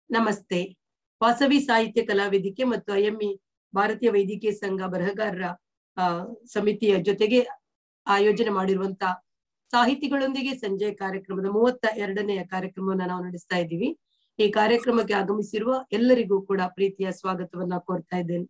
ನಮಸ್ತೆ ವಾಸವಿ ಸಾಹಿತ್ಯ ಕಲಾವೇದಿಕೆ ಮತ್ತು ಐಎಂಇ ಭಾರತೀಯ ವೈದ್ಯಕೀಯ ಸಂಘ ಬರಹಗಾರರ ಆ, ಸಮಿತಿಯ ಜೊತೆಗೆ ಆಯೋಜನೆ ಮಾಡಿರುವಂತ ಸಾಹಿತಿಗಳೊಂದಿಗೆ ಸಂಜೆ ಕಾರ್ಯಕ್ರಮದ ಮೂವತ್ತ ಎರಡನೆಯ ಕಾರ್ಯಕ್ರಮವನ್ನ ನಾವು ನಡೆಸ್ತಾ ಇದ್ದೀವಿ ಈ ಕಾರ್ಯಕ್ರಮಕ್ಕೆ ಆಗಮಿಸಿರುವ ಎಲ್ಲರಿಗೂ ಕೂಡ ಪ್ರೀತಿಯ ಸ್ವಾಗತವನ್ನ ಕೋರ್ತಾ ಇದ್ದೇನೆ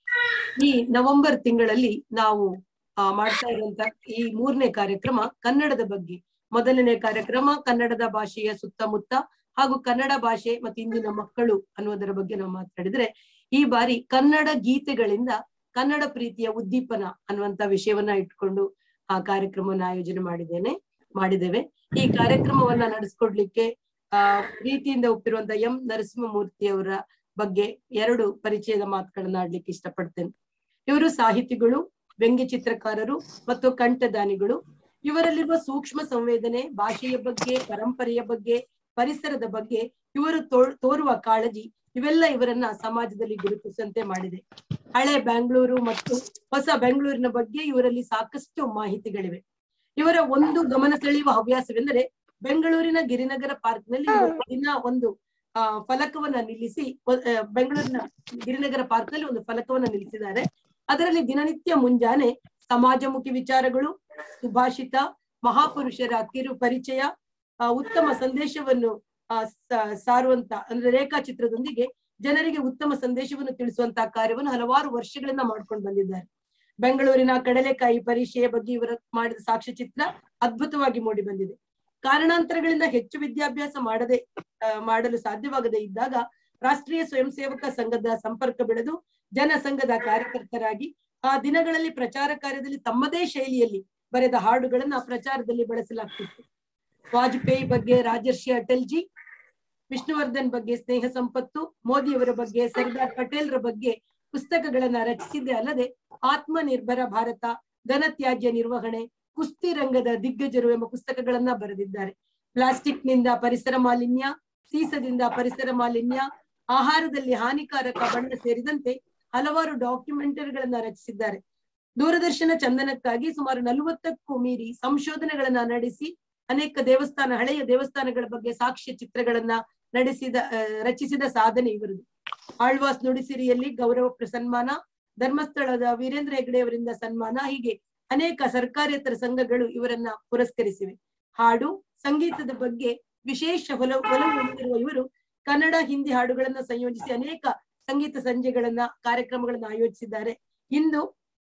ಈ ನವೆಂಬರ್ ತಿಂಗಳಲ್ಲಿ ನಾವು ಆ, ಮಾಡ್ತಾ ಇರುವಂತ ಈ ಮೂರನೇ ಕಾರ್ಯಕ್ರಮ ಕನ್ನಡದ ಬಗ್ಗೆ ಮೊದಲನೇ ಕಾರ್ಯಕ್ರಮ ಕನ್ನಡದ ಭಾಷೆಯ ಸುತ್ತಮುತ್ತ ಹಾಗೂ ಕನ್ನಡ ಭಾಷೆ ಮತ್ತು ಇಂದಿನ ಮಕ್ಕಳು ಅನ್ನುವುದರ ಬಗ್ಗೆ ನಾವು ಮಾತಾಡಿದ್ರೆ ಈ ಬಾರಿ ಕನ್ನಡ ಗೀತೆಗಳಿಂದ ಕನ್ನಡ ಪ್ರೀತಿಯ ಉದ್ದೀಪನ ಅನ್ನುವಂತ ವಿಷಯವನ್ನ ಇಟ್ಕೊಂಡು ಆ ಕಾರ್ಯಕ್ರಮವನ್ನ ಆಯೋಜನೆ ಮಾಡಿದ್ದೇನೆ ಮಾಡಿದ್ದೇವೆ ಈ ಕಾರ್ಯಕ್ರಮವನ್ನ ನಡೆಸ್ಕೊಡ್ಲಿಕ್ಕೆ ಆ ಪ್ರೀತಿಯಿಂದ ಒಪ್ಪಿರುವಂತ ಎಂ ನರಸಿಂಹಮೂರ್ತಿ ಅವರ ಬಗ್ಗೆ ಎರಡು ಪರಿಚಯದ ಮಾತುಗಳನ್ನ ಆಡ್ಲಿಕ್ಕೆ ಇಷ್ಟಪಡ್ತೇನೆ ಇವರು ಸಾಹಿತಿಗಳು ವ್ಯಂಗ್ಯ ಚಿತ್ರಕಾರರು ಮತ್ತು ಕಂಠದಾನಿಗಳು ಇವರಲ್ಲಿರುವ ಸೂಕ್ಷ್ಮ ಸಂವೇದನೆ ಭಾಷೆಯ ಬಗ್ಗೆ ಪರಂಪರೆಯ ಬಗ್ಗೆ ಪರಿಸರದ ಬಗ್ಗೆ ಇವರು ತೋ- ತೋರುವ ಕಾಳಜಿ ಇವೆಲ್ಲ ಇವರನ್ನ ಸಮಾಜದಲ್ಲಿ ಗುರುತಿಸುವಂತೆ ಮಾಡಿದೆ ಹಳೆ ಬೆಂಗಳೂರು ಮತ್ತು ಹೊಸ ಬೆಂಗಳೂರಿನ ಬಗ್ಗೆ ಇವರಲ್ಲಿ ಸಾಕಷ್ಟು ಮಾಹಿತಿಗಳಿವೆ ಇವರ ಒಂದು ಗಮನ ಸೆಳೆಯುವ ಹವ್ಯಾಸವೆಂದರೆ ಬೆಂಗಳೂರಿನ ಗಿರಿನಗರ ಪಾರ್ಕ್ ನಲ್ಲಿ ಇವರು ದಿನ ಒಂದು ಆ ಫಲಕವನ್ನ ನಿಲ್ಲಿಸಿ ಒ- ಆ, ಬೆಂಗಳೂರಿನ ಗಿರಿನಗರ ಪಾರ್ಕ್ ನಲ್ಲಿ ಒಂದು ಫಲಕವನ್ನ ನಿಲ್ಲಿಸಿದ್ದಾರೆ ಅದರಲ್ಲಿ ದಿನನಿತ್ಯ ಮುಂಜಾನೆ ಸಮಾಜಮುಖಿ ವಿಚಾರಗಳು ಸುಭಾಷಿತ ಮಹಾಪುರುಷರ ಕಿರು ಪರಿಚಯ ಆ, ಉತ್ತಮ ಸಂದೇಶವನ್ನು ಆ, ಸ- ಸಾರುವಂತ ಅಂದ್ರೆ ರೇಖಾಚಿತ್ರದೊಂದಿಗೆ ಜನರಿಗೆ ಉತ್ತಮ ಸಂದೇಶವನ್ನು ತಿಳಿಸುವಂತಹ ಕಾರ್ಯವನ್ನು ಹಲವಾರು ವರ್ಷಗಳಿಂದ ಮಾಡ್ಕೊಂಡು ಬಂದಿದ್ದಾರೆ ಬೆಂಗಳೂರಿನ ಕಡಲೆಕಾಯಿ ಪರೀಕ್ಷೆಯ ಬಗ್ಗೆ ಇವರ ಮಾಡಿದ ಸಾಕ್ಷ್ಯಚಿತ್ರ ಅದ್ಭುತವಾಗಿ ಮೂಡಿ ಬಂದಿದೆ ಕಾರಣಾಂತರಗಳಿಂದ ಹೆಚ್ಚು ವಿದ್ಯಾಭ್ಯಾಸ ಮಾಡದೆ ಆ, ಮಾಡಲು ಸಾಧ್ಯವಾಗದೇ ಇದ್ದಾಗ ರಾಷ್ಟ್ರೀಯ ಸ್ವಯಂ ಸೇವಕ ಸಂಘದ ಸಂಪರ್ಕ ಬೆಳೆದು ಜನ ಸಂಘದ ಕಾರ್ಯಕರ್ತರಾಗಿ ಆ ದಿನಗಳಲ್ಲಿ ಪ್ರಚಾರ ಕಾರ್ಯದಲ್ಲಿ ತಮ್ಮದೇ ಶೈಲಿಯಲ್ಲಿ ಬರೆದ ಹಾಡುಗಳನ್ನ ಪ್ರಚಾರದಲ್ಲಿ ಬಳಸಲಾಗ್ತಿತ್ತು ವಾಜಪೇಯಿ ಬಗ್ಗೆ ರಾಜರ್ಷಿ ಅಟಲ್ಜಿ ವಿಷ್ಣುವರ್ಧನ್ ಬಗ್ಗೆ ಸ್ನೇಹ ಸಂಪತ್ತು ಮೋದಿಯವರ ಬಗ್ಗೆ ಸರ್ದಾರ್ ಪಟೇಲ್ರ ಬಗ್ಗೆ ಪುಸ್ತಕಗಳನ್ನ ರಚಿಸಿದ್ದೇ ಅಲ್ಲದೆ ಆತ್ಮನಿರ್ಭರ ಭಾರತ ಘನತ್ಯಾಜ್ಯ ನಿರ್ವಹಣೆ ಕುಸ್ತಿ ರಂಗದ ದಿಗ್ಗಜರು ಎಂಬ ಪುಸ್ತಕಗಳನ್ನ ಬರೆದಿದ್ದಾರೆ ಪ್ಲಾಸ್ಟಿಕ್ ನಿಂದ ಪರಿಸರ ಮಾಲಿನ್ಯ ಸೀಸದಿಂದ ಪರಿಸರ ಮಾಲಿನ್ಯ ಆಹಾರದಲ್ಲಿ ಹಾನಿಕಾರಕ ಬಣ್ಣ ಸೇರಿದಂತೆ ಹಲವಾರು ಡಾಕ್ಯುಮೆಂಟರಿಗಳನ್ನ ರಚಿಸಿದ್ದಾರೆ ದೂರದರ್ಶನ ಚಂದನಕ್ಕಾಗಿ ಸುಮಾರು ನಲವತ್ತಕ್ಕೂ ಮೀರಿ ಸಂಶೋಧನೆಗಳನ್ನ ನಡೆಸಿ ಅನೇಕ ದೇವಸ್ಥಾನ ಹಳೆಯ ದೇವಸ್ಥಾನಗಳ ಬಗ್ಗೆ ಸಾಕ್ಷ್ಯ ಚಿತ್ರಗಳನ್ನ ನಡೆಸಿದ ಆ, ರಚಿಸಿದ ಸಾಧನೆ ಇವರದು ಆಳ್ವಾಸ್ ನುಡಿಸಿರಿಯಲ್ಲಿ ಗೌರವ ಪ್ರ- ಸನ್ಮಾನ ಧರ್ಮಸ್ಥಳದ ವೀರೇಂದ್ರ ಹೆಗ್ಗಡೆ ಅವರಿಂದ ಸನ್ಮಾನ ಹೀಗೆ ಅನೇಕ ಸರ್ಕಾರೇತರ ಸಂಘಗಳು ಇವರನ್ನ ಪುರಸ್ಕರಿಸಿವೆ ಹಾಡು ಸಂಗೀತದ ಬಗ್ಗೆ ವಿಶೇಷ ಒಲವು ಒಲವು ಹೊಂದಿರುವ ಇವರು ಕನ್ನಡ ಹಿಂದಿ ಹಾಡುಗಳನ್ನ ಸಂಯೋಜಿಸಿ ಅನೇಕ ಸಂಗೀತ ಸಂಜೆಗಳನ್ನ ಕಾರ್ಯಕ್ರಮಗಳನ್ನ ಆಯೋಜಿಸಿದ್ದಾರೆ ಇಂದು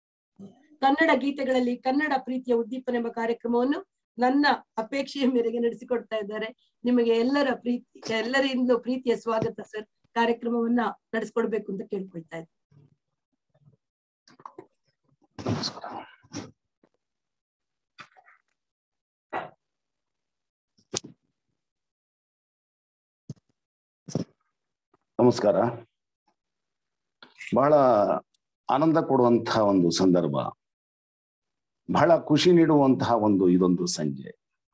ಕನ್ನಡ ಗೀತೆಗಳಲ್ಲಿ ಕನ್ನಡ ಪ್ರೀತಿಯ ಉದ್ದೀಪನ ಎಂಬ ಕಾರ್ಯಕ್ರಮವನ್ನು ನನ್ನ ಅಪೇಕ್ಷೆಯ ಮೇರೆಗೆ ನಡೆಸಿಕೊಡ್ತಾ ಇದ್ದಾರೆ ನಿಮಗೆ ಎಲ್ಲರ ಪ್ರೀತಿ ಎಲ್ಲರಿಂದ ಪ್ರೀತಿಯ ಸ್ವಾಗತ ಸರ್ ಕಾರ್ಯಕ್ರಮವನ್ನ ನಡೆಸ್ಕೊಡ್ಬೇಕು ಅಂತ ಕೇಳ್ಕೊಳ್ತಾ ಇದ್ದೀನಿ ನಮಸ್ಕಾರ ನಮಸ್ಕಾರ ಬಹಳ ಆನಂದ ಕೊಡುವಂತಹ ಒಂದು ಸಂದರ್ಭ ಬಹಳ ಖುಷಿ ನೀಡುವಂತಹ ಒಂದು ಇದೊಂದು ಸಂಜೆ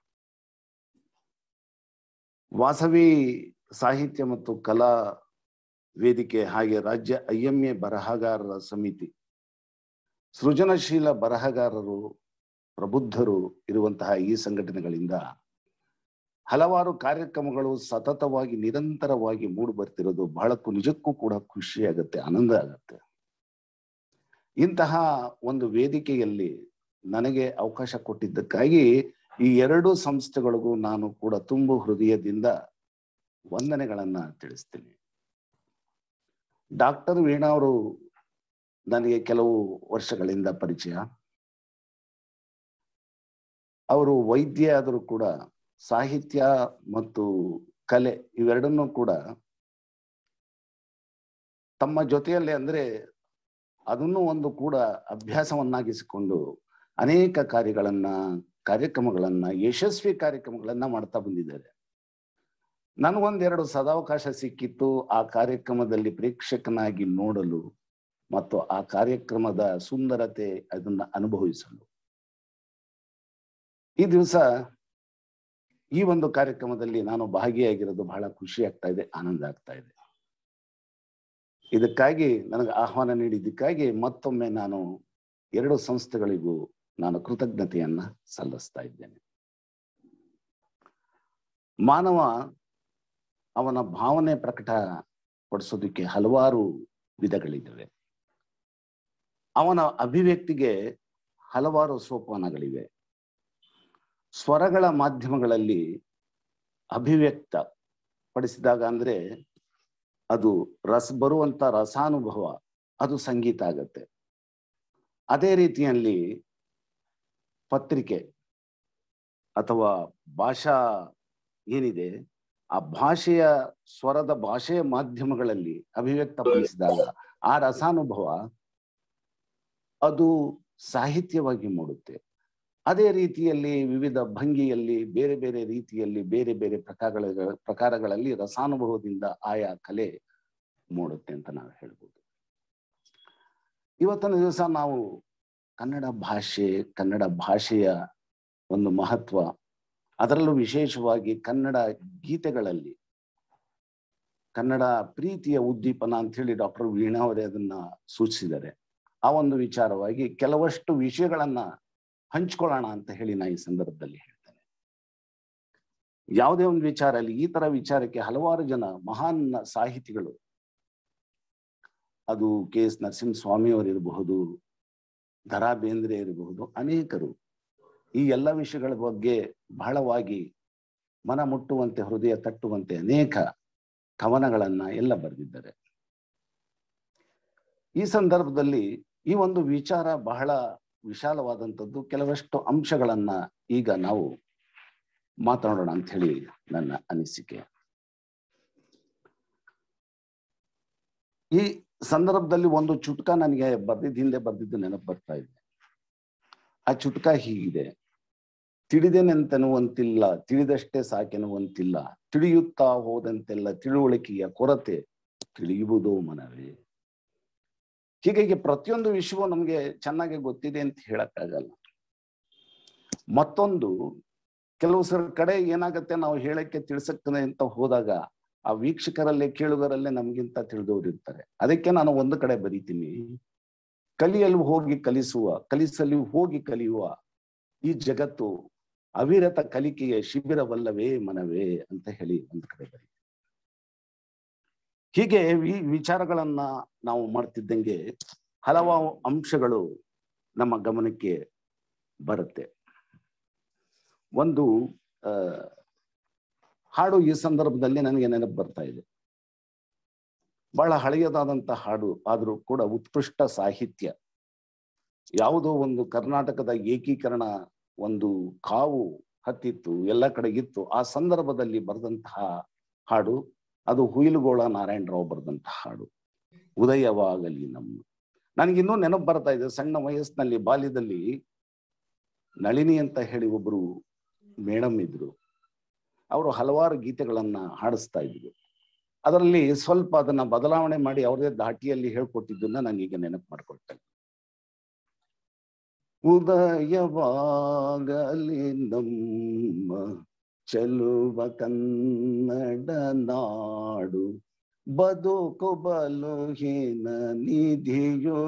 ವಾಸವಿ ಸಾಹಿತ್ಯ ಮತ್ತು ಕಲಾ ವೇದಿಕೆ ಹಾಗೆ ರಾಜ್ಯ ಐಎಂಎ ಬರಹಗಾರರ ಸಮಿತಿ ಸೃಜನಶೀಲ ಬರಹಗಾರರು ಪ್ರಬುದ್ಧರು ಇರುವಂತಹ ಈ ಸಂಘಟನೆಗಳಿಂದ ಹಲವಾರು ಕಾರ್ಯಕ್ರಮಗಳು ಸತತವಾಗಿ ನಿರಂತರವಾಗಿ ಮೂಡಿ ಬರ್ತಿರೋದು ಬಹಳಕ್ಕೂ ನಿಜಕ್ಕೂ ಕೂಡ ಖುಷಿ ಆಗತ್ತೆ ಆನಂದ ಆಗತ್ತೆ ಇಂತಹ ಒಂದು ವೇದಿಕೆಯಲ್ಲಿ ನನಗೆ ಅವಕಾಶ ಕೊಟ್ಟಿದ್ದಕ್ಕಾಗಿ ಈ ಎರಡು ಸಂಸ್ಥೆಗಳಿಗೂ ನಾನು ಕೂಡ ತುಂಬು ಹೃದಯದಿಂದ ವಂದನೆಗಳನ್ನ ತಿಳಿಸ್ತೀನಿ ಡಾಕ್ಟರ್ ವೀಣಾ ಅವರು ನನಗೆ ಕೆಲವು ವರ್ಷಗಳಿಂದ ಪರಿಚಯ ಅವರು ವೈದ್ಯ ಆದರೂ ಕೂಡ ಸಾಹಿತ್ಯ ಮತ್ತು ಕಲೆ ಇವೆರಡನ್ನೂ ಕೂಡ ತಮ್ಮ ಜೊತೆಯಲ್ಲಿ ಅಂದ್ರೆ ಅದನ್ನು ಒಂದು ಕೂಡ ಅಭ್ಯಾಸವನ್ನಾಗಿಸಿಕೊಂಡು ಅನೇಕ ಕಾರ್ಯಗಳನ್ನ ಕಾರ್ಯಕ್ರಮಗಳನ್ನ ಯಶಸ್ವಿ ಕಾರ್ಯಕ್ರಮಗಳನ್ನ ಮಾಡ್ತಾ ಬಂದಿದ್ದಾರೆ ನನಗೊಂದೆರಡು ಸದಾವಕಾಶ ಸಿಕ್ಕಿತ್ತು ಆ ಕಾರ್ಯಕ್ರಮದಲ್ಲಿ ಪ್ರೇಕ್ಷಕನಾಗಿ ನೋಡಲು ಮತ್ತು ಆ ಕಾರ್ಯಕ್ರಮದ ಸುಂದರತೆ ಅದನ್ನ ಅನುಭವಿಸಲು ಈ ದಿವಸ ಈ ಒಂದು ಕಾರ್ಯಕ್ರಮದಲ್ಲಿ ನಾನು ಭಾಗಿಯಾಗಿರೋದು ಬಹಳ ಖುಷಿ ಆಗ್ತಾ ಇದೆ ಆನಂದ ಆಗ್ತಾ ಇದೆ ಇದಕ್ಕಾಗಿ ನನಗೆ ಆಹ್ವಾನ ನೀಡಿದ್ದಕ್ಕಾಗಿ ಮತ್ತೊಮ್ಮೆ ನಾನು ಎರಡು ಸಂಸ್ಥೆಗಳಿಗೂ ನಾನು ಕೃತಜ್ಞತೆಯನ್ನ ಸಲ್ಲಿಸ್ತಾ ಇದ್ದೇನೆ ಮಾನವ ಅವನ ಭಾವನೆ ಪ್ರಕಟ ಪಡಿಸೋದಕ್ಕೆ ಹಲವಾರು ವಿಧಗಳಿದ್ದಾವೆ ಅವನ ಅಭಿವ್ಯಕ್ತಿಗೆ ಹಲವಾರು ಸೋಪಾನಗಳಿವೆ ಸ್ವರಗಳ ಮಾಧ್ಯಮಗಳಲ್ಲಿ ಅಭಿವ್ಯಕ್ತ ಪಡಿಸಿದಾಗ ಅಂದ್ರೆ ಅದು ರಸ ಬರುವಂತ ರಸಾನುಭವ ಅದು ಸಂಗೀತ ಆಗತ್ತೆ ಅದೇ ರೀತಿಯಲ್ಲಿ ಪತ್ರಿಕೆ ಅಥವಾ ಭಾಷಾ ಏನಿದೆ ಆ ಭಾಷೆಯ ಸ್ವರದ ಭಾಷೆಯ ಮಾಧ್ಯಮಗಳಲ್ಲಿ ಅಭಿವ್ಯಕ್ತಪಡಿಸಿದಾಗ ಆ ರಸಾನುಭವ ಅದು ಸಾಹಿತ್ಯವಾಗಿ ಮೂಡುತ್ತೆ ಅದೇ ರೀತಿಯಲ್ಲಿ ವಿವಿಧ ಭಂಗಿಯಲ್ಲಿ ಬೇರೆ ಬೇರೆ ರೀತಿಯಲ್ಲಿ ಬೇರೆ ಬೇರೆ ಪ್ರಕಾರಗಳ ಪ್ರಕಾರಗಳಲ್ಲಿ ರಸಾನುಭವದಿಂದ ಆಯಾ ಕಲೆ ಮೂಡುತ್ತೆ ಅಂತ ನಾವು ಹೇಳ್ಬೋದು ಇವತ್ತಿನ ದಿವಸ ನಾವು ಕನ್ನಡ ಭಾಷೆ ಕನ್ನಡ ಭಾಷೆಯ ಒಂದು ಮಹತ್ವ ಅದರಲ್ಲೂ ವಿಶೇಷವಾಗಿ ಕನ್ನಡ ಗೀತೆಗಳಲ್ಲಿ ಕನ್ನಡ ಪ್ರೀತಿಯ ಉದ್ದೀಪನ ಅಂತ ಹೇಳಿ ಡಾಕ್ಟರ್ ವೀಣಾ ಅವರೇ ಅದನ್ನ ಸೂಚಿಸಿದ್ದಾರೆ ಆ ಒಂದು ವಿಚಾರವಾಗಿ ಕೆಲವಷ್ಟು ವಿಷಯಗಳನ್ನ ಹಂಚ್ಕೊಳ್ಳೋಣ ಅಂತ ಹೇಳಿ ನಾ ಈ ಸಂದರ್ಭದಲ್ಲಿ ಹೇಳ್ತೇನೆ ಯಾವುದೇ ಒಂದು ವಿಚಾರ ಅಲ್ಲಿ ಈ ತರ ವಿಚಾರಕ್ಕೆ ಹಲವಾರು ಜನ ಮಹಾನ್ ಸಾಹಿತಿಗಳು ಅದು ಕೆ ಎಸ್ ನರಸಿಂಹಸ್ವಾಮಿ ಅವರಿರಬಹುದು ದರಾ ಬೇಂದ್ರೆ ಇರಬಹುದು ಅನೇಕರು ಈ ಎಲ್ಲ ವಿಷಯಗಳ ಬಗ್ಗೆ ಬಹಳವಾಗಿ ಮನ ಮುಟ್ಟುವಂತೆ ಹೃದಯ ತಟ್ಟುವಂತೆ ಅನೇಕ ಕವನಗಳನ್ನ ಎಲ್ಲ ಬರೆದಿದ್ದಾರೆ ಈ ಸಂದರ್ಭದಲ್ಲಿ ಈ ಒಂದು ವಿಚಾರ ಬಹಳ ವಿಶಾಲವಾದಂಥದ್ದು ಕೆಲವಷ್ಟು ಅಂಶಗಳನ್ನ ಈಗ ನಾವು ಮಾತನಾಡೋಣ ಅಂತ ಹೇಳಿ ನನ್ನ ಅನಿಸಿಕೆ ಈ ಸಂದರ್ಭದಲ್ಲಿ ಒಂದು ಚುಟ್ಕ ನನಗೆ ಬರ್ದಿದ್ದ ಹಿಂದೆ ಬರ್ದಿದ್ದು ನೆನಪು ಬರ್ತಾ ಇದೆ ಆ ಚುಟ್ಕ ಹೀಗಿದೆ ತಿಳಿದೇನೆಂತೆನ್ನುವಂತಿಲ್ಲ ತಿಳಿದಷ್ಟೇ ಸಾಕೆನ್ನುವಂತಿಲ್ಲ ತಿಳಿಯುತ್ತಾ ಹೋದಂತೆಲ್ಲ ತಿಳುವಳಿಕೆಯ ಕೊರತೆ ತಿಳಿಯುವುದೋ ಮನವೇ ಹೀಗಾಗಿ ಪ್ರತಿಯೊಂದು ವಿಷಯವೂ ನಮ್ಗೆ ಚೆನ್ನಾಗಿ ಗೊತ್ತಿದೆ ಅಂತ ಹೇಳಕ್ಕಾಗಲ್ಲ ಮತ್ತೊಂದು ಕೆಲವು ಸಲ ಕಡೆ ಏನಾಗತ್ತೆ ನಾವು ಹೇಳಕ್ಕೆ ತಿಳಿಸಕ್ಕೆ ಅಂತ ಹೋದಾಗ ಆ ವೀಕ್ಷಕರಲ್ಲೇ ಕೇಳುಗರಲ್ಲೇ ನಮ್ಗಿಂತ ತಿಳಿದವರು ಇರ್ತಾರೆ ಅದಕ್ಕೆ ನಾನು ಒಂದು ಕಡೆ ಬರೀತೀನಿ ಕಲಿಯಲು ಹೋಗಿ ಕಲಿಸುವ ಕಲಿಸಲು ಹೋಗಿ ಕಲಿಯುವ ಈ ಜಗತ್ತು ಅವಿರತ ಕಲಿಕೆಯ ಶಿಬಿರವಲ್ಲವೇ ಮನವೇ ಅಂತ ಹೇಳಿ ಒಂದು ಕಡೆ ಬರೀ ಹೀಗೆ ಈ ವಿಚಾರಗಳನ್ನ ನಾವು ಮಾಡ್ತಿದ್ದಂಗೆ ಹಲವಾರು ಅಂಶಗಳು ನಮ್ಮ ಗಮನಕ್ಕೆ ಬರುತ್ತೆ ಒಂದು ಆ ಹಾಡು ಈ ಸಂದರ್ಭದಲ್ಲಿ ನನಗೆ ನೆನಪು ಬರ್ತಾ ಇದೆ ಬಹಳ ಹಳೆಯದಾದಂತ ಹಾಡು ಆದ್ರೂ ಕೂಡ ಉತ್ಕೃಷ್ಟ ಸಾಹಿತ್ಯ ಯಾವುದೋ ಒಂದು ಕರ್ನಾಟಕದ ಏಕೀಕರಣ ಒಂದು ಕಾವು ಹತ್ತಿತ್ತು ಎಲ್ಲ ಕಡೆಗಿತ್ತು ಆ ಸಂದರ್ಭದಲ್ಲಿ ಬರೆದಂತಹ ಹಾಡು ಅದು ಹುಯಿಲುಗೋಳ ನಾರಾಯಣರಾವ್ ಬರೆದಂತಹ ಹಾಡು ಉದಯವಾಗಲಿ ನಮ್ಮ ನನಗಿನ್ನೂ ನೆನಪು ಬರ್ತಾ ಇದೆ ಸಣ್ಣ ವಯಸ್ಸಿನಲ್ಲಿ ಬಾಲ್ಯದಲ್ಲಿ ನಳಿನಿ ಅಂತ ಹೇಳಿ ಒಬ್ರು ಮೇಡಮ್ ಇದ್ರು ಅವರು ಹಲವಾರು ಗೀತೆಗಳನ್ನ ಹಾಡಿಸ್ತಾ ಇದ್ರು ಅದರಲ್ಲಿ ಸ್ವಲ್ಪ ಅದನ್ನ ಬದಲಾವಣೆ ಮಾಡಿ ಅವರದೇ ಧಾಟಿಯಲ್ಲಿ ಹೇಳ್ಕೊಟ್ಟಿದ್ದನ್ನ ನನಗೀಗ ನೆನಪು ಮಾಡ್ಕೊಳ್ತೇನೆ ಉದಯವಾಗಲಿ ನಮ್ಮ ಚೆಲುವ ಕನ್ನಡ ನಾಡು ಬದುಕು ಬಲುಹೀನ ನಿಧಿಯೋ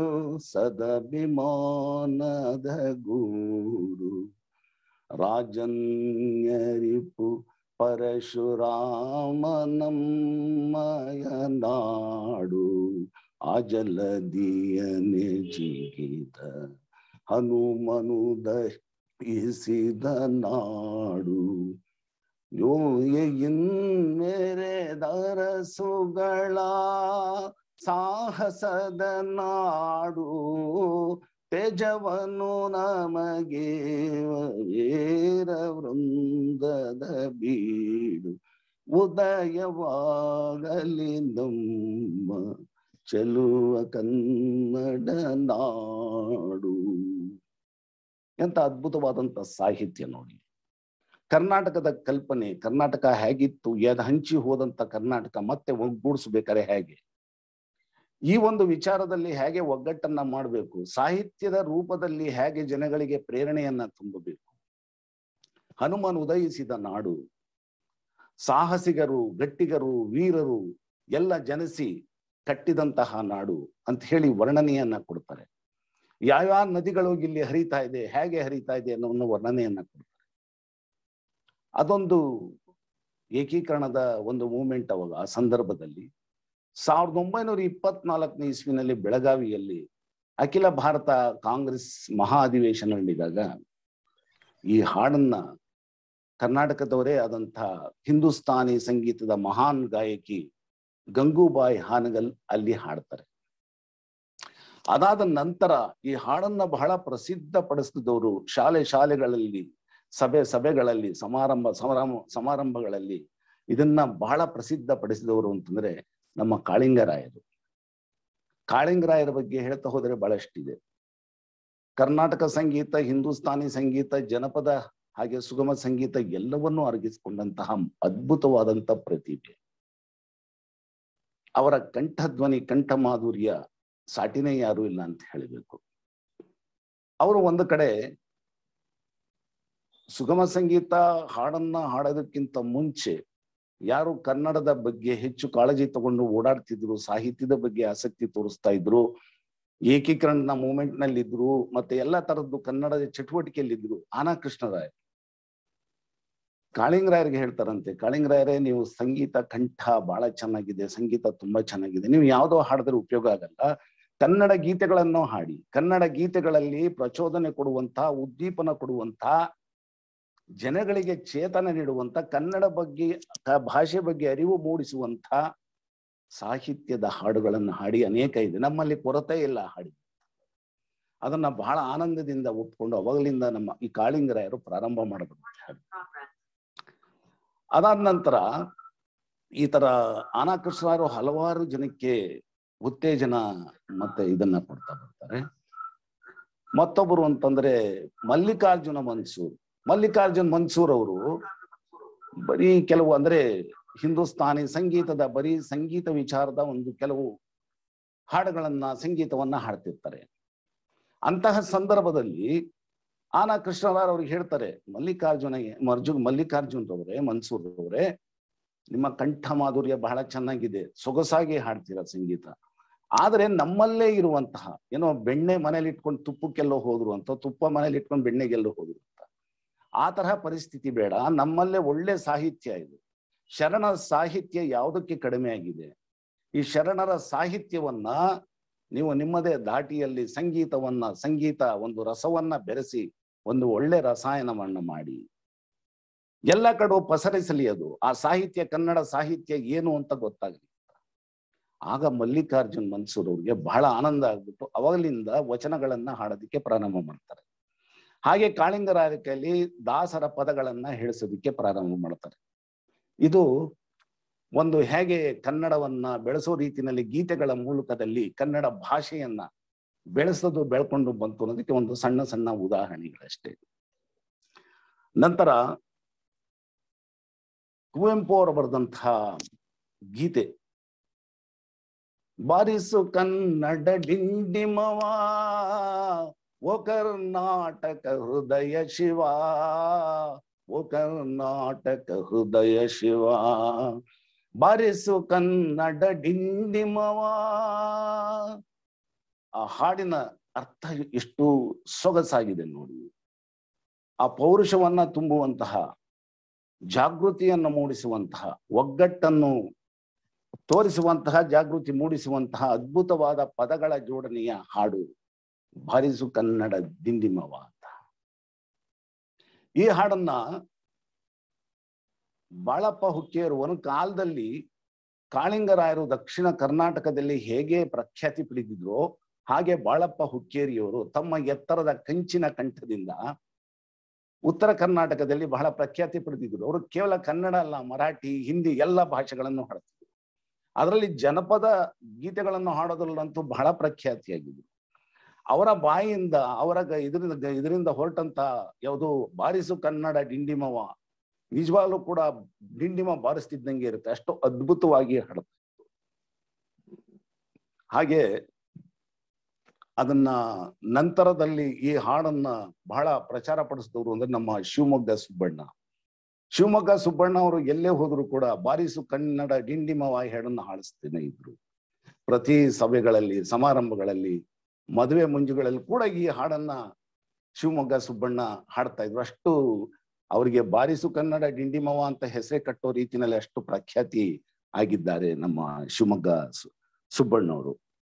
ಸದಭಿಮಾನದ ಗೂಡು ರಾಜನ್ಯರಿಪು ಪರಶುರಾಮನಮ್ಮಯ ನಾಡು ಆ ಜಲದಿಯನೆ ಜಿಗಿದ ಹನುಮನು ದಹಿಸಿದ ನಾಡು ಮೇರೆ ದರಸುಗಳ ಸಾಹಸದ ನಾಡು ತೇಜವನು ನಮಗೆ ವೀರ ವೃಂದದ ಬೀಡು ಉದಯವಾಗಲಿ ನಮ್ಮ ಚೆಲುವ ಕನ್ನಡ ನಾಡು ಎಂತ ಅದ್ಭುತವಾದಂತ ಸಾಹಿತ್ಯ ನೋಡಿ ಕರ್ನಾಟಕದ ಕಲ್ಪನೆ ಕರ್ನಾಟಕ ಹೇಗಿತ್ತು ಎದ್ ಹಂಚಿ ಹೋದಂತ ಕರ್ನಾಟಕ ಮತ್ತೆ ಒಗ್ಗೂಡಿಸ್ಬೇಕಾರೆ ಹೇಗೆ ಈ ಒಂದು ವಿಚಾರದಲ್ಲಿ ಹೇಗೆ ಒಗ್ಗಟ್ಟನ್ನ ಮಾಡಬೇಕು ಸಾಹಿತ್ಯದ ರೂಪದಲ್ಲಿ ಹೇಗೆ ಜನಗಳಿಗೆ ಪ್ರೇರಣೆಯನ್ನ ತುಂಬಬೇಕು ಹನುಮನ್ ಉದಯಿಸಿದ ನಾಡು ಸಾಹಸಿಗರು ಗಟ್ಟಿಗರು ವೀರರು ಎಲ್ಲ ಜನಸಿ ಕಟ್ಟಿದಂತಹ ನಾಡು ಅಂತ ಹೇಳಿ ವರ್ಣನೆಯನ್ನ ಕೊಡ್ತಾರೆ ಯಾವ್ಯಾವ ನದಿಗಳು ಇಲ್ಲಿ ಹರಿತಾ ಇದೆ ಹೇಗೆ ಹರಿತಾ ಇದೆ ಅನ್ನೋ ವರ್ಣನೆಯನ್ನ ಕೊಡ್ತಾರೆ ಅದೊಂದು ಏಕೀಕರಣದ ಒಂದು ಮೂಮೆಂಟ್ ಅವಾಗ ಆ ಸಂದರ್ಭದಲ್ಲಿ ಸಾವಿರದ ಒಂಬೈನೂರ ಇಪ್ಪತ್ನಾಲ್ಕನೇ ಇಸ್ವಿನಲ್ಲಿ ಬೆಳಗಾವಿಯಲ್ಲಿ ಅಖಿಲ ಭಾರತ ಕಾಂಗ್ರೆಸ್ ಮಹಾ ಅಧಿವೇಶನ ನಡೆದಾಗ ಈ ಹಾಡನ್ನ ಕರ್ನಾಟಕದವರೇ ಆದಂಥ ಹಿಂದೂಸ್ತಾನಿ ಸಂಗೀತದ ಮಹಾನ್ ಗಾಯಕಿ ಗಂಗೂಬಾಯಿ ಹಾನಗಲ್ ಅಲ್ಲಿ ಹಾಡ್ತಾರೆ ಅದಾದ ನಂತರ ಈ ಹಾಡನ್ನ ಬಹಳ ಪ್ರಸಿದ್ಧ ಪಡಿಸಿದವರು ಶಾಲೆ ಶಾಲೆಗಳಲ್ಲಿ ಸಭೆ ಸಭೆಗಳಲ್ಲಿ ಸಮಾರಂಭ ಸಮಾರಂಭ ಸಮಾರಂಭಗಳಲ್ಲಿ ಇದನ್ನ ಬಹಳ ಪ್ರಸಿದ್ಧ ಪಡಿಸಿದವರು ಅಂತಂದ್ರೆ ನಮ್ಮ ಕಾಳಿಂಗರಾಯರು ಕಾಳಿಂಗರಾಯರ ಬಗ್ಗೆ ಹೇಳ್ತಾ ಹೋದರೆ ಬಹಳಷ್ಟಿದೆ ಕರ್ನಾಟಕ ಸಂಗೀತ ಹಿಂದೂಸ್ತಾನಿ ಸಂಗೀತ ಜನಪದ ಹಾಗೆ ಸುಗಮ ಸಂಗೀತ ಎಲ್ಲವನ್ನೂ ಅರಗಿಸಿಕೊಂಡಂತಹ ಅದ್ಭುತವಾದಂತ ಪ್ರತಿಭೆ ಅವರ ಕಂಠಧ್ವನಿ ಕಂಠ ಮಾಧುರ್ಯ ಸಾಟಿನೇ ಯಾರು ಇಲ್ಲ ಅಂತ ಹೇಳಬೇಕು ಅವರು ಒಂದು ಕಡೆ ಸುಗಮ ಸಂಗೀತ ಹಾಡನ್ನ ಹಾಡೋದಕ್ಕಿಂತ ಮುಂಚೆ ಯಾರು ಕನ್ನಡದ ಬಗ್ಗೆ ಹೆಚ್ಚು ಕಾಳಜಿ ತಗೊಂಡು ಓಡಾಡ್ತಿದ್ರು ಸಾಹಿತ್ಯದ ಬಗ್ಗೆ ಆಸಕ್ತಿ ತೋರಿಸ್ತಾ ಇದ್ರು ಏಕೀಕರಣದ ಮೂಮೆಂಟ್ ನಲ್ಲಿ ಇದ್ರು ಮತ್ತೆ ಎಲ್ಲಾ ತರದ್ದು ಕನ್ನಡದ ಚಟುವಟಿಕೆಯಲ್ಲಿದ್ರು ಆನಾ ಕೃಷ್ಣರಾಯ ಕಾಳಿಂಗರಾಯರಿಗೆ ಹೇಳ್ತಾರಂತೆ ಕಾಳಿಂಗರಾಯರೇ ನೀವು ಸಂಗೀತ ಕಂಠ ಬಹಳ ಚೆನ್ನಾಗಿದೆ ಸಂಗೀತ ತುಂಬಾ ಚೆನ್ನಾಗಿದೆ ನೀವು ಯಾವ್ದೋ ಹಾಡಿದ್ರೆ ಉಪಯೋಗ ಆಗಲ್ಲ ಕನ್ನಡ ಗೀತೆಗಳನ್ನು ಹಾಡಿ ಕನ್ನಡ ಗೀತೆಗಳಲ್ಲಿ ಪ್ರಚೋದನೆ ಕೊಡುವಂತ ಉದ್ದೀಪನ ಕೊಡುವಂತ ಜನಗಳಿಗೆ ಚೇತನ ನೀಡುವಂತ ಕನ್ನಡ ಬಗ್ಗೆ ಕ- ಭಾಷೆ ಬಗ್ಗೆ ಅರಿವು ಮೂಡಿಸುವಂತ ಸಾಹಿತ್ಯದ ಹಾಡುಗಳನ್ನು ಹಾಡಿ ಅನೇಕ ಇದೆ ನಮ್ಮಲ್ಲಿ ಕೊರತೆ ಇಲ್ಲ ಹಾಡಿ ಅದನ್ನ ಬಹಳ ಆನಂದದಿಂದ ಒಪ್ಕೊಂಡು ಅವಾಗಲಿಂದ ನಮ್ಮ ಈ ಕಾಳಿಂಗರಾಯರು ಪ್ರಾರಂಭ ಮಾಡಬಹುದು ಅದಾದ ನಂತರ ಈ ತರ ಆನಾಕೃಷ್ಣರು ಹಲವಾರು ಜನಕ್ಕೆ ಉತ್ತೇಜನ ಮತ್ತೆ ಇದನ್ನ ಕೊಡ್ತಾ ಬರ್ತಾರೆ ಮತ್ತೊಬ್ಬರು ಅಂತಂದ್ರೆ ಮಲ್ಲಿಕಾರ್ಜುನ ಮನ್ಸೂರ್ ಮಲ್ಲಿಕಾರ್ಜುನ್ ಮನ್ಸೂರ್ ಅವರು ಬರೀ ಕೆಲವು ಅಂದ್ರೆ ಹಿಂದೂಸ್ತಾನಿ ಸಂಗೀತದ ಬರೀ ಸಂಗೀತ ವಿಚಾರದ ಒಂದು ಕೆಲವು ಹಾಡುಗಳನ್ನ ಸಂಗೀತವನ್ನ ಹಾಡ್ತಿರ್ತಾರೆ ಅಂತಹ ಸಂದರ್ಭದಲ್ಲಿ ಆನಾ ಕೃಷ್ಣರಾವ್ ಅವ್ರಿಗೆ ಹೇಳ್ತಾರೆ ಮಲ್ಲಿಕಾರ್ಜುನ ಮರ್ಜು ಮಲ್ಲಿಕಾರ್ಜುನ್ ರವರೇ ಮನ್ಸೂರ್ ರವರೇ ನಿಮ್ಮ ಕಂಠ ಮಾಧುರ್ಯ ಬಹಳ ಚೆನ್ನಾಗಿದೆ ಸೊಗಸಾಗಿ ಹಾಡ್ತೀರಾ ಸಂಗೀತ ಆದ್ರೆ ನಮ್ಮಲ್ಲೇ ಇರುವಂತಹ ಏನೋ ಬೆಣ್ಣೆ ಮನೇಲಿ ಇಟ್ಕೊಂಡು ತುಪ್ಪಕ್ಕೆಲ್ಲೋ ಹೋದ್ರು ಅಂತ ತುಪ್ಪ ಮನೇಲಿ ಇಟ್ಕೊಂಡು ಬೆಣ್ಣೆಗೆಲ್ಲೋ ಹೋದ್ರು ಅಂತ ಆ ತರಹ ಪರಿಸ್ಥಿತಿ ಬೇಡ ನಮ್ಮಲ್ಲೇ ಒಳ್ಳೆ ಸಾಹಿತ್ಯ ಇದೆ ಶರಣ ಸಾಹಿತ್ಯ ಯಾವುದಕ್ಕೆ ಕಡಿಮೆ ಆಗಿದೆ ಈ ಶರಣರ ಸಾಹಿತ್ಯವನ್ನ ನೀವು ನಿಮ್ಮದೇ ದಾಟಿಯಲ್ಲಿ ಸಂಗೀತವನ್ನ ಸಂಗೀತ ಒಂದು ರಸವನ್ನ ಬೆರೆಸಿ ಒಂದು ಒಳ್ಳೆ ರಸಾಯನವನ್ನ ಮಾಡಿ ಎಲ್ಲ ಕಡೆ ಪಸರಿಸಲಿ ಅದು ಆ ಸಾಹಿತ್ಯ ಕನ್ನಡ ಸಾಹಿತ್ಯ ಏನು ಅಂತ ಗೊತ್ತಾಗಲಿ ಆಗ ಮಲ್ಲಿಕಾರ್ಜುನ್ ಮನ್ಸೂರ್ ಅವ್ರಿಗೆ ಬಹಳ ಆನಂದ ಆಗ್ಬಿಟ್ಟು ಅವಾಗಲಿಂದ ವಚನಗಳನ್ನ ಹಾಡೋದಕ್ಕೆ ಪ್ರಾರಂಭ ಮಾಡ್ತಾರೆ ಹಾಗೆ ಕಾಳಿಂಗರಾಯರ ಕೈಲಿ ದಾಸರ ಪದಗಳನ್ನ ಹೇಳಿಸೋದಕ್ಕೆ ಪ್ರಾರಂಭ ಮಾಡ್ತಾರೆ ಇದು ಒಂದು ಹೇಗೆ ಕನ್ನಡವನ್ನ ಬೆಳೆಸೋ ರೀತಿಯಲ್ಲಿ ಗೀತೆಗಳ ಮೂಲಕದಲ್ಲಿ ಕನ್ನಡ ಭಾಷೆಯನ್ನ ಬೆಳೆಸೋದು ಬೆಳ್ಕೊಂಡು ಬಂತು ಅನ್ನೋದಕ್ಕೆ ಒಂದು ಸಣ್ಣ ಸಣ್ಣ ಉದಾಹರಣೆಗಳಷ್ಟೇ ನಂತರ ಕುವೆಂಪು ಅವರು ಬರೆದಂತಹ ಗೀತೆ ಬಾರಿಸು ಕನ್ನಡ ಡಿಂಡಿಮವ ಓ ಕರ್ನಾಟಕ ಹೃದಯ ಶಿವ ಓ ಕರ್ನಾಟಕ ಹೃದಯ ಶಿವ ಬಾರಿಸು ಕನ್ನಡ ಡಿಂಡಿಮವ ಆ ಹಾಡಿನ ಅರ್ಥ ಎಷ್ಟು ಸೊಗಸಾಗಿದೆ ನೋಡಿ ಆ ಪೌರುಷವನ್ನ ತುಂಬುವಂತಹ ಜಾಗೃತಿಯನ್ನು ಮೂಡಿಸುವಂತಹ ಒಗ್ಗಟ್ಟನ್ನು ತೋರಿಸುವಂತಹ ಜಾಗೃತಿ ಮೂಡಿಸುವಂತಹ ಅದ್ಭುತವಾದ ಪದಗಳ ಜೋಡಣೆಯ ಹಾಡು ಬಾರಿಸು ಕನ್ನಡ ದಿಂಡಿಮವ ಅಂತ ಈ ಹಾಡನ್ನ ಬಾಳಪ್ಪ ಹುಕ್ಕೇರು ಒಂದು ಕಾಲದಲ್ಲಿ ಕಾಳಿಂಗರಾಯರು ದಕ್ಷಿಣ ಕರ್ನಾಟಕದಲ್ಲಿ ಹೇಗೆ ಪ್ರಖ್ಯಾತಿ ಪಡೆದಿದ್ರೋ ಹಾಗೆ ಬಾಳಪ್ಪ ಹುಕ್ಕೇರಿಯವರು ತಮ್ಮ ಎತ್ತರದ ಕಂಚಿನ ಕಂಠದಿಂದ ಉತ್ತರ ಕರ್ನಾಟಕದಲ್ಲಿ ಬಹಳ ಪ್ರಖ್ಯಾತಿ ಪಡೆದಿದ್ರು ಅವರು ಕೇವಲ ಕನ್ನಡ ಅಲ್ಲ ಮರಾಠಿ ಹಿಂದಿ ಎಲ್ಲ ಭಾಷೆಗಳನ್ನು ಹಾಡ್ತಿದ್ರು ಅದರಲ್ಲಿ ಜನಪದ ಗೀತೆಗಳನ್ನು ಹಾಡೋದ್ರಲ್ಲಂತೂ ಬಹಳ ಪ್ರಖ್ಯಾತಿಯಾಗಿದ್ರು ಅವರ ಬಾಯಿಯಿಂದ ಅವರ ಗ- ಇದರಿಂದ ಗ- ಇದರಿಂದ ಹೊರಟಂತ ಯಾವುದು ಬಾರಿಸು ಕನ್ನಡ ಡಿಂಡಿಮವ ನಿಜವಾಗ್ಲೂ ಕೂಡ ಡಿಂಡಿಮ ಬಾರಿಸ್ತಿದ್ದಂಗೆ ಇರುತ್ತೆ ಅಷ್ಟು ಅದ್ಭುತವಾಗಿ ಹಾಡುತ್ತೆ ಹಾಗೆ ಅದನ್ನ ನಂತರದಲ್ಲಿ ಈ ಹಾಡನ್ನ ಬಹಳ ಪ್ರಚಾರ ಪಡಿಸಿದವರು ಅಂದ್ರೆ ನಮ್ಮ ಶಿವಮೊಗ್ಗ ಸುಬ್ಬಣ್ಣ ಶಿವಮೊಗ್ಗ ಸುಬ್ಬಣ್ಣ ಅವರು ಎಲ್ಲೇ ಹೋದ್ರು ಕೂಡ ಬಾರಿಸು ಕನ್ನಡ ಡಿಂಡಿಮವ ಹಾಡನ್ನ ಹಾಡಿಸ್ತೇನೆ ಇದ್ರು ಪ್ರತಿ ಸಭೆಗಳಲ್ಲಿ ಸಮಾರಂಭಗಳಲ್ಲಿ ಮದುವೆ ಮುಂಜುಗಳಲ್ಲಿ ಕೂಡ ಈ ಹಾಡನ್ನ ಶಿವಮೊಗ್ಗ ಸುಬ್ಬಣ್ಣ ಹಾಡ್ತಾ ಇದ್ರು ಅಷ್ಟು ಅವರಿಗೆ ಬಾರಿಸು ಕನ್ನಡ ಡಿಂಡಿಮವ ಅಂತ ಹೆಸರೇ ಕಟ್ಟೋ ರೀತಿನಲ್ಲಿ ಅಷ್ಟು ಪ್ರಖ್ಯಾತಿ ಆಗಿದ್ದಾರೆ ನಮ್ಮ ಶಿವಮೊಗ್ಗ ಸು- ಸುಬ್ಬಣ್ಣವರು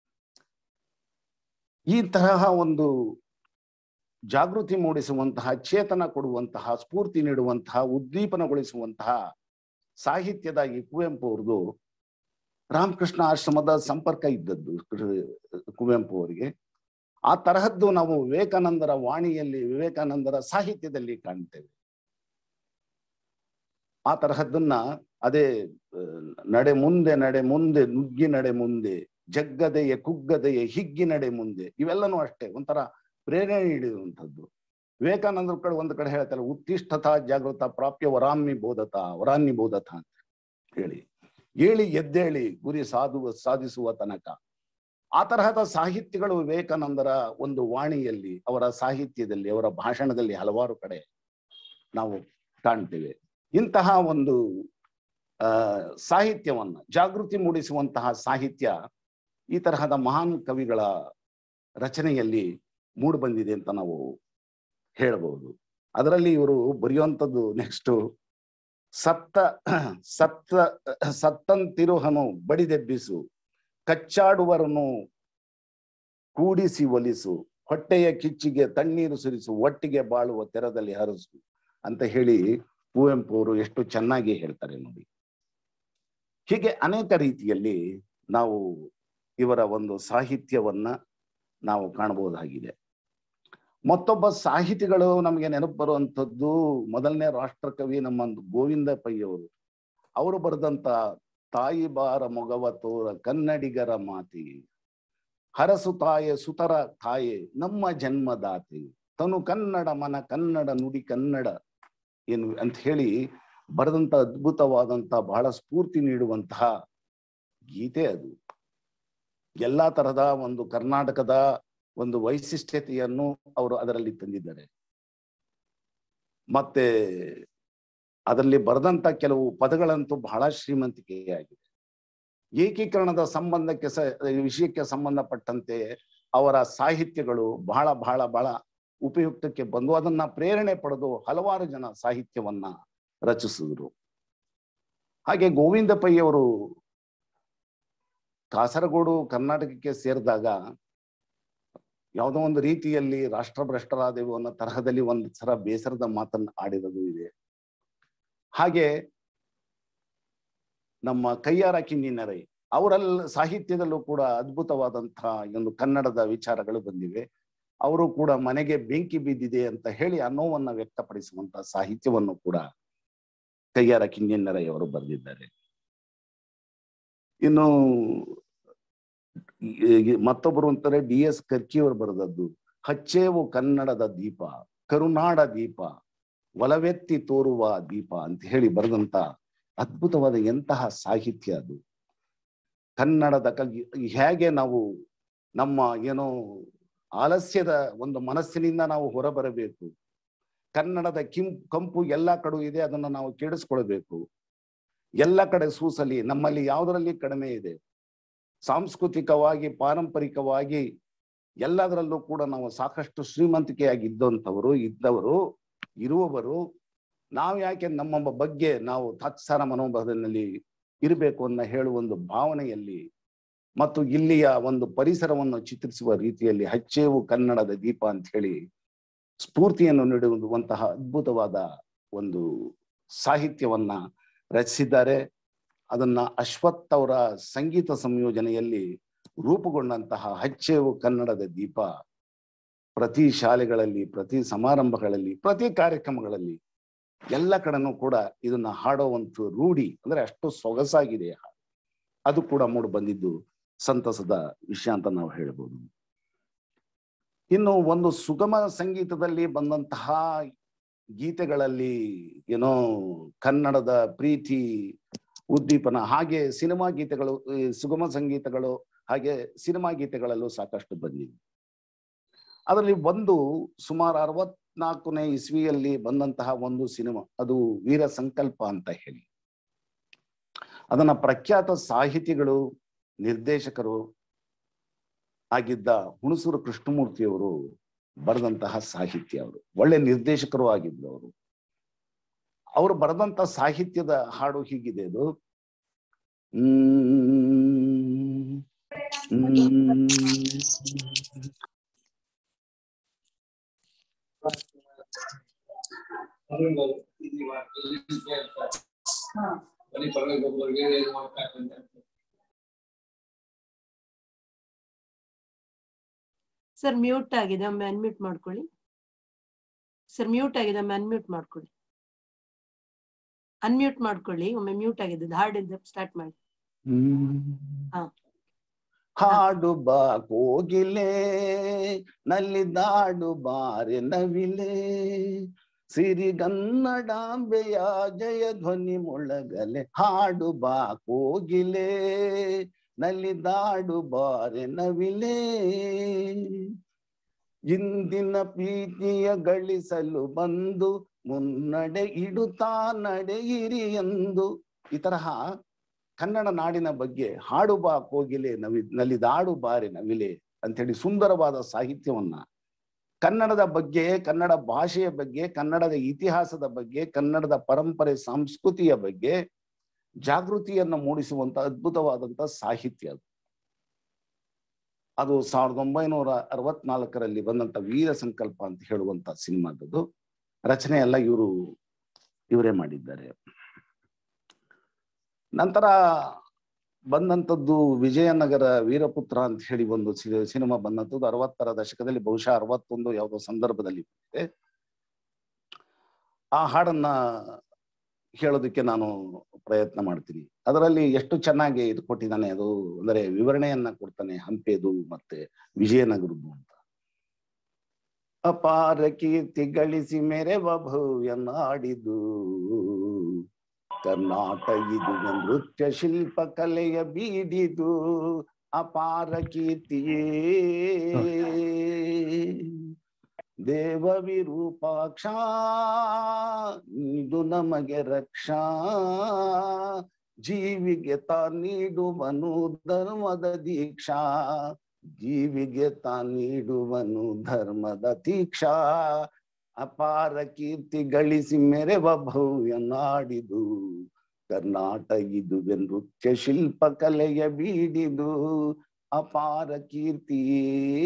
ಈ ತರಹ ಒಂದು ಜಾಗೃತಿ ಮೂಡಿಸುವಂತಹ ಚೇತನ ಕೊಡುವಂತಹ ಸ್ಫೂರ್ತಿ ನೀಡುವಂತಹ ಉದ್ದೀಪನಗೊಳಿಸುವಂತಹ ಸಾಹಿತ್ಯದ ಈ ಕುವೆಂಪು ಅವ್ರದ್ದು ರಾಮಕೃಷ್ಣ ಆಶ್ರಮದ ಸಂಪರ್ಕ ಇದ್ದದ್ದು ಕುವೆಂಪು ಅವರಿಗೆ ಆ ತರಹದ್ದು ನಾವು ವಿವೇಕಾನಂದರ ವಾಣಿಯಲ್ಲಿ ವಿವೇಕಾನಂದರ ಸಾಹಿತ್ಯದಲ್ಲಿ ಕಾಣ್ತೇವೆ ಆ ತರಹದ್ದನ್ನ ಅದೇ ಆ, ನಡೆ ಮುಂದೆ ನಡೆ ಮುಂದೆ ನುಗ್ಗಿ ನಡೆ ಮುಂದೆ ಜಗ್ಗದೆಯ ಕುಗ್ಗದೆಯ ಹಿಗ್ಗಿ ನಡೆ ಮುಂದೆ ಇವೆಲ್ಲನೂ ಅಷ್ಟೇ ಒಂಥರ ಪ್ರೇರಣೆ ನೀಡುವಂಥದ್ದು ವಿವೇಕಾನಂದ್ರ ಕಡೆ ಒಂದು ಕಡೆ ಹೇಳ್ತಾರೆ ಉತ್ತಿಷ್ಠತ ಜಾಗೃತ ಪ್ರಾಪ್ಯ ವರಾಮ್ಯ ಬೋಧತ ವರಾನ್ಯ ಬೋಧತ ಅಂತ ಹೇಳಿ ಏಳಿ ಎದ್ದೇಳಿ ಗುರಿ ಸಾಧುವ ಸಾಧಿಸುವ ತನಕ ಆ ತರಹದ ಸಾಹಿತ್ಯಗಳು ವಿವೇಕಾನಂದರ ಒಂದು ವಾಣಿಯಲ್ಲಿ ಅವರ ಸಾಹಿತ್ಯದಲ್ಲಿ ಅವರ ಭಾಷಣದಲ್ಲಿ ಹಲವಾರು ಕಡೆ ನಾವು ಕಾಣ್ತೇವೆ ಇಂತಹ ಒಂದು ಆ ಸಾಹಿತ್ಯವನ್ನ ಜಾಗೃತಿ ಮೂಡಿಸುವಂತಹ ಸಾಹಿತ್ಯ ಈ ತರಹದ ಮಹಾನ್ ಕವಿಗಳ ರಚನೆಯಲ್ಲಿ ಮೂಡಿ ಬಂದಿದೆ ಅಂತ ನಾವು ಹೇಳಬಹುದು ಅದರಲ್ಲಿ ಇವರು ಬರೆಯುವಂಥದ್ದು ನೆಕ್ಸ್ಟ್ ಸತ್ತ ಸತ್ತ ಸತ್ತಂತಿರುಹನು ಬಡಿದೆಬ್ಬಿಸು ಕಚ್ಚಾಡುವರನು ಕೂಡಿಸಿ ಒಲಿಸು ಹೊಟ್ಟೆಯ ಕಿಚ್ಚಿಗೆ ತಣ್ಣೀರು ಸುರಿಸು ಒಟ್ಟಿಗೆ ಬಾಳುವ ತೆರದಲ್ಲಿ ಹರಸು ಅಂತ ಹೇಳಿ ಕುವೆಂಪು ಅವರು ಎಷ್ಟು ಚೆನ್ನಾಗಿ ಹೇಳ್ತಾರೆ ನೋಡಿ ಹೀಗೆ ಅನೇಕ ರೀತಿಯಲ್ಲಿ ನಾವು ಇವರ ಒಂದು ಸಾಹಿತ್ಯವನ್ನ ನಾವು ಕಾಣಬಹುದಾಗಿದೆ ಮತ್ತೊಬ್ಬ ಸಾಹಿತಿಗಳು ನಮಗೆ ನೆನಪು ಬರುವಂಥದ್ದು ಮೊದಲನೇ ರಾಷ್ಟ್ರಕವಿ ನಮ್ಮ ಗೋವಿಂದ ಪೈ ಅವರು ಅವರು ಬರೆದಂತ ತಾಯಿ ಬಾರ ಮೊಗವ ತೋರ ಕನ್ನಡಿಗರ ಮಾತಿ ಹರಸು ತಾಯೆ ಸುತರ ತಾಯೆ ನಮ್ಮ ಜನ್ಮದಾತಿ ತನು ಕನ್ನಡ ಮನ ಕನ್ನಡ ನುಡಿ ಕನ್ನಡ ಏನು ಅಂತ ಹೇಳಿ ಬರೆದಂತ ಅದ್ಭುತವಾದಂತ ಬಹಳ ಸ್ಫೂರ್ತಿ ನೀಡುವಂತಹ ಗೀತೆ ಅದು ಎಲ್ಲಾ ತರಹದ ಒಂದು ಕರ್ನಾಟಕದ ಒಂದು ವೈಶಿಷ್ಟ್ಯತೆಯನ್ನು ಅವರು ಅದರಲ್ಲಿ ತಂದಿದ್ದಾರೆ ಮತ್ತೆ ಅದರಲ್ಲಿ ಬರೆದಂತ ಕೆಲವು ಪದಗಳಂತೂ ಬಹಳ ಶ್ರೀಮಂತಿಕೆಯಾಗಿದೆ ಏಕೀಕರಣದ ಸಂಬಂಧಕ್ಕೆ ಸ ವಿಷಯಕ್ಕೆ ಸಂಬಂಧಪಟ್ಟಂತೆ ಅವರ ಸಾಹಿತ್ಯಗಳು ಬಹಳ ಬಹಳ ಬಹಳ ಉಪಯುಕ್ತಕ್ಕೆ ಬಂದು ಅದನ್ನ ಪ್ರೇರಣೆ ಪಡೆದು ಹಲವಾರು ಜನ ಸಾಹಿತ್ಯವನ್ನ ರಚಿಸಿದ್ರು ಹಾಗೆ ಗೋವಿಂದ ಪೈ ಅವರು ಕಾಸರಗೋಡು ಕರ್ನಾಟಕಕ್ಕೆ ಸೇರಿದಾಗ ಯಾವುದೋ ಒಂದು ರೀತಿಯಲ್ಲಿ ರಾಷ್ಟ್ರಭ್ರಷ್ಟರಾದೆವು ಅನ್ನೋ ತರಹದಲ್ಲಿ ಒಂದು ಸಲ ಬೇಸರದ ಮಾತನ್ನು ಆಡಿರೋದು ಇದೆ ಹಾಗೆ ನಮ್ಮ ಕೈಯಾರ ಕಿನ್ನಿನರೈ ಅವರೆಲ್ಲ ಸಾಹಿತ್ಯದಲ್ಲೂ ಕೂಡ ಅದ್ಭುತವಾದಂತಹ ಒಂದು ಕನ್ನಡದ ವಿಚಾರಗಳು ಬಂದಿವೆ ಅವರು ಕೂಡ ಮನೆಗೆ ಬೆಂಕಿ ಬಿದ್ದಿದೆ ಅಂತ ಹೇಳಿ ಆ ನೋವನ್ನ ವ್ಯಕ್ತಪಡಿಸುವಂತಹ ಸಾಹಿತ್ಯವನ್ನು ಕೂಡ ಕೈಯಾರ ಕಿನ್ನಿನರೈ ಅವರು ಬರೆದಿದ್ದಾರೆ ಇನ್ನು ಈ- ಮತ್ತೊಬ್ಬರು ಅಂತಾರೆ ಡಿ ಎಸ್ ಕರ್ಕಿ ಅವರು ಬರೆದದ್ದು ಹಚ್ಚೇವು ಕನ್ನಡದ ದೀಪ ಕರುನಾಡ ದೀಪ ಒಲವೆತ್ತಿ ತೋರುವ ದೀಪ ಅಂತ ಹೇಳಿ ಬರೆದಂತ ಅದ್ಭುತವಾದ ಎಂತಹ ಸಾಹಿತ್ಯ ಅದು ಕನ್ನಡದ ಕಲ್- ಹೇಗೆ ನಾವು ನಮ್ಮ ಏನೋ ಆಲಸ್ಯದ ಒಂದು ಮನಸ್ಸಿನಿಂದ ನಾವು ಹೊರಬರಬೇಕು ಕನ್ನಡದ ಕಿಂ ಕಂಪು ಎಲ್ಲ ಕಡೆ ಇದೆ ಅದನ್ನು ನಾವು ಕೇಳಿಸ್ಕೊಳ್ಬೇಕು ಎಲ್ಲ ಕಡೆ ಸೂಸಲಿ ನಮ್ಮಲ್ಲಿ ಯಾವುದರಲ್ಲಿ ಕಡಿಮೆ ಇದೆ ಸಾಂಸ್ಕೃತಿಕವಾಗಿ ಪಾರಂಪರಿಕವಾಗಿ ಎಲ್ಲದರಲ್ಲೂ ಕೂಡ ನಾವು ಸಾಕಷ್ಟು ಶ್ರೀಮಂತಿಕೆಯಾಗಿ ಇದ್ದಂಥವರು ಇದ್ದವರು ಇರುವವರು ನಾವು ಯಾಕೆ ನಮ್ಮ ಬಗ್ಗೆ ನಾವು ತಾತ್ಸಾರ ಮನೋಭಾವದಲ್ಲಿ ಇರಬೇಕು ಅನ್ನೋ ಹೇಳುವ ಒಂದು ಭಾವನೆಯಲ್ಲಿ ಮತ್ತು ಇಲ್ಲಿಯ ಒಂದು ಪರಿಸರವನ್ನು ಚಿತ್ರಿಸುವ ರೀತಿಯಲ್ಲಿ ಹಚ್ಚೇವು ಕನ್ನಡದ ದೀಪ ಅಂತ ಹೇಳಿ ಸ್ಫೂರ್ತಿಯನ್ನು ನೀಡುವಂತಹ ಅದ್ಭುತವಾದ ಒಂದು ಸಾಹಿತ್ಯವನ್ನ ರಚಿಸಿದ್ದಾರೆ ಅದನ್ನ ಅಶ್ವಥ್ ಅವರ ಸಂಗೀತ ಸಂಯೋಜನೆಯಲ್ಲಿ ರೂಪುಗೊಂಡಂತಹ ಹಚ್ಚೇವು ಕನ್ನಡದ ದೀಪ ಪ್ರತಿ ಶಾಲೆಗಳಲ್ಲಿ ಪ್ರತಿ ಸಮಾರಂಭಗಳಲ್ಲಿ ಪ್ರತಿ ಕಾರ್ಯಕ್ರಮಗಳಲ್ಲಿ ಎಲ್ಲ ಕಡೆನೂ ಕೂಡ ಇದನ್ನ ಹಾಡುವಂತ ರೂಢಿ ಅಂದ್ರೆ ಅಷ್ಟು ಸೊಗಸಾಗಿದೆ ಆ ಹಾಡು. ಅದು ಕೂಡ ಮೂಡಿ ಬಂದಿದ್ದು ಸಂತಸದ ವಿಷಯ ಅಂತ ನಾವು ಹೇಳ್ಬೋದು ಇನ್ನು ಒಂದು ಸುಗಮ ಸಂಗೀತದಲ್ಲಿ ಬಂದಂತಹ ಗೀತೆಗಳಲ್ಲಿ ಏನೋ ಕನ್ನಡದ ಪ್ರೀತಿ ಉದ್ದೀಪನ ಹಾಗೆ ಸಿನಿಮಾ ಗೀತೆಗಳು ಈ ಸುಗಮ ಸಂಗೀತಗಳು ಹಾಗೆ ಸಿನಿಮಾ ಗೀತೆಗಳಲ್ಲೂ ಸಾಕಷ್ಟು ಬಂದಿವೆ ಅದರಲ್ಲಿ ಒಂದು ಸುಮಾರು ಅರವತ್ನಾಲ್ಕನೇ ಇಸ್ವಿಯಲ್ಲಿ ಬಂದಂತಹ ಒಂದು ಸಿನಿಮಾ ಅದು ವೀರ ಸಂಕಲ್ಪ ಅಂತ ಹೇಳಿ ಅದನ್ನ ಪ್ರಖ್ಯಾತ ಸಾಹಿತಿಗಳು ನಿರ್ದೇಶಕರು ಆಗಿದ್ದ ಹುಣಸೂರು ಕೃಷ್ಣಮೂರ್ತಿಯವರು ಬರೆದಂತಹ ಸಾಹಿತ್ಯ ಅವರು ಒಳ್ಳೆ ನಿರ್ದೇಶಕರು ಆಗಿದ್ರು ಅವರು ಅವರು ಬರೆದಂತ ಸಾಹಿತ್ಯದ ಹಾಡು ಹೀಗಿದೆ ಅದು ಹ್ಮ್ ಹ್ಮ್. ಸರ್ ಮ್ಯೂಟ್ ಆಗಿದೆ ಒಮ್ಮೆ ಅನ್ಮ್ಯೂಟ್ ಮಾಡ್ಕೊಳ್ಳಿ ಸರ್ ಮ್ಯೂಟ್ ಆಗಿದೆ ಒಮ್ಮೆ ಅನ್ಮ್ಯೂಟ್ ಮಾಡ್ಕೊಳ್ಳಿ ಅನ್ಮ್ಯೂಟ್ ಮಾಡ್ಕೊಳ್ಳಿ ಒಮ್ಮೆ ಮ್ಯೂಟ್ ಆಗಿದೆ ಹಾಡಿಂದ ಸ್ಟಾರ್ಟ್ ಮಾಡಿ ಹಾ. ಹಾಡು ಬಾ ಕೋಗಿಲೆ ನಲ್ಲಿದಾಡು ಬಾರೆ ನವಿಲೆ ಸಿರಿಗನ್ನಡಾಂಬೆಯ ಜಯ ಧ್ವನಿ ಮೊಳಗಲೆ ಹಾಡು ಬಾ ಕೋಗಿಲೆ ನಲ್ಲಿದಾಡು ಬಾರೆ ನವಿಲೆ ಇಂದಿನ ಪ್ರೀತಿಯ ಗಳಿಸಲು ಬಂದು ಮುನ್ನಡೆ ಇಡುತ್ತಾ ನಡೆಯಿರಿ ಎಂದು ಈ ತರಹ ಕನ್ನಡ ನಾಡಿನ ಬಗ್ಗೆ ಹಾಡು ಬಾ ಕೋಗಿಲೆ ನವಿ ನಲಿದಾಡು ಬಾರೆ ನವಿಲೆ ಅಂತೇಳಿ ಸುಂದರವಾದ ಸಾಹಿತ್ಯವನ್ನ ಕನ್ನಡದ ಬಗ್ಗೆ ಕನ್ನಡ ಭಾಷೆಯ ಬಗ್ಗೆ ಕನ್ನಡದ ಇತಿಹಾಸದ ಬಗ್ಗೆ ಕನ್ನಡದ ಪರಂಪರೆ ಸಂಸ್ಕೃತಿಯ ಬಗ್ಗೆ ಜಾಗೃತಿಯನ್ನು ಮೂಡಿಸುವಂತ ಅದ್ಭುತವಾದಂತ ಸಾಹಿತ್ಯ ಅದು ಅದು ಸಾವಿರದ ಒಂಬೈನೂರ ಅರವತ್ನಾಲ್ಕರಲ್ಲಿ ಬಂದಂತ ವೀರ ಸಂಕಲ್ಪ ಅಂತ ಹೇಳುವಂತ ಸಿನಿಮಾದದು ರಚನೆ ಎಲ್ಲ ಇವರು ಇವರೇ ಮಾಡಿದ್ದಾರೆ ನಂತರ ಬಂದಂಥದ್ದು ವಿಜಯನಗರ ವೀರಪುತ್ರ ಅಂತ ಹೇಳಿ ಒಂದು ಸಿ- ಸಿನಿಮಾ ಬಂದಂಥದ್ದು ಅರವತ್ತರ ದಶಕದಲ್ಲಿ ಬಹುಶಃ ಅರವತ್ತೊಂದು ಯಾವುದೋ ಸಂದರ್ಭದಲ್ಲಿ ಬಂದಿದೆ ಆ ಹಾಡನ್ನ ಹೇಳೋದಕ್ಕೆ ನಾನು ಪ್ರಯತ್ನ ಮಾಡ್ತೀನಿ ಅದರಲ್ಲಿ ಎಷ್ಟು ಚೆನ್ನಾಗಿ ಇದು ಕೊಟ್ಟಿದ್ದಾನೆ ಅದು ಅಂದರೆ ವಿವರಣೆಯನ್ನ ಕೊಡ್ತಾನೆ ಹಂಪೆದು ಮತ್ತೆ ವಿಜಯನಗರದ್ದು ಅಂತ ಅಪಾರ ಕೀರ್ತಿ ಗಳಿಸಿ ಮೆರೆವ ಭವ್ಯ ನಾಡಿದು ಕರ್ನಾಟ ಇದು ನೃತ್ಯ ಶಿಲ್ಪ ಕಲೆಯ ಬೀಡಿದು ಅಪಾರ ಕೀರ್ತಿಯೇ ದೇವ ವಿರೂಪಾಕ್ಷ ಇದು ನಮಗೆ ರಕ್ಷಾ ಜೀವಿಗೆ ತಾ ನೀಡುವನು ಧರ್ಮದ ದೀಕ್ಷಾ ಜೀವಿಗೆ ತಾ ನೀಡುವನು ಧರ್ಮದ ದೀಕ್ಷಾ ಅಪಾರ ಕೀರ್ತಿ ಗಳಿಸಿ ಮೆರೆವ ಭವ್ಯ ನಾಡಿದು ಕರ್ನಾಟ ಇದುವೆ ನೃತ್ಯ ಶಿಲ್ಪ ಕಲೆಯ ಬೀಡಿದು ಅಪಾರ ಕೀರ್ತಿಯೇ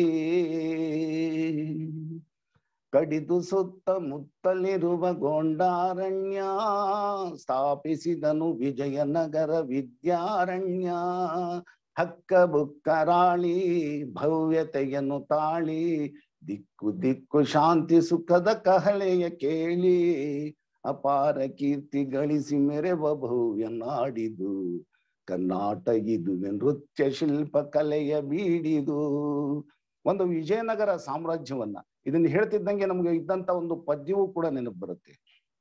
ಕಡಿದು ಸುತ್ತ ಮುತ್ತಲಿರುವ ಗೊಂಡಾರಣ್ಯ ಸ್ಥಾಪಿಸಿದನು ವಿಜಯನಗರ ವಿದ್ಯಾರಣ್ಯ ಹಕ್ಕ ಬುಕ್ಕರಾಳಿ ಭವ್ಯತೆಯನ್ನು ತಾಳಿ ದಿಕ್ಕು ದಿಕ್ಕು ಶಾಂತಿ ಸುಖದ ಕಹಳೆಯ ಕೇಳಿ ಅಪಾರ ಕೀರ್ತಿ ಗಳಿಸಿ ಮೆರೆವ ಭವ್ಯ ನಾಡಿದು ಕರ್ನಾಟ ಇದುವೆ ನೃತ್ಯ ಶಿಲ್ಪ ಕಲೆಯ ಬೀಡಿದು ಒಂದು ವಿಜಯನಗರ ಸಾಮ್ರಾಜ್ಯವನ್ನ ಇದನ್ನ ಹೇಳ್ತಿದ್ದಂಗೆ ನಮಗೆ ಇದ್ದಂತ ಒಂದು ಪದ್ಯವೂ ಕೂಡ ನೆನಪು ಬರುತ್ತೆ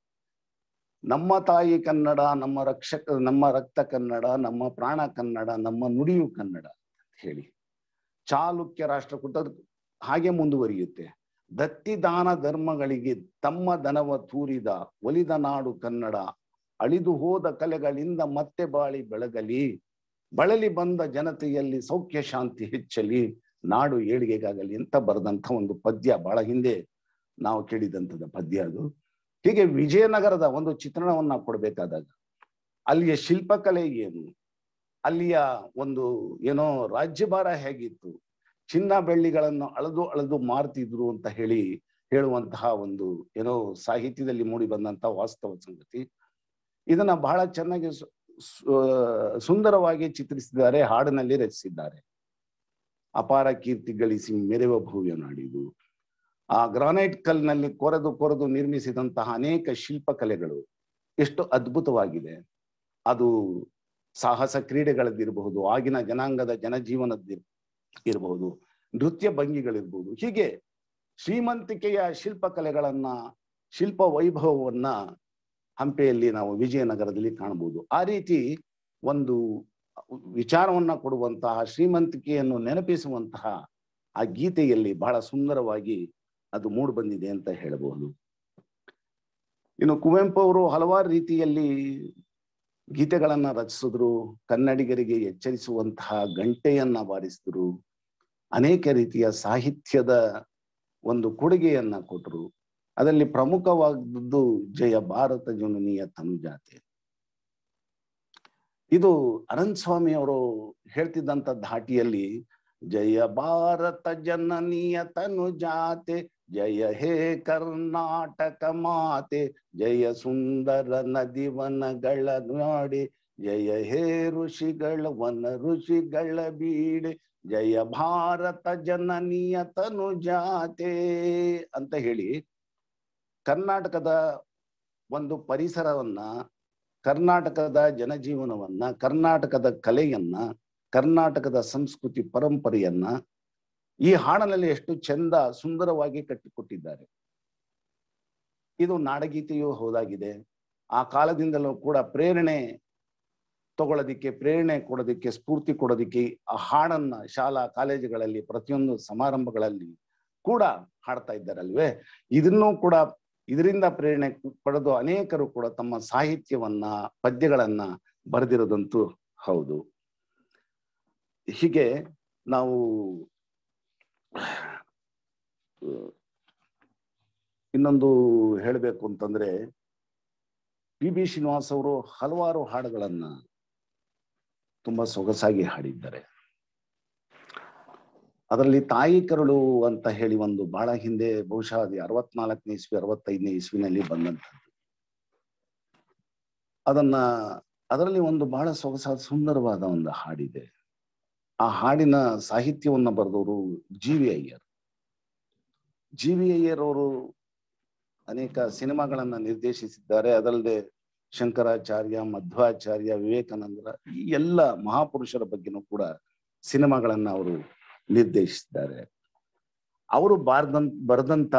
ನಮ್ಮ ತಾಯಿ ಕನ್ನಡ ನಮ್ಮ ರಕ್ಷಕ ನಮ್ಮ ರಕ್ತ ಕನ್ನಡ ನಮ್ಮ ಪ್ರಾಣ ಕನ್ನಡ ನಮ್ಮ ನುಡಿಯು ಕನ್ನಡ ಅಂತ ಹೇಳಿ ಚಾಲುಕ್ಯ ರಾಷ್ಟ್ರಕೂಟ ಹಾಗೆ ಮುಂದುವರಿಯುತ್ತೆ ದತ್ತಿ ದಾನ ಧರ್ಮಗಳಿಗೆ ತಮ್ಮ ದನವ ತೂರಿದ ಒಲಿದ ನಾಡು ಕನ್ನಡ ಅಳಿದು ಹೋದ ಕಲೆಗಳಿಂದ ಮತ್ತೆ ಬಾಳಿ ಬೆಳಗಲಿ ಬಳಲಿ ಬಂದ ಜನತೆಯಲ್ಲಿ ಸೌಖ್ಯ ಶಾಂತಿ ಹೆಚ್ಚಲಿ ನಾಡು ಏಳಿಗೆಗಾಗಲಿ ಅಂತ ಬರೆದಂತ ಒಂದು ಪದ್ಯ ಬಹಳ ಹಿಂದೆ ನಾವು ಕೇಳಿದಂಥದ್ದು ಪದ್ಯ ಅದು ಹೀಗೆ ವಿಜಯನಗರದ ಒಂದು ಚಿತ್ರಣವನ್ನ ಕೊಡ್ಬೇಕಾದಾಗ ಅಲ್ಲಿಯ ಶಿಲ್ಪಕಲೆ ಏನು ಅಲ್ಲಿಯ ಒಂದು ಏನೋ ರಾಜ್ಯಭಾರ ಹೇಗಿತ್ತು ಚಿನ್ನ ಬೆಳ್ಳಿಗಳನ್ನು ಅಳೆದು ಅಳೆದು ಮಾರ್ತಿದ್ರು ಅಂತ ಹೇಳಿ ಹೇಳುವಂತಹ ಒಂದು ಏನೋ ಸಾಹಿತ್ಯದಲ್ಲಿ ಮೂಡಿ ಬಂದಂತ ವಾಸ್ತವ ಸಂಗತಿ ಇದನ್ನ ಬಹಳ ಚೆನ್ನಾಗಿ ಸು- ಸು- ಸುಂದರವಾಗಿ ಚಿತ್ರಿಸಿದ್ದಾರೆ ಹಾಡಿನಲ್ಲಿ ರಚಿಸಿದ್ದಾರೆ ಅಪಾರ ಕೀರ್ತಿ ಗಳಿಸಿ ಮೆರೆವ ಭವ್ಯ ನಾಡಿದು ಆ ಗ್ರಾನೈಟ್ ಕಲ್ನಲ್ಲಿ ಕೊರೆದು ಕೊರೆದು ನಿರ್ಮಿಸಿದಂತಹ ಅನೇಕ ಶಿಲ್ಪಕಲೆಗಳು ಎಷ್ಟು ಅದ್ಭುತವಾಗಿದೆ ಅದು ಸಾಹಸ ಕ್ರೀಡೆಗಳದ್ದಿರಬಹುದು ಆಗಿನ ಜನಾಂಗದ ಜನಜೀವನದ್ದಿರ್ ಇರಬಹುದು ನೃತ್ಯ ಭಂಗಿಗಳಿರ್ಬಹುದು ಹೀಗೆ ಶ್ರೀಮಂತಿಕೆಯ ಶಿಲ್ಪಕಲೆಗಳನ್ನ ಶಿಲ್ಪ ವೈಭವವನ್ನ ಹಂಪೆಯಲ್ಲಿ ನಾವು ವಿಜಯನಗರದಲ್ಲಿ ಕಾಣಬಹುದು ಆ ರೀತಿ ಒಂದು ವಿಚಾರವನ್ನ ಕೊಡುವಂತಹ ಶ್ರೀಮಂತಿಕೆಯನ್ನು ನೆನಪಿಸುವಂತಹ ಆ ಗೀತೆಯಲ್ಲಿ ಬಹಳ ಸುಂದರವಾಗಿ ಅದು ಮೂಡ್ ಬಂದಿದೆ ಅಂತ ಹೇಳಬಹುದು ಇನ್ನು ಕುವೆಂಪು ಅವರು ಹಲವಾರು ರೀತಿಯಲ್ಲಿ ಗೀತೆಗಳನ್ನ ರಚಿಸಿದ್ರು ಕನ್ನಡಿಗರಿಗೆ ಎಚ್ಚರಿಸುವಂತಹ ಗಂಟೆಯನ್ನ ಬಾರಿಸಿದ್ರು ಅನೇಕ ರೀತಿಯ ಸಾಹಿತ್ಯದ ಒಂದು ಕೊಡುಗೆಯನ್ನ ಕೊಟ್ಟರು ಅದರಲ್ಲಿ ಪ್ರಮುಖವಾದದ್ದು ಜಯ ಭಾರತ ಜನನೀಯ ತನುಜಾತೆ ಇದು ಅನಂತ ಸ್ವಾಮಿ ಅವರು ಹೇಳ್ತಿದ್ದಂತ ಧಾಟಿಯಲ್ಲಿ ಜಯ ಭಾರತ ಜನನೀಯ ತನುಜಾತೆ ಜಯ ಹೇ ಕರ್ನಾಟಕ ಮಾತೆ ಜಯ ಸುಂದರ ನದಿ ವನಗಳ ನಾಡೆ ಜಯ ಹೇ ಋಷಿಗಳ ವನ ಋಷಿಗಳ ಬೀಡೆ ಜಯ ಭಾರತ ಜನನೀಯ ತನುಜಾತೆ ಅಂತ ಹೇಳಿ ಕರ್ನಾಟಕದ ಒಂದು ಪರಿಸರವನ್ನ ಕರ್ನಾಟಕದ ಜನಜೀವನವನ್ನ ಕರ್ನಾಟಕದ ಕಲೆಯನ್ನ ಕರ್ನಾಟಕದ ಸಂಸ್ಕೃತಿ ಪರಂಪರೆಯನ್ನ ಈ ಹಾಡಿನಲ್ಲಿ ಎಷ್ಟು ಚಂದ ಸುಂದರವಾಗಿ ಕಟ್ಟಿಕೊಟ್ಟಿದ್ದಾರೆ ಇದು ನಾಡಗೀತೆಯೂ ಹೌದಾಗಿದೆ ಆ ಕಾಲದಿಂದಲೂ ಕೂಡ ಪ್ರೇರಣೆ ತಗೊಳ್ಳೋದಿಕ್ಕೆ ಪ್ರೇರಣೆ ಕೊಡೋದಿಕ್ಕೆ ಸ್ಫೂರ್ತಿ ಕೊಡೋದಿಕ್ಕೆ ಆ ಹಾಡನ್ನ ಶಾಲಾ ಕಾಲೇಜುಗಳಲ್ಲಿ ಪ್ರತಿಯೊಂದು ಸಮಾರಂಭಗಳಲ್ಲಿ ಕೂಡ ಹಾಡ್ತಾ ಇದ್ದಾರಲ್ವೇ ಇದನ್ನೂ ಕೂಡ ಇದರಿಂದ ಪ್ರೇರಣೆ ಪಡೆದು ಅನೇಕರು ಕೂಡ ತಮ್ಮ ಸಾಹಿತ್ಯವನ್ನ ಪದ್ಯಗಳನ್ನ ಬರೆದಿರೋದಂತೂ ಹೌದು ಹೀಗೆ ನಾವು ಇನ್ನೊಂದು ಹೇಳಬೇಕು ಅಂತಂದ್ರೆ ಪಿ ಬಿ ಶ್ರೀನಿವಾಸ್ ಅವರು ಹಲವಾರು ಹಾಡುಗಳನ್ನ ತುಂಬಾ ಸೊಗಸಾಗಿ ಹಾಡಿದ್ದಾರೆ ಅದರಲ್ಲಿ ತಾಯಿ ಕರುಳು ಅಂತ ಹೇಳಿ ಒಂದು ಬಹಳ ಹಿಂದೆ ಬಹುಶಃ ಅದು ಅರವತ್ನಾಲ್ಕನೇ ಇಸ್ವಿ ಅರವತ್ತೈದನೇ ಇಸ್ವಿನಲ್ಲಿ ಬಂದಂಥದ್ದು ಅದನ್ನ ಅದರಲ್ಲಿ ಒಂದು ಬಹಳ ಸೊಗಸಾದ ಸುಂದರವಾದ ಒಂದು ಹಾಡಿದೆ ಆ ಹಾಡಿನ ಸಾಹಿತ್ಯವನ್ನ ಬರೆದವರು G V Iyer G V Iyer ಅವರು ಅನೇಕ ಸಿನಿಮಾಗಳನ್ನ ನಿರ್ದೇಶಿಸಿದ್ದಾರೆ ಅದಲ್ಲದೆ ಶಂಕರಾಚಾರ್ಯ ಮಧ್ವಾಚಾರ್ಯ ವಿವೇಕಾನಂದರ ಈ ಎಲ್ಲ ಮಹಾಪುರುಷರ ಬಗ್ಗೆನೂ ಕೂಡ ಸಿನಿಮಾಗಳನ್ನ ಅವರು ನಿರ್ದೇಶಿಸಿದ್ದಾರೆ ಅವರು ಬಾರ್ದಂತ ಬರೆದಂತ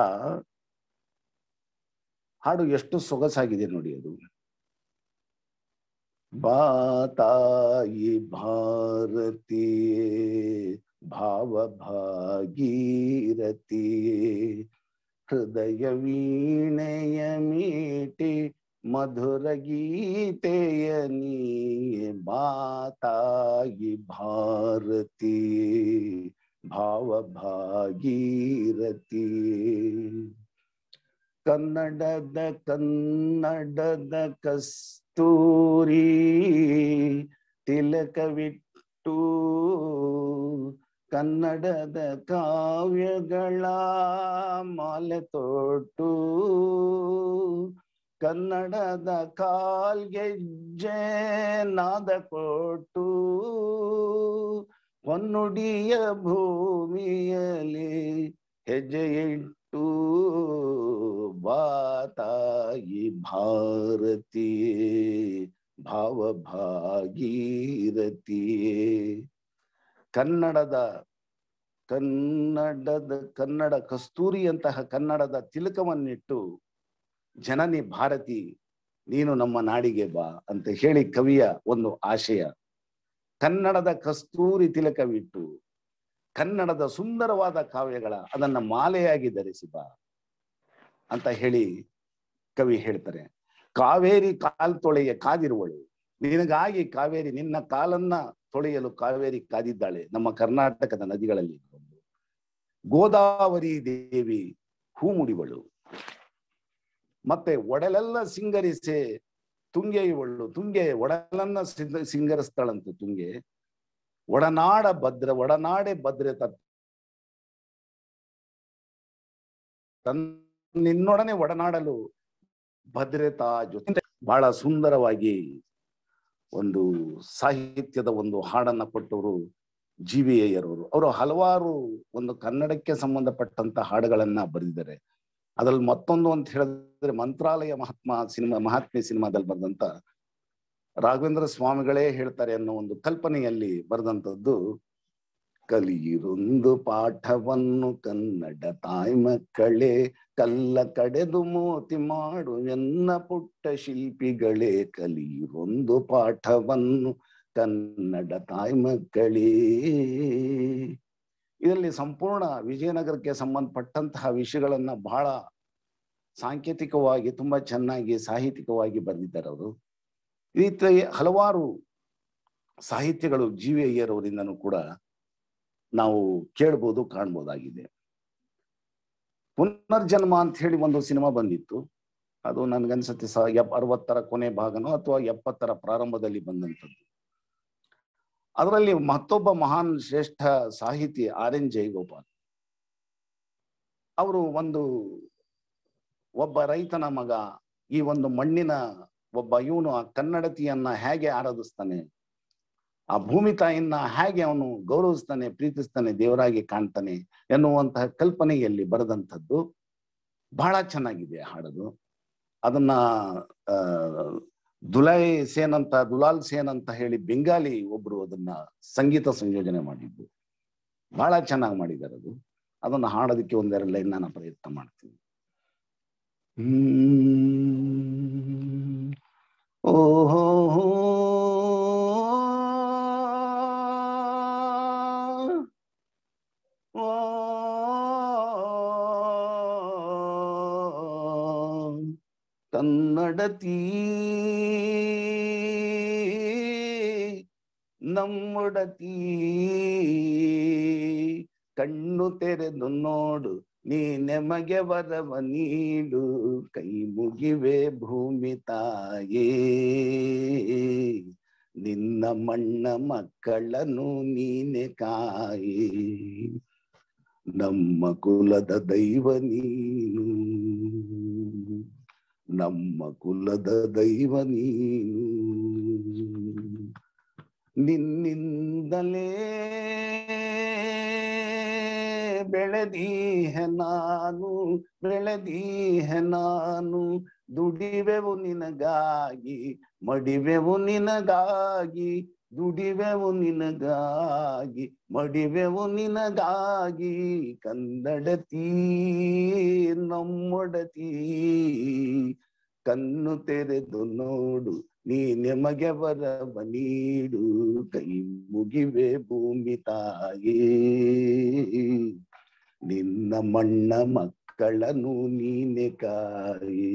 ಹಾಡು ಎಷ್ಟು ಸೊಗಸಾಗಿದೆ ನೋಡಿ ಅದು ಬಾತಾಯಿ ಭಾರತಿ ಭಾವ ಭಾಗೀರತಿ ಹೃದಯ ವೀಣೆಯ ಮೀಟಿ ಮಧುರ ಗೀತೆಯ ನೀ ಬಾತಾಯಿ ಭಾರತಿ ಭಾವ ಭಾಗೀರತಿ ಕನ್ನಡದ ಕನ್ನಡದ ಕಸ್ತೂರಿ ತಿಲಕವಿಟ್ಟು ಕನ್ನಡದ ಕಾವ್ಯಗಳ ಮಾಲೆ ತೊಟ್ಟು ಕನ್ನಡದ ಕಾಲ್ಗೆಜ್ಜೆ ನಾದ ಕೊಟ್ಟು ಹೊನ್ನುಡಿಯ ಭೂಮಿಯಲ್ಲಿ ಹೆಜ್ಜೆ ಇಟ್ಟು ಬಾತಾಯಿ ಭಾರತಿ ಭಾವ ಭಾಗೀರತಿ ಕನ್ನಡದ ಕನ್ನಡದ ಕನ್ನಡ ಕಸ್ತೂರಿಯಂತಹ ಕನ್ನಡದ ತಿಲಕವನ್ನಿಟ್ಟು ಜನನಿ ಭಾರತಿ ನೀನು ನಮ್ಮ ನಾಡಿಗೆ ಬಾ ಅಂತ ಹೇಳಿ ಕವಿಯ ಒಂದು ಆಶಯ ಕನ್ನಡದ ಕಸ್ತೂರಿ ತಿಲಕವಿಟ್ಟು ಕನ್ನಡದ ಸುಂದರವಾದ ಕಾವ್ಯಗಳ ಅದನ್ನ ಮಾಲೆಯಾಗಿ ಧರಿಸಿ ಬಾ ಅಂತ ಹೇಳಿ ಕವಿ ಹೇಳ್ತಾರೆ ಕಾವೇರಿ ಕಾಲ್ ತೊಳೆಯ ಕಾದಿರುವಳು ನಿನಗಾಗಿ ಕಾವೇರಿ ನಿನ್ನ ಕಾಲನ್ನ ತೊಳೆಯಲು ಕಾವೇರಿ ಕಾದಿದ್ದಾಳೆ ನಮ್ಮ ಕರ್ನಾಟಕದ ನದಿಗಳಲ್ಲಿ ಗೋದಾವರಿ ದೇವಿ ಹೂ ಮುಡಿವಳು ಮತ್ತೆ ಒಡಲೆಲ್ಲ ಸಿಂಗರಿಸೆ ತುಂಗೆ ಇವಳು ತುಂಗೆ ಒಡಲನ್ನ ಸಿಂಗ- ಸಿಂಗರಿಸ್ತಾಳಂತೆ ತುಂಗೆ ಒಡನಾಡ ಭದ್ರ ಒಡನಾಡೆ ಭದ್ರೆ ತತ್ ತನ್ ನಿನ್ನೊಡನೆ ಒಡನಾಡಲು ಭದ್ರತಾ ಜೊತೆ ಬಹಳ ಸುಂದರವಾಗಿ ಒಂದು ಸಾಹಿತ್ಯದ ಒಂದು ಹಾಡನ್ನ ಕೊಟ್ಟವರು ಜಿ ವಿ ಅಯ್ಯರವರು ಅವರು ಹಲವಾರು ಒಂದು ಕನ್ನಡಕ್ಕೆ ಸಂಬಂಧಪಟ್ಟಂತ ಹಾಡುಗಳನ್ನ ಬರೆದಿದ್ದಾರೆ ಅದ್ರಲ್ಲಿ ಮತ್ತೊಂದು ಅಂತ ಹೇಳಿದ್ರೆ ಮಂತ್ರಾಲಯ ಮಹಾತ್ಮ ಸಿನಿಮಾ ಮಹಾತ್ಮೆ ಸಿನಿಮಾದಲ್ಲಿ ಬರೆದಂತ ರಾಘವೇಂದ್ರ ಸ್ವಾಮಿಗಳೇ ಹೇಳ್ತಾರೆ ಅನ್ನೋ ಒಂದು ಕಲ್ಪನೆಯಲ್ಲಿ ಬರೆದಂತದ್ದು ಕಲಿಯಿರೊಂದು ಪಾಠವನ್ನು ಕನ್ನಡ ತಾಯಿ ಮಕ್ಕಳೇ ಕಲ್ಲ ಕಡೆದು ಮೋತಿ ಮಾಡು ಎನ್ನ ಪುಟ್ಟ ಶಿಲ್ಪಿಗಳೇ ಕಲಿಯಿರೊಂದು ಪಾಠವನ್ನು ಕನ್ನಡ ತಾಯಿ ಮಕ್ಕಳೇ ಇದರಲ್ಲಿ ಸಂಪೂರ್ಣ ವಿಜಯನಗರಕ್ಕೆ ಸಂಬಂಧಪಟ್ಟಂತಹ ವಿಷಯಗಳನ್ನ ಬಹಳ ಸಾಂಕೇತಿಕವಾಗಿ ತುಂಬಾ ಚೆನ್ನಾಗಿ ಸಾಹಿತ್ಯಿಕವಾಗಿ ಬರೆದಿದ್ದಾರೆ ಅವರು ಈ ರೀತಿ ಹಲವಾರು ಸಾಹಿತ್ಯಗಳು ಜಿ ವಿ ಅಯ್ಯರವರಿಂದನೂ ಕೂಡ ನಾವು ಕೇಳ್ಬೋದು ಕಾಣ್ಬೋದಾಗಿದೆ ಪುನರ್ಜನ್ಮ ಅಂತ ಹೇಳಿ ಒಂದು ಸಿನಿಮಾ ಬಂದಿತ್ತು ಅದು ನನ್ಗನ್ಸತ್ತೆ ಸ ಎಪ್ ಅರವತ್ತರ ಕೊನೆ ಭಾಗನೋ ಅಥವಾ ಎಪ್ಪತ್ತರ ಪ್ರಾರಂಭದಲ್ಲಿ ಬಂದಂಥದ್ದು ಅದರಲ್ಲಿ ಮತ್ತೊಬ್ಬ ಮಹಾನ್ ಶ್ರೇಷ್ಠ ಸಾಹಿತಿ ಆರ್ ಎನ್ ಜಯಗೋಪಾಲ್ ಅವರು ಒಂದು ಒಬ್ಬ ರೈತನ ಮಗ ಈ ಒಂದು ಮಣ್ಣಿನ ಒಬ್ಬ ಇವನು ಆ ಕನ್ನಡತಿಯನ್ನ ಹೇಗೆ ಆರಾಧಿಸ್ತಾನೆ ಆ ಭೂಮಿ ತಾಯಿಯನ್ನ ಹೇಗೆ ಅವನು ಗೌರವಿಸ್ತಾನೆ ಪ್ರೀತಿಸ್ತಾನೆ ದೇವರಾಗಿ ಕಾಣ್ತಾನೆ ಎನ್ನುವಂತಹ ಕಲ್ಪನೆಯಲ್ಲಿ ಬರೆದಂಥದ್ದು ಬಹಳ ಚೆನ್ನಾಗಿದೆ ಹಾಡದು ಅದನ್ನ ಆ ದುಲಾಯ್ ಸೇನ್ ಅಂತ ದುಲಾಲ್ ಸೇನ್ ಅಂತ ಹೇಳಿ ಬೆಂಗಾಲಿ ಒಬ್ರು ಅದನ್ನ ಸಂಗೀತ ಸಂಯೋಜನೆ ಮಾಡಿದ್ದು ಬಹಳ ಚೆನ್ನಾಗಿ ಮಾಡಿದ್ದಾರೆ ಅದು ಅದನ್ನ ಹಾಡೋದಕ್ಕೆ ಒಂದೆರಡು ಲೈನ್ ನಾನು ಪ್ರಯತ್ನ ಮಾಡ್ತೀನಿ ಹ್ಮ್ ಓಹೋ ಕನ್ನಡತಿ ನಮ್ಮೊಡತಿ ಕಣ್ಣು ತೆರೆದು ನೋಡು ನೀ ನೆಮಗೆ ವರವ ನೀಡು ಕೈ ಮುಗಿವೆ ಭೂಮಿ ತಾಯೇ ನಿನ್ನ ಮಣ್ಣ ಮಕ್ಕಳನ್ನು ನೀನೆ ಕಾಯೇ ನಮ್ಮ ಕುಲದ ದೈವ ನೀನು ನಮ್ಮ ಕುಲದ ದೈವ ನೀನು ನಿನ್ನಿಂದಲೇ ಬೆಳೆದೀಹೆ ನಾನು ಬೆಳೆದೀಹೆ ನಾನು ದುಡಿವೆವು ನಿನಗಾಗಿ ಮಡಿವೆವು ನಿನಗಾಗಿ ದುಡಿವೆವು ನಿನಗಾಗಿ ಮಡಿವೆವು ನಿನಗಾಗಿ ಕನ್ನಡತಿ ನಮ್ಮೊಡತಿ ಕಣ್ಣು ತೆರೆದು ನೋಡು ನೀ ನೆಮಗೆ ವರವ ನೀಡು ಕೈ ಮುಗಿವೆ ಭೂಮಿ ತಾಯೇ ನಿನ್ನ ಮಣ್ಣ ಮಕ್ಕಳನ್ನು ನೀನೆ ಕಾಯೇ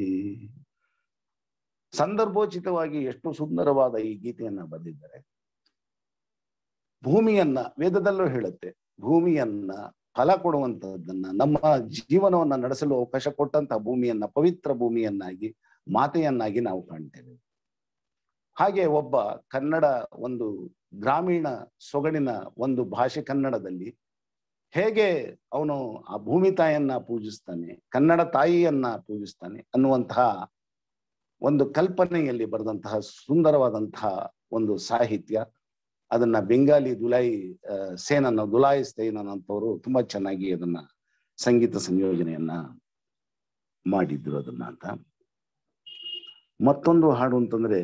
ಸಂದರ್ಭೋಚಿತವಾಗಿ ಎಷ್ಟು ಸುಂದರವಾದ ಈ ಗೀತೆಯನ್ನ ಬರೆದಿದ್ದಾರೆ ಭೂಮಿಯನ್ನ ವೇದದಲ್ಲೂ ಹೇಳುತ್ತೆ ಭೂಮಿಯನ್ನ ಫಲ ಕೊಡುವಂತಹದ್ದನ್ನ ನಮ್ಮ ಜೀವನವನ್ನ ನಡೆಸಲು ಅವಕಾಶ ಕೊಟ್ಟಂತಹ ಭೂಮಿಯನ್ನ ಪವಿತ್ರ ಭೂಮಿಯನ್ನಾಗಿ ಮಾತೆಯನ್ನಾಗಿ ನಾವು ಕಾಣ್ತೇವೆ ಹಾಗೆ ಒಬ್ಬ ಕನ್ನಡ ಒಂದು ಗ್ರಾಮೀಣ ಸೊಗಡಿನ ಒಂದು ಭಾಷೆ ಕನ್ನಡದಲ್ಲಿ ಹೇಗೆ ಅವನು ಆ ಭೂಮಿ ತಾಯಿಯನ್ನ ಪೂಜಿಸ್ತಾನೆ ಕನ್ನಡ ತಾಯಿಯನ್ನ ಪೂಜಿಸ್ತಾನೆ ಅನ್ನುವಂತಹ ಒಂದು ಕಲ್ಪನೆಯಲ್ಲಿ ಬರೆದಂತಹ ಸುಂದರವಾದಂತಹ ಒಂದು ಸಾಹಿತ್ಯ ಅದನ್ನ ಬೆಂಗಾಲಿ ದುಲಾಯಿ ಸೇನ್ ಅನ್ನೋ ದುಲಾಯಿ ಸೇನ್ ಅನ್ನೋಂಥವ್ರು ತುಂಬಾ ಚೆನ್ನಾಗಿ ಅದನ್ನ ಸಂಗೀತ ಸಂಯೋಜನೆಯನ್ನ ಮಾಡಿದ್ರು ಅದನ್ನ ಅಂತ ಮತ್ತೊಂದು ಹಾಡು ಅಂತಂದ್ರೆ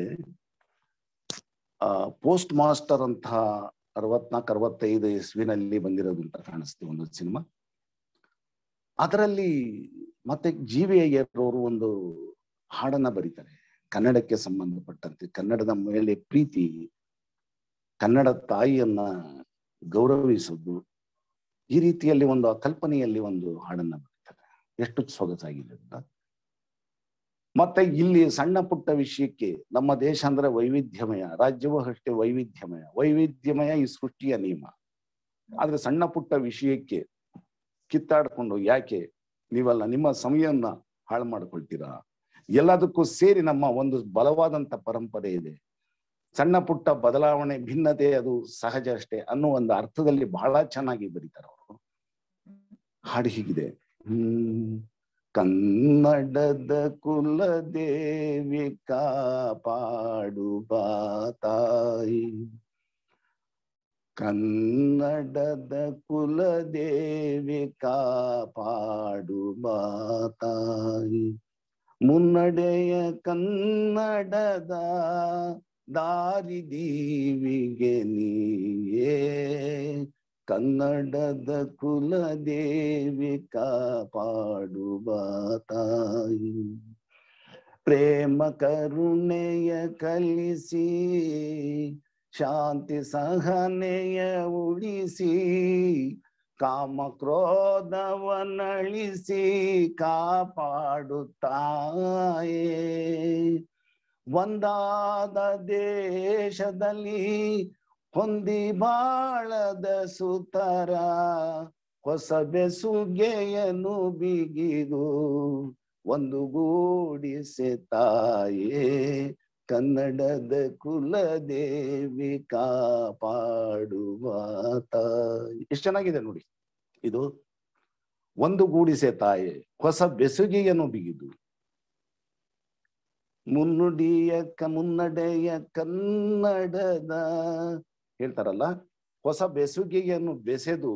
ಆ ಪೋಸ್ಟ್ ಮಾಸ್ಟರ್ ಅಂತ ಅರವತ್ನಾಲ್ಕು ಅರವತ್ತೈದು ಇಸ್ವಿನಲ್ಲಿ ಬಂದಿರೋದು ಅಂತ ಕಾಣಿಸ್ತೀವಿ ಒಂದು ಸಿನಿಮಾ ಅದರಲ್ಲಿ ಮತ್ತೆ ಜಿ ವಿ ಅಯ್ಯರ್ ಒಂದು ಹಾಡನ್ನ ಬರೀತಾರೆ ಕನ್ನಡಕ್ಕೆ ಸಂಬಂಧಪಟ್ಟಂತೆ ಕನ್ನಡದ ಮೇಲೆ ಪ್ರೀತಿ ಕನ್ನಡ ತಾಯಿಯನ್ನ ಗೌರವಿಸುವುದು ಈ ರೀತಿಯಲ್ಲಿ ಒಂದು ಕಲ್ಪನೆಯಲ್ಲಿ ಒಂದು ಹಾಡನ್ನ ಬರೀತಾರೆ ಎಷ್ಟು ಸೊಗಸಾಗಿದೆ ಅಂತ ಮತ್ತೆ ಇಲ್ಲಿ ಸಣ್ಣ ಪುಟ್ಟ ವಿಷಯಕ್ಕೆ ನಮ್ಮ ದೇಶ ಅಂದ್ರೆ ವೈವಿಧ್ಯಮಯ ರಾಜ್ಯವೂ ಅಷ್ಟೇ ವೈವಿಧ್ಯಮಯ ವೈವಿಧ್ಯಮಯ ಈ ಸೃಷ್ಟಿಯ ನಿಯಮ ಆದ್ರೆ ಸಣ್ಣ ಪುಟ್ಟ ವಿಷಯಕ್ಕೆ ಕಿತ್ತಾಡ್ಕೊಂಡು ಯಾಕೆ ನೀವಲ್ಲ ನಿಮ್ಮ ಸಮಯವನ್ನ ಹಾಳು ಮಾಡ್ಕೊಳ್ತೀರಾ ಎಲ್ಲದಕ್ಕೂ ಸೇರಿ ನಮ್ಮ ಒಂದು ಬಲವಾದಂತ ಪರಂಪರೆ ಇದೆ ಸಣ್ಣ ಪುಟ್ಟ ಬದಲಾವಣೆ ಭಿನ್ನತೆ ಅದು ಸಹಜ ಅಷ್ಟೇ ಅನ್ನೋ ಒಂದು ಅರ್ಥದಲ್ಲಿ ಬಹಳ ಚೆನ್ನಾಗಿ ಬರೀತಾರೆ ಅವರು ಹಾಡು ಹೀಗಿದೆ ಹ್ಮ್ ಕನ್ನಡದ ಕುಲದೇವಿ ಕಾಪಾಡುವ ತಾಯಿ ಕನ್ನಡದ ಕುಲದೇವಿ ಕಾಪಾಡುವ ತಾಯಿ ಮುನ್ನಡೆಯ ಕನ್ನಡದ ದಾರಿ ದೀವಿಗೆ ನೀಯೇ ಕನ್ನಡದ ಕುಲದೇವಿ ಕಾಪಾಡುವ ತಾಯಿ ಪ್ರೇಮ ಕರುಣೆಯ ಕಲಿಸಿ ಶಾಂತಿ ಸಹನೆಯ ಉಳಿಸಿ ಕಾಮ ಕ್ರೋಧವನ್ನಳಿಸಿ ಕಾಪಾಡುತ್ತಾಯೇ ಒಂದಾದ ದೇಶದಲ್ಲಿ ಹೊಂದಿ ಬಾಳದ ಸುತರ ಹೊಸ ಬೆಸುಗೆಯನ್ನು ಬಿಗಿದು ಒಂದು ಗೂಡಿಸೆ ತಾಯೇ ಕನ್ನಡದ ಕುಲದೇವಿ ಕಾಪಾಡುವ ತಾಯಿ ಎಷ್ಟು ಚೆನ್ನಾಗಿದೆ ನೋಡಿ ಇದು ಒಂದು ಗೂಡಿಸೆ ತಾಯೇ ಹೊಸ ಬೆಸುಗೆಯನ್ನು ಬಿಗಿದು ಮುನ್ನುಡಿಯ ಕ ಮುನ್ನಡೆಯ ಕನ್ನಡದ ಹೇಳ್ತಾರಲ್ಲ ಹೊಸ ಬೆಸುಗೆಯನ್ನು ಬೆಸೆದು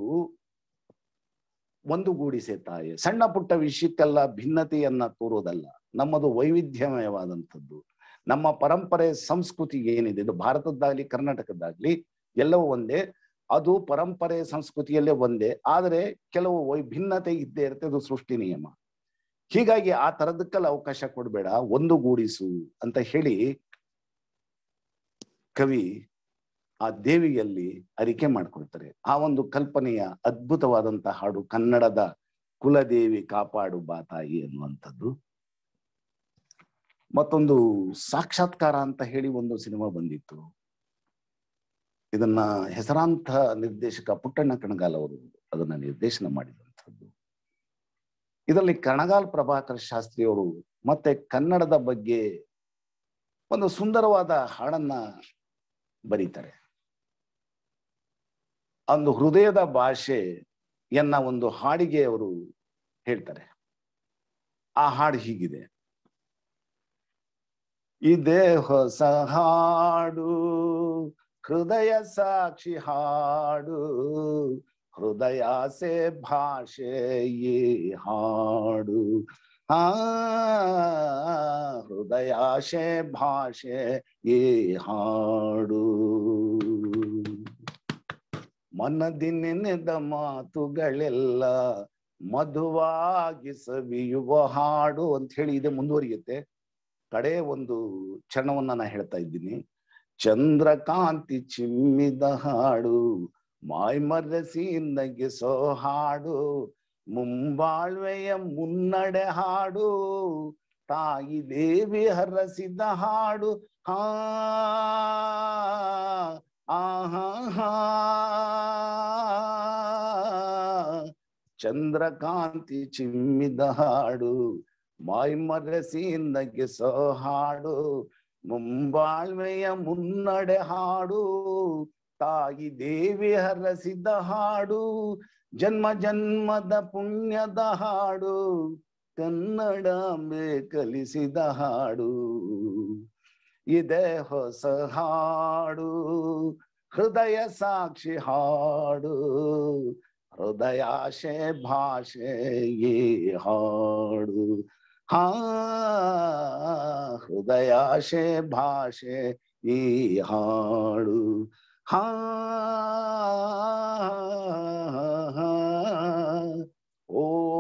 ಒಂದು ಗೂಡಿಸೆ ತಾಯಿ ಸಣ್ಣ ಪುಟ್ಟ ವಿಷಯಕ್ಕೆಲ್ಲ ಭಿನ್ನತೆಯನ್ನ ತೋರೋದಲ್ಲ ನಮ್ಮದು ವೈವಿಧ್ಯಮಯವಾದಂಥದ್ದು ನಮ್ಮ ಪರಂಪರೆ ಸಂಸ್ಕೃತಿ ಏನಿದೆ ಇದು ಭಾರತದ್ದಾಗ್ಲಿ ಕರ್ನಾಟಕದ್ದಾಗ್ಲಿ ಎಲ್ಲವೂ ಒಂದೇ ಅದು ಪರಂಪರೆ ಸಂಸ್ಕೃತಿಯಲ್ಲೇ ಒಂದೇ ಆದರೆ ಕೆಲವು ವೈ ಭಿನ್ನತೆ ಇದ್ದೇ ಇರುತ್ತೆ ಅದು ಸೃಷ್ಟಿ ನಿಯಮ ಹೀಗಾಗಿ ಆ ತರದಕ್ಕೆಲ್ಲ ಅವಕಾಶ ಕೊಡಬೇಡ ಒಂದು ಗೂಡಿಸು ಅಂತ ಹೇಳಿ ಕವಿ ಆ ದೇವಿಯಲ್ಲಿ ಅರಿಕೆ ಮಾಡ್ಕೊಳ್ತಾರೆ ಆ ಒಂದು ಕಲ್ಪನೆಯ ಅದ್ಭುತವಾದಂತಹ ಹಾಡು ಕನ್ನಡದ ಕುಲದೇವಿ ಕಾಪಾಡು ಬಾ ತಾಯಿ ಅನ್ನುವಂಥದ್ದು ಮತ್ತೊಂದು ಸಾಕ್ಷಾತ್ಕಾರ ಅಂತ ಹೇಳಿ ಒಂದು ಸಿನಿಮಾ ಬಂದಿತ್ತು ಇದನ್ನ ಹೆಸರಾಂತ ನಿರ್ದೇಶಕ ಪುಟ್ಟಣ್ಣ ಕಣಗಾಲ್ ಅವರು ಅದನ್ನ ನಿರ್ದೇಶನ ಮಾಡಿದಂಥದ್ದು ಇದರಲ್ಲಿ ಕಣಗಾಲ್ ಪ್ರಭಾಕರ್ ಶಾಸ್ತ್ರಿ ಅವರು ಮತ್ತೆ ಕನ್ನಡದ ಬಗ್ಗೆ ಒಂದು ಸುಂದರವಾದ ಹಾಡನ್ನ ಬರೀತಾರೆ ಒಂದು ಹೃದಯದ ಭಾಷೆಯನ್ನ ಒಂದು ಹಾಡಿಗೆ ಅವರು ಹೇಳ್ತಾರೆ ಆ ಹಾಡು ಹೀಗಿದೆ ಇದೇ ಹೊಸ ಹಾಡು ಹೃದಯ ಸಾಕ್ಷಿ ಹಾಡು ಹೃದಯಾಸೆ ಭಾಷೆ ಈ ಹಾಡು ಆ ಹೃದಯಾಶೆ ಭಾಷೆ ಈ ಹಾಡು ಮನದಿ ನೆನೆದ ಮಾತುಗಳೆಲ್ಲ ಮಧುವಾಗಿ ಸವಿಯುವ ಹಾಡು ಅಂತ ಹೇಳಿ ಇದೆ ಮುಂದುವರಿಯುತ್ತೆ ಕಡೆ ಒಂದು ಚರಣವನ್ನ ನಾ ಹೇಳ್ತಾ ಇದ್ದೀನಿ ಚಂದ್ರಕಾಂತಿ ಚಿಮ್ಮಿದ ಹಾಡು ಮಾಯ್ಮರಸಿ ನಗಿಸೋ ಹಾಡು ಮುಂಬಾಳ್ವೆಯ ಮುನ್ನಡೆ ಹಾಡು ತಾಯಿ ದೇವಿ ಹರಸಿದ ಹಾಡು ಹಾ ಆಹಾ ಚಂದ್ರಕಾಂತಿ ಚಿಮ್ಮಿದ ಹಾಡು ಮಾಯ್ಮರಸಿ ನಗಿಸೋ ಹಾಡು ಮುಂಬಾಳ್ವೆಯ ಮುನ್ನಡೆ ಹಾಡು ತಾಯಿ ದೇವಿ ಹರಸಿದ ಹಾಡು ಜನ್ಮ ಜನ್ಮದ ಪುಣ್ಯದ ಹಾಡು ಕನ್ನಡಾಂಬೆ ಕಲಿಸಿದ ಹಾಡು ಇದೆ ಹೊಸ ಹಾಡು ಹೃದಯ ಸಾಕ್ಷಿ ಹಾಡು ಹೃದಯಾಶೆ ಭಾಷೆ ಈ ಹಾಡು ಹಾ ಹೃದಯಾಶೆ ಭಾಷೆ ಈ ಹಾಡು ಹಾ ಓ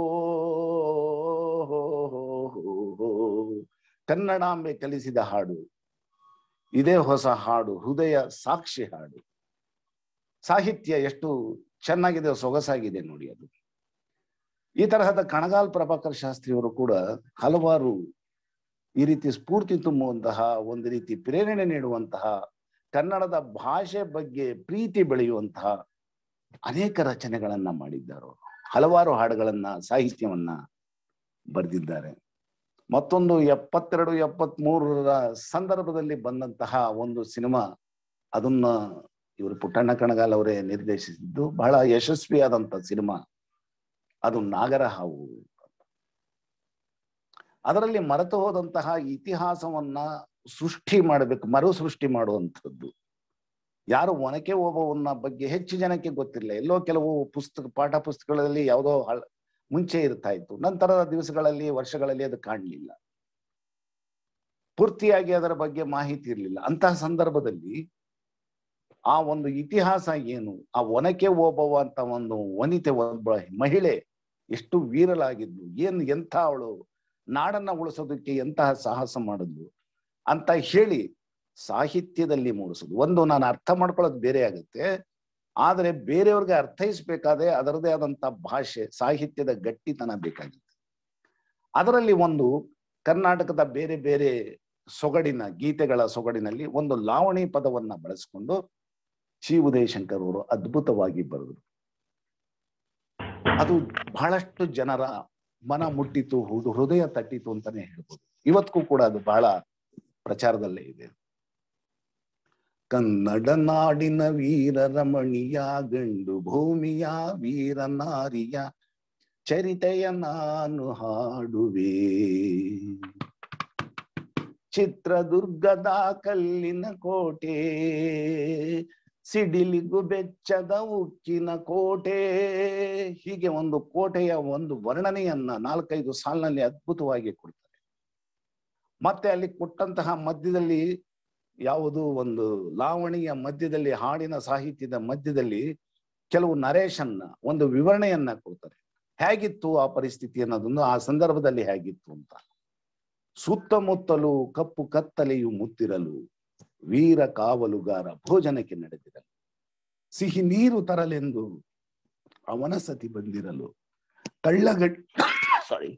ಕನ್ನಡಾಂಬೆ ಕಲಿಸಿದ ಹಾಡು ಇದೇ ಹೊಸ ಹಾಡು ಹೃದಯ ಸಾಕ್ಷಿ ಹಾಡು ಸಾಹಿತ್ಯ ಎಷ್ಟು ಚೆನ್ನಾಗಿದೆ ಸೊಗಸಾಗಿದೆ ನೋಡಿ ಅದು ಈ ತರಹದ ಕಣಗಾಲ್ ಪ್ರಭಾಕರ್ ಶಾಸ್ತ್ರಿಯವರು ಕೂಡ ಹಲವಾರು ಈ ರೀತಿ ಸ್ಫೂರ್ತಿ ತುಂಬುವಂತಹ ಒಂದು ರೀತಿ ಪ್ರೇರಣೆ ನೀಡುವಂತಹ ಕನ್ನಡದ ಭಾಷೆ ಬಗ್ಗೆ ಪ್ರೀತಿ ಬೆಳೆಯುವಂತಹ ಅನೇಕ ರಚನೆಗಳನ್ನ ಮಾಡಿದ್ದಾರೆ ಹಲವಾರು ಹಾಡುಗಳನ್ನ ಸಾಹಿತ್ಯವನ್ನ ಬರೆದಿದ್ದಾರೆ ಮತ್ತೊಂದು ಎಪ್ಪತ್ತೆರಡು ಎಪ್ಪತ್ತ್ ಮೂರರ ಸಂದರ್ಭದಲ್ಲಿ ಬಂದಂತಹ ಒಂದು ಸಿನಿಮಾ ಅದನ್ನ ಇವರು ಪುಟ್ಟಣ್ಣ ಕಣಗಾಲ್ ಅವರೇ ನಿರ್ದೇಶಿಸಿದ್ದು ಬಹಳ ಯಶಸ್ವಿಯಾದಂತ ಸಿನಿಮಾ ಅದು ನಾಗರ ಹಾವು ಅದರಲ್ಲಿ ಮರೆತು ಹೋದಂತಹ ಇತಿಹಾಸವನ್ನ ಸೃಷ್ಟಿ ಮಾಡಬೇಕು ಮರು ಸೃಷ್ಟಿ ಮಾಡುವಂಥದ್ದು ಯಾರು ಒನಕೆ ಓಬವ್ವನ ಬಗ್ಗೆ ಹೆಚ್ಚು ಜನಕ್ಕೆ ಗೊತ್ತಿರಲಿಲ್ಲ ಎಲ್ಲೋ ಕೆಲವು ಪುಸ್ತಕ ಪಾಠ ಪುಸ್ತಕಗಳಲ್ಲಿ ಯಾವುದೋ ಮುಂಚೆ ಇರ್ತಾ ಇತ್ತು ನಂತರದ ದಿವಸಗಳಲ್ಲಿ ವರ್ಷಗಳಲ್ಲಿ ಅದು ಕಾಣಲಿಲ್ಲ ಪೂರ್ತಿಯಾಗಿ ಅದರ ಬಗ್ಗೆ ಮಾಹಿತಿ ಇರಲಿಲ್ಲ ಅಂತಹ ಸಂದರ್ಭದಲ್ಲಿ ಆ ಒಂದು ಇತಿಹಾಸ ಏನು ಆ ಒನಕೆ ಓಬವ್ವ ಅಂತ ಒಂದು ವನಿತೆ ಒಬ್ಬ ಮಹಿಳೆ ಎಷ್ಟು ವೀರಲಾಗಿದ್ಲು ಏನು ಎಂಥ ಅವಳು ನಾಡನ್ನ ಉಳಿಸೋದಕ್ಕೆ ಎಂತಹ ಸಾಹಸ ಮಾಡಿದ್ಲು ಅಂತ ಹೇಳಿ ಸಾಹಿತ್ಯದಲ್ಲಿ ಮೂಡಿಸೋದು ಒಂದು ನಾನು ಅರ್ಥ ಮಾಡ್ಕೊಳ್ಳೋದು ಬೇರೆ ಆಗುತ್ತೆ ಆದರೆ ಬೇರೆಯವ್ರಿಗೆ ಅರ್ಥೈಸ್ಬೇಕಾದ್ರೆ ಅದರದೇ ಆದಂತ ಭಾಷೆ ಸಾಹಿತ್ಯದ ಗಟ್ಟಿತನ ಬೇಕಾಗುತ್ತೆ ಅದರಲ್ಲಿ ಒಂದು ಕರ್ನಾಟಕದ ಬೇರೆ ಬೇರೆ ಸೊಗಡಿನ ಗೀತೆಗಳ ಸೊಗಡಿನಲ್ಲಿ ಒಂದು ಲಾವಣಿ ಪದವನ್ನ ಬಳಸಿಕೊಂಡು ಶ್ರೀ ಉದಯಶಂಕರ್ ಅವರು ಅದ್ಭುತವಾಗಿ ಬರೆದರು ಅದು ಬಹಳಷ್ಟು ಜನರ ಮನ ಮುಟ್ಟಿತು ಹೃ- ಹೃದಯ ತಟ್ಟಿತು ಅಂತಾನೆ ಹೇಳ್ಬೋದು ಇವತ್ತಿಗೂ ಕೂಡ ಅದು ಬಹಳ ಪ್ರಚಾರದಲ್ಲೇ ಇದೆ ಕನ್ನಡ ನಾಡಿನ ವೀರ ರಮಣಿಯ ಗಂಡು ಭೂಮಿಯ ವೀರ ನಾರಿಯ ಚರಿತೆಯ ನಾನು ಹಾಡುವೆ ಚಿತ್ರದುರ್ಗದ ಕಲ್ಲಿನ ಕೋಟೆ ಸಿಡಿಲಿಗು ಬೆಚ್ಚದ ಉಕ್ಕಿನ ಕೋಟೆ ಹೀಗೆ ಒಂದು ಕೋಟೆಯ ಒಂದು ವರ್ಣನೆಯನ್ನ ನಾಲ್ಕೈದು ಸಾಲಿನಲ್ಲಿ ಅದ್ಭುತವಾಗಿ ಕೊಡ್ತಾರೆ ಮತ್ತೆ ಅಲ್ಲಿ ಕೊಟ್ಟಂತಹ ಮಧ್ಯದಲ್ಲಿ ಯಾವುದು ಒಂದು ಲಾವಣಿಯ ಮಧ್ಯದಲ್ಲಿ ಹಾಡಿನ ಸಾಹಿತ್ಯದ ಮಧ್ಯದಲ್ಲಿ ಕೆಲವು ನರೇಶನ್ನ ಒಂದು ವಿವರಣೆಯನ್ನ ಕೊಡ್ತಾರೆ ಹೇಗಿತ್ತು ಆ ಪರಿಸ್ಥಿತಿ ಅನ್ನೋದನ್ನು ಆ ಸಂದರ್ಭದಲ್ಲಿ ಹೇಗಿತ್ತು ಅಂತ ಸುತ್ತಮುತ್ತಲು ಕಪ್ಪು ಕತ್ತಲೆಯು ಮುತ್ತಿರಲು ವೀರ ಕಾವಲುಗಾರ ಭೋಜನಕ್ಕೆ ನಡೆದಿರಲು ಸಿಹಿ ನೀರು ತರಲೆಂದು ಅವನ ಸತಿ ಬಂದಿರಲು ಕಳ್ಳಗಡ್ ಸಾರಿ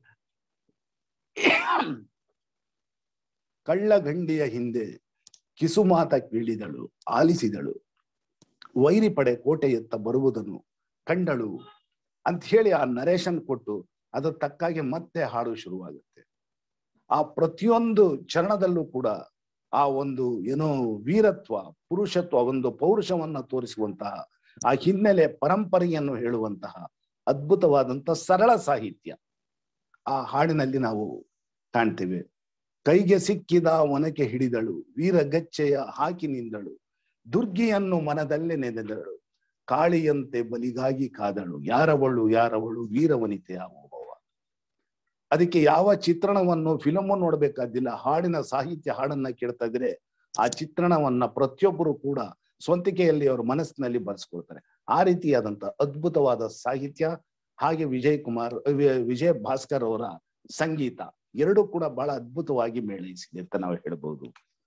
ಕಳ್ಳಗಂಡಿಯ ಹಿಂದೆ ಕಿಸುಮಾತ ಕೀಳಿದಳು ಆಲಿಸಿದಳು ವೈರಿ ಪಡೆ ಕೋಟೆಯತ್ತ ಬರುವುದನ್ನು ಕಂಡಳು ಅಂತ ಹೇಳಿ ಆ ನರೇಶನ್ ಕೊಟ್ಟು ಅದ್ರ ತಕ್ಕಾಗೆ ಮತ್ತೆ ಹಾಡು ಶುರುವಾಗುತ್ತೆ ಆ ಪ್ರತಿಯೊಂದು ಚರಣದಲ್ಲೂ ಕೂಡ ಆ ಒಂದು ಏನೋ ವೀರತ್ವ ಪುರುಷತ್ವ ಒಂದು ಪೌರುಷವನ್ನ ತೋರಿಸುವಂತಹ ಆ ಹಿನ್ನೆಲೆ ಪರಂಪರೆಯನ್ನು ಹೇಳುವಂತಹ ಅದ್ಭುತವಾದಂತಹ ಸರಳ ಸಾಹಿತ್ಯ ಆ ಹಾಡಿನಲ್ಲಿ ನಾವು ಕಾಣ್ತೇವೆ ಕೈಗೆ ಸಿಕ್ಕಿದ ಒನಕೆ ಹಿಡಿದಳು ವೀರಗಚ್ಚೆಯ ಹಾಕಿ ನಿಂದಳು ದುರ್ಗಿಯನ್ನು ಮನದಲ್ಲೇ ನೆನೆದಳು ಕಾಳಿಯಂತೆ ಬಲಿಗಾಗಿ ಕಾದಳು ಯಾರವಳು ಯಾರವಳು ವೀರವನಿತೆ ಆಗುವವ ಅದಕ್ಕೆ ಯಾವ ಚಿತ್ರಣವನ್ನು ಫಿಲಮ್ ನೋಡ್ಬೇಕಾದಿಲ್ಲ ಹಾಡಿನ ಸಾಹಿತ್ಯ ಹಾಡನ್ನ ಕೇಳ್ತಾ ಇದ್ರೆ ಆ ಚಿತ್ರಣವನ್ನ ಪ್ರತಿಯೊಬ್ಬರು ಕೂಡ ಸ್ವಂತಿಕೆಯಲ್ಲಿ ಅವ್ರ ಮನಸ್ಸಿನಲ್ಲಿ ಬರ್ಸ್ಕೊಳ್ತಾರೆ ಆ ರೀತಿಯಾದಂತ ಅದ್ಭುತವಾದ ಸಾಹಿತ್ಯ ಹಾಗೆ ವಿಜಯ್ ಕುಮಾರ್ ವಿ- ವಿಜಯ್ ಭಾಸ್ಕರ್ ಅವರ ಸಂಗೀತ ಎರಡೂ ಕೂಡ ಬಹಳ ಅದ್ಭುತವಾಗಿ ಮೇಳೈಸಿದೆ ಅಂತ ನಾವು ಹೇಳ್ಬೋದು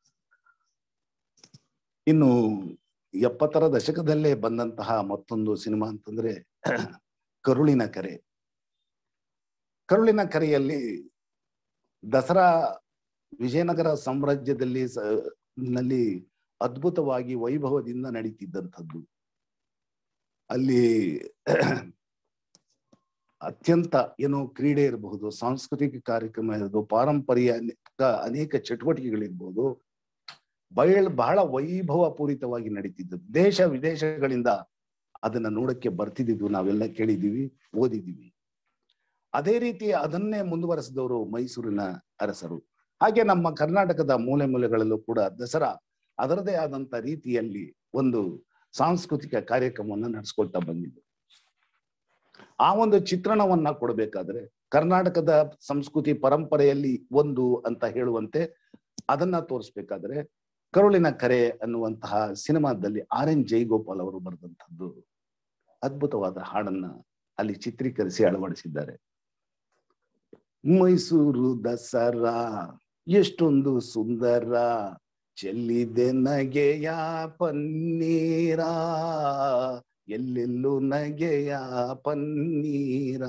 ಇನ್ನು ಎಪ್ಪತ್ತರ ದಶಕದಲ್ಲೇ ಬಂದಂತಹ ಮತ್ತೊಂದು ಸಿನಿಮಾ ಅಂತಂದ್ರೆ ಕರುಳಿನ ಕರೆ ಕರುಳಿನ ಕರೆಯಲ್ಲಿ ದಸರಾ ವಿಜಯನಗರ ಸಾಮ್ರಾಜ್ಯದಲ್ಲಿ ಸ- ನಲ್ಲಿ ಅದ್ಭುತವಾಗಿ ವೈಭವದಿಂದ ನಡೀತಿದ್ದಂಥದ್ದು ಅಲ್ಲಿ ಅತ್ಯಂತ ಏನೋ ಕ್ರೀಡೆ ಇರಬಹುದು ಸಾಂಸ್ಕೃತಿಕ ಕಾರ್ಯಕ್ರಮ ಇರಬಹುದು ಪಾರಂಪರ್ಯ ಅನೇಕ ಅನೇಕ ಚಟುವಟಿಕೆಗಳಿರ್ಬೋದು ಬಯಲ್ ಬಹಳ ವೈಭವ ಪೂರಿತವಾಗಿ ನಡೀತಿದ್ದದ್ದು ದೇಶ ವಿದೇಶಗಳಿಂದ ಅದನ್ನ ನೋಡಕ್ಕೆ ಬರ್ತಿದ್ದು ನಾವೆಲ್ಲ ಕೇಳಿದೀವಿ ಓದಿದೀವಿ ಅದೇ ರೀತಿ ಅದನ್ನೇ ಮುಂದುವರೆಸಿದವರು ಮೈಸೂರಿನ ಅರಸರು ಹಾಗೆ ನಮ್ಮ ಕರ್ನಾಟಕದ ಮೂಲೆ ಮೂಲೆಗಳಲ್ಲೂ ಕೂಡ ದಸರಾ ಅದರದೇ ಆದಂತ ರೀತಿಯಲ್ಲಿ ಒಂದು ಸಾಂಸ್ಕೃತಿಕ ಕಾರ್ಯಕ್ರಮವನ್ನ ನಡೆಸ್ಕೊಳ್ತಾ ಬಂದಿದ್ದು ಆ ಒಂದು ಚಿತ್ರಣವನ್ನ ಕೊಡಬೇಕಾದ್ರೆ ಕರ್ನಾಟಕದ ಸಂಸ್ಕೃತಿ ಪರಂಪರೆಯಲ್ಲಿ ಒಂದು ಅಂತ ಹೇಳುವಂತೆ ಅದನ್ನ ತೋರಿಸ್ಬೇಕಾದ್ರೆ ಕರುಳಿನ ಕರೆ ಅನ್ನುವಂತಹ ಸಿನಿಮಾದಲ್ಲಿ ಆರ್ ಎನ್ ಜೈಗೋಪಾಲ್ ಅವರು ಬರೆದಂತದ್ದು ಅದ್ಭುತವಾದ ಹಾಡನ್ನ ಅಲ್ಲಿ ಚಿತ್ರೀಕರಿಸಿ ಅಳವಡಿಸಿದ್ದಾರೆ ಮೈಸೂರು ದಸರಾ ಎಷ್ಟೊಂದು ಸುಂದರ ಚೆಲ್ಲಿದೆ ನಗೆಯ ಪನ್ನೀರ ಎಲ್ಲೆಲ್ಲೂ ನಗೆಯ ಪನ್ನೀರ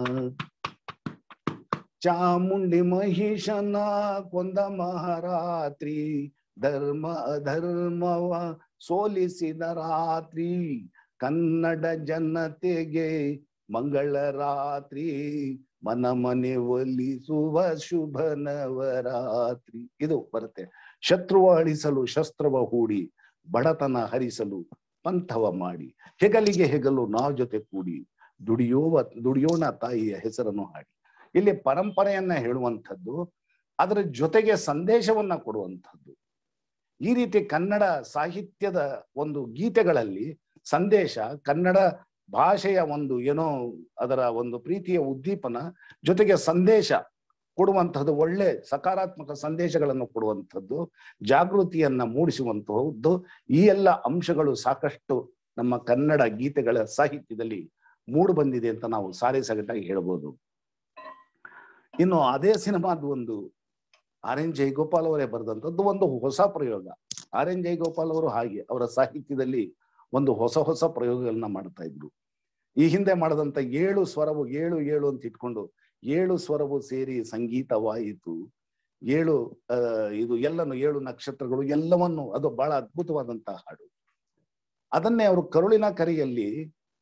ಚಾಮುಂಡಿ ಮಹಿಷನ ಕೊಂದ ಮಹಾರಾತ್ರಿ ಧರ್ಮ ಅಧರ್ಮವ ಸೋಲಿಸಿದ ರಾತ್ರಿ ಕನ್ನಡ ಜನತೆಗೆ ಮಂಗಳ ರಾತ್ರಿ ಮನ ಮನೆ ಒಲಿಸುವ ಶುಭ ನವರಾತ್ರಿ ಇದು ಬರುತ್ತೆ ಶತ್ರುವ ಅಳಿಸಲು ಶಸ್ತ್ರವ ಹೂಡಿ ಬಡತನ ಹರಿಸಲು ಪಂಥವ ಮಾಡಿ ಹೆಗಲಿಗೆ ಹೆಗಲು ನಾವು ಜೊತೆ ಕೂಡಿ ದುಡಿಯೋವ ದುಡಿಯೋಣ ತಾಯಿಯ ಹೆಸರನ್ನು ಹಾಡಿ ಇಲ್ಲಿ ಪರಂಪರೆಯನ್ನ ಹೇಳುವಂಥದ್ದು ಅದರ ಜೊತೆಗೆ ಸಂದೇಶವನ್ನ ಕೊಡುವಂಥದ್ದು ಈ ರೀತಿ ಕನ್ನಡ ಸಾಹಿತ್ಯದ ಒಂದು ಗೀತೆಗಳಲ್ಲಿ ಸಂದೇಶ ಕನ್ನಡ ಭಾಷೆಯ ಒಂದು ಏನೋ ಅದರ ಒಂದು ಪ್ರೀತಿಯ ಉದ್ದೀಪನ ಜೊತೆಗೆ ಸಂದೇಶ ಕೊಡುವಂತಹದ್ದು ಒಳ್ಳೆ ಸಕಾರಾತ್ಮಕ ಸಂದೇಶಗಳನ್ನು ಕೊಡುವಂಥದ್ದು ಜಾಗೃತಿಯನ್ನ ಮೂಡಿಸುವಂತಹದ್ದು ಈ ಎಲ್ಲ ಅಂಶಗಳು ಸಾಕಷ್ಟು ನಮ್ಮ ಕನ್ನಡ ಗೀತೆಗಳ ಸಾಹಿತ್ಯದಲ್ಲಿ ಮೂಡು ಬಂದಿದೆ ಅಂತ ನಾವು ಸಾರಿ ಸಗಟಾಗಿ ಹೇಳ್ಬೋದು ಇನ್ನು ಅದೇ ಸಿನಿಮಾದ ಒಂದು ಆರ್ ಎನ್ ಜಯಗೋಪಾಲ್ ಅವರೇ ಬರೆದಂಥದ್ದು ಒಂದು ಹೊಸ ಪ್ರಯೋಗ ಆರ್ ಎನ್ ಜಯಗೋಪಾಲ್ ಅವರು ಹಾಗೆ ಅವರ ಸಾಹಿತ್ಯದಲ್ಲಿ ಒಂದು ಹೊಸ ಹೊಸ ಪ್ರಯೋಗಗಳನ್ನ ಮಾಡ್ತಾ ಇದ್ರು ಈ ಹಿಂದೆ ಮಾಡದಂತ ಏಳು ಸ್ವರವು ಏಳು ಏಳು ಅಂತ ಇಟ್ಕೊಂಡು ಏಳು ಸ್ವರವು ಸೇರಿ ಸಂಗೀತವಾಯಿತು ಏಳು ಆ ಇದು ಎಲ್ಲನು ಏಳು ನಕ್ಷತ್ರಗಳು ಎಲ್ಲವನ್ನು ಅದು ಬಹಳ ಅದ್ಭುತವಾದಂತಹ ಹಾಡು ಅದನ್ನೇ ಅವರು ಕರುಳಿನ ಕರೆಯಲ್ಲಿ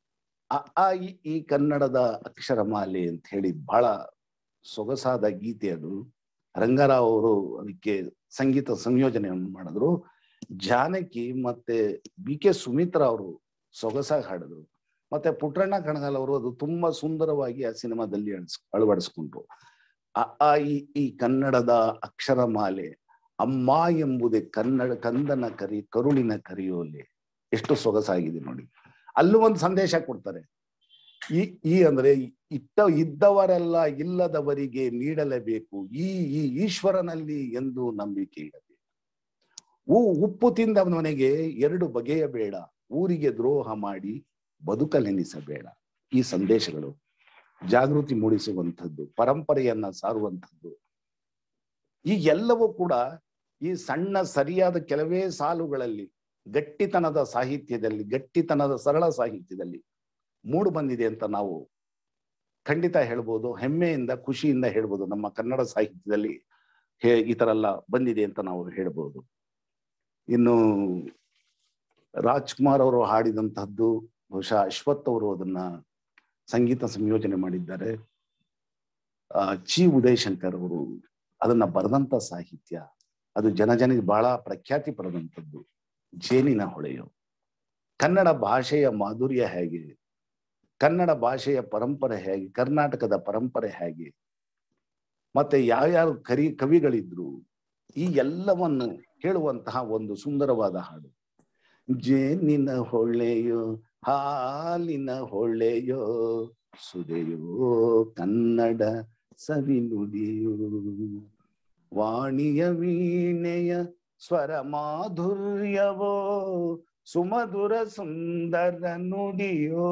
ಅ ಆ ಇ ಈ ಕನ್ನಡದ ಅಕ್ಷರಮಾಲೆ ಅಂತ ಹೇಳಿ ಬಹಳ ಸೊಗಸಾದ ಗೀತೆ ಅದು ರಂಗರಾವ್ ಅವರು ಅದಕ್ಕೆ ಸಂಗೀತ ಸಂಯೋಜನೆಯನ್ನು ಮಾಡಿದ್ರು ಜಾನಕಿ ಮತ್ತೆ ಬಿ ಕೆ ಸುಮಿತ್ರಾ ಅವರು ಸೊಗಸಾಗಿ ಹಾಡಿದ್ರು ಮತ್ತೆ ಪುಟ್ಟಣ್ಣ ಕಣಗಾಲ್ ಅವರು ಅದು ತುಂಬಾ ಸುಂದರವಾಗಿ ಆ ಸಿನಿಮಾದಲ್ಲಿ ಅಳ್ಸ್ ಅಳವಡಿಸ್ಕೊಂಡ್ರು ಅ ಆ ಈ ಈ ಕನ್ನಡದ ಅಕ್ಷರಮಾಲೆ ಅಮ್ಮ ಎಂಬುದೇ ಕನ್ನಡ ಕಂದನ ಕರಿ ಕರುಳಿನ ಕರಿಯೋಲೆ ಎಷ್ಟು ಸೊಗಸಾಗಿದೆ ನೋಡಿ ಅಲ್ಲೂ ಒಂದು ಸಂದೇಶ ಕೊಡ್ತಾರೆ ಈ ಈ ಅಂದ್ರೆ ಇಟ್ಟ ಇದ್ದವರೆಲ್ಲ ಇಲ್ಲದವರಿಗೆ ನೀಡಲೇಬೇಕು ಈ ಈ ಈಶ್ವರನಲ್ಲಿ ಎಂದು ನಂಬಿಕೆ ಇಡಬೇಕು ಹೂ ಉಪ್ಪು ತಿಂದವನಿಗೆ ಎರಡು ಬಗೆಯ ಬೇಡ ಊರಿಗೆ ದ್ರೋಹ ಮಾಡಿ ಬದುಕಲೆನಿಸಬೇಡ ಈ ಸಂದೇಶಗಳು ಜಾಗೃತಿ ಮೂಡಿಸುವಂಥದ್ದು ಪರಂಪರೆಯನ್ನ ಸಾರುವಂಥದ್ದು ಈ ಎಲ್ಲವೂ ಕೂಡ ಈ ಸಣ್ಣ ಸರಿಯಾದ ಕೆಲವೇ ಸಾಲುಗಳಲ್ಲಿ ಗಟ್ಟಿತನದ ಸಾಹಿತ್ಯದಲ್ಲಿ ಗಟ್ಟಿತನದ ಸರಳ ಸಾಹಿತ್ಯದಲ್ಲಿ ಮೂಡು ಬಂದಿದೆ ಅಂತ ನಾವು ಖಂಡಿತ ಹೇಳ್ಬೋದು ಹೆಮ್ಮೆಯಿಂದ ಖುಷಿಯಿಂದ ಹೇಳ್ಬೋದು ನಮ್ಮ ಕನ್ನಡ ಸಾಹಿತ್ಯದಲ್ಲಿ ಹೇ ಈ ತರ ಎಲ್ಲ ಬಂದಿದೆ ಅಂತ ನಾವು ಹೇಳ್ಬೋದು ಇನ್ನು ರಾಜ್ಕುಮಾರ್ ಅವರು ಹಾಡಿದಂತಹದ್ದು ಬಹುಶಃ ಅಶ್ವಥ್ ಅವರು ಅದನ್ನ ಸಂಗೀತ ಸಂಯೋಜನೆ ಮಾಡಿದ್ದಾರೆ ಆ ಚಿ ಉದಯಶಂಕರ್ ಅವರು ಅದನ್ನ ಬರೆದಂತ ಸಾಹಿತ್ಯ ಅದು ಜನಜನಿಗೆ ಬಹಳ ಪ್ರಖ್ಯಾತಿ ಪಡೆದಂಥದ್ದು ಜೇನಿನ ಹೊಳೆಯು ಕನ್ನಡ ಭಾಷೆಯ ಮಾಧುರ್ಯ ಹೇಗೆ ಕನ್ನಡ ಭಾಷೆಯ ಪರಂಪರೆ ಹೇಗೆ ಕರ್ನಾಟಕದ ಪರಂಪರೆ ಹೇಗೆ ಮತ್ತೆ ಯಾವ್ಯಾವ ಕರಿ ಕವಿಗಳಿದ್ರು ಈ ಎಲ್ಲವನ್ನು ಹೇಳುವಂತಹ ಒಂದು ಸುಂದರವಾದ ಹಾಡು ಜೇನಿನ ಹೊಳೆಯೋ ಹಾಲಿನ ಹೊಳೆಯೋ ಸುದೆಯೋ ಕನ್ನಡ ಸವಿ ನುಡಿಯೋ ವಾಣಿಯ ವೀಣೆಯ ಸ್ವರ ಮಾಧುರ್ಯವೋ ಸುಮಧುರ ಸುಂದರ ನುಡಿಯೋ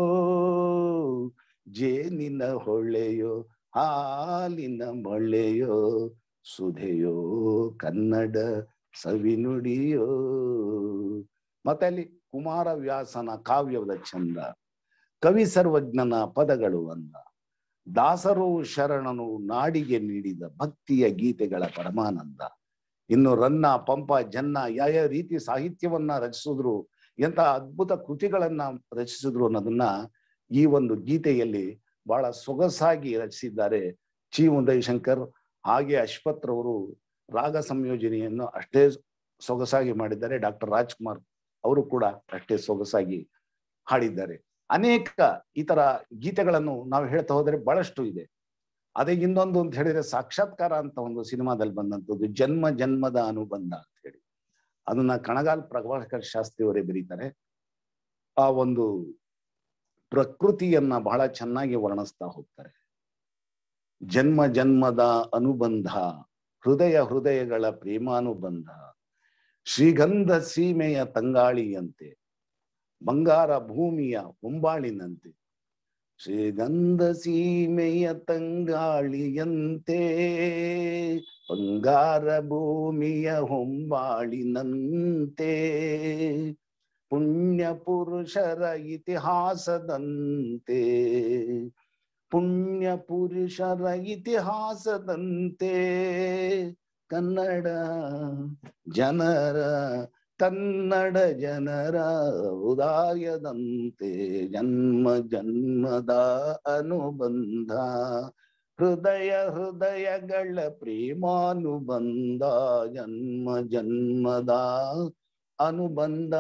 ಜೇನಿನ ಹೊಳೆಯೋ ಹಾಲಿನ ಮೊಳೆಯೋ ಸುಧೆಯೋ ಕನ್ನಡ ಸವಿ ನುಡಿಯೋ ಮತ್ತೆ ಅಲ್ಲಿ ಕುಮಾರವ್ಯಾಸನ ಕಾವ್ಯದ ಚಂದ ಕವಿ ಸರ್ವಜ್ಞನ ಪದಗಳು ಅಂದ ದಾಸರು ಶರಣನು ನಾಡಿಗೆ ನೀಡಿದ ಭಕ್ತಿಯ ಗೀತೆಗಳ ಪರಮಾನಂದ ಇನ್ನು ರನ್ನ ಪಂಪ ಜನ್ನ ಯಾವ ರೀತಿ ಸಾಹಿತ್ಯವನ್ನ ರಚಿಸಿದ್ರು ಎಂತ ಅದ್ಭುತ ಕೃತಿಗಳನ್ನ ರಚಿಸಿದ್ರು ಅನ್ನೋದನ್ನ ಈ ಒಂದು ಗೀತೆಯಲ್ಲಿ ಬಹಳ ಸೊಗಸಾಗಿ ರಚಿಸಿದ್ದಾರೆ ಚಿ ಉದಯಶಂಕರ್ ಹಾಗೆ ಅಶ್ವಥ್ರವರು ರಾಗ ಸಂಯೋಜನೆಯನ್ನು ಅಷ್ಟೇ ಸೊಗಸಾಗಿ ಮಾಡಿದ್ದಾರೆ ಡಾಕ್ಟರ್ ರಾಜ್ಕುಮಾರ್ ಅವರು ಕೂಡ ಅಷ್ಟೇ ಸೊಗಸಾಗಿ ಹಾಡಿದ್ದಾರೆ ಅನೇಕ ಈ ತರ ಗೀತೆಗಳನ್ನು ನಾವು ಹೇಳ್ತಾ ಹೋದರೆ ಬಹಳಷ್ಟು ಇದೆ ಅದೇ ಇನ್ನೊಂದು ಅಂತ ಹೇಳಿದ್ರೆ ಸಾಕ್ಷಾತ್ಕಾರ ಅಂತ ಒಂದು ಸಿನಿಮಾದಲ್ಲಿ ಬಂದಂಥದ್ದು ಜನ್ಮ ಜನ್ಮದ ಅನುಬಂಧ ಅಂತ ಹೇಳಿ ಅದನ್ನ ಕಣಗಾಲ್ ಪ್ರಭಾಕರ್ ಶಾಸ್ತ್ರಿ ಅವರೇ ಬರೀತಾರೆ ಆ ಒಂದು ಪ್ರಕೃತಿಯನ್ನ ಬಹಳ ಚೆನ್ನಾಗಿ ವರ್ಣಿಸ್ತಾ ಹೋಗ್ತಾರೆ ಜನ್ಮ ಜನ್ಮದ ಅನುಬಂಧ ಹೃದಯ ಹೃದಯಗಳ ಪ್ರೇಮಾನುಬಂಧ ಶ್ರೀಗಂಧ ಸೀಮೆಯ ತಂಗಾಳಿಯಂತೆ ಬಂಗಾರ ಭೂಮಿಯ ಹೊಂಬಾಳಿನಂತೆ ಶ್ರೀಗಂಧ ಸೀಮೆಯ ತಂಗಾಳಿಯಂತೆ ಬಂಗಾರ ಭೂಮಿಯ ಹೊಂಬಾಳಿನಂತೆ ಪುಣ್ಯ ಪುರುಷರ ಇತಿಹಾಸದಂತೆ ಪುಣ್ಯ ಪುರುಷರ ಇತಿಹಾಸದಂತೆ ಕನ್ನಡ ಜನರ ಕನ್ನಡ ಜನರ ಉದಾಯದಂತೆ ಜನ್ಮ ಜನ್ಮದ ಅನುಬಂಧ ಹೃದಯ ಹೃದಯಗಳ ಪ್ರೇಮಾನುಬಂಧ ಜನ್ಮ ಜನ್ಮದ ಅನುಬಂಧ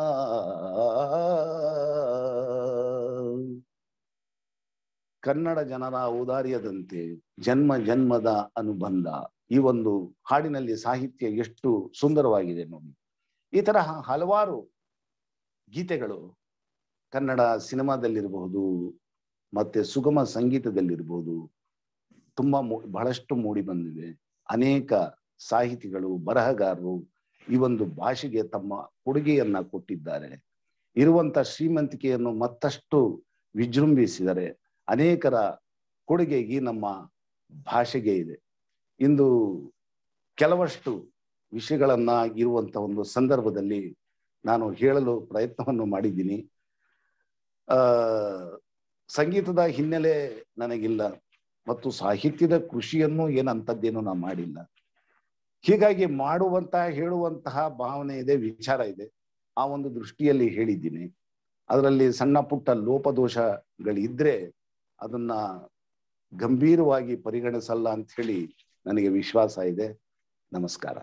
ಕನ್ನಡ ಜನರ ಔದಾರ್ಯದಂತೆ ಜನ್ಮ ಜನ್ಮದ ಅನುಬಂಧ ಈ ಒಂದು ಹಾಡಿನಲ್ಲಿ ಸಾಹಿತ್ಯ ಎಷ್ಟು ಸುಂದರವಾಗಿದೆ ನೋಡಿ ಈ ತರಹ ಹಲವಾರು ಗೀತೆಗಳು ಕನ್ನಡ ಸಿನಿಮಾದಲ್ಲಿರಬಹುದು ಮತ್ತೆ ಸುಗಮ ಸಂಗೀತದಲ್ಲಿರ್ಬೋದು ತುಂಬಾ ಬಹಳಷ್ಟು ಮೂಡಿ ಬಂದಿವೆ ಅನೇಕ ಸಾಹಿತಿಗಳು ಬರಹಗಾರರು ಈ ಒಂದು ಭಾಷೆಗೆ ತಮ್ಮ ಕೊಡುಗೆಯನ್ನ ಕೊಟ್ಟಿದ್ದಾರೆ ಇರುವಂತ ಶ್ರೀಮಂತಿಕೆಯನ್ನು ಮತ್ತಷ್ಟು ವಿಜೃಂಭಿಸಿದರೆ ಅನೇಕರ ಕೊಡುಗೆ ಈ ನಮ್ಮ ಭಾಷೆಗೆ ಇದೆ ಇಂದು ಕೆಲವಷ್ಟು ವಿಷಯಗಳನ್ನ ಇರುವಂತ ಒಂದು ಸಂದರ್ಭದಲ್ಲಿ ನಾನು ಹೇಳಲು ಪ್ರಯತ್ನವನ್ನು ಮಾಡಿದ್ದೀನಿ ಆ ಸಂಗೀತದ ಹಿನ್ನೆಲೆ ನನಗಿಲ್ಲ ಮತ್ತು ಸಾಹಿತ್ಯದ ಕೃಷಿಯನ್ನು ಏನಂತದ್ದೇನು ನಾ ಮಾಡಿಲ್ಲ ಹೀಗಾಗಿ ಮಾಡುವಂತಹ ಹೇಳುವಂತಹ ಭಾವನೆ ಇದೆ ವಿಚಾರ ಇದೆ ಆ ಒಂದು ದೃಷ್ಟಿಯಲ್ಲಿ ಹೇಳಿದ್ದೀನಿ ಅದರಲ್ಲಿ ಸಣ್ಣ ಪುಟ್ಟ ಲೋಪದೋಷಗಳಿದ್ರೆ ಅದನ್ನ ಗಂಭೀರವಾಗಿ ಪರಿಗಣಿಸಲ್ಲ ಅಂತ ಹೇಳಿ ನನಗೆ ವಿಶ್ವಾಸ ಇದೆ ನಮಸ್ಕಾರ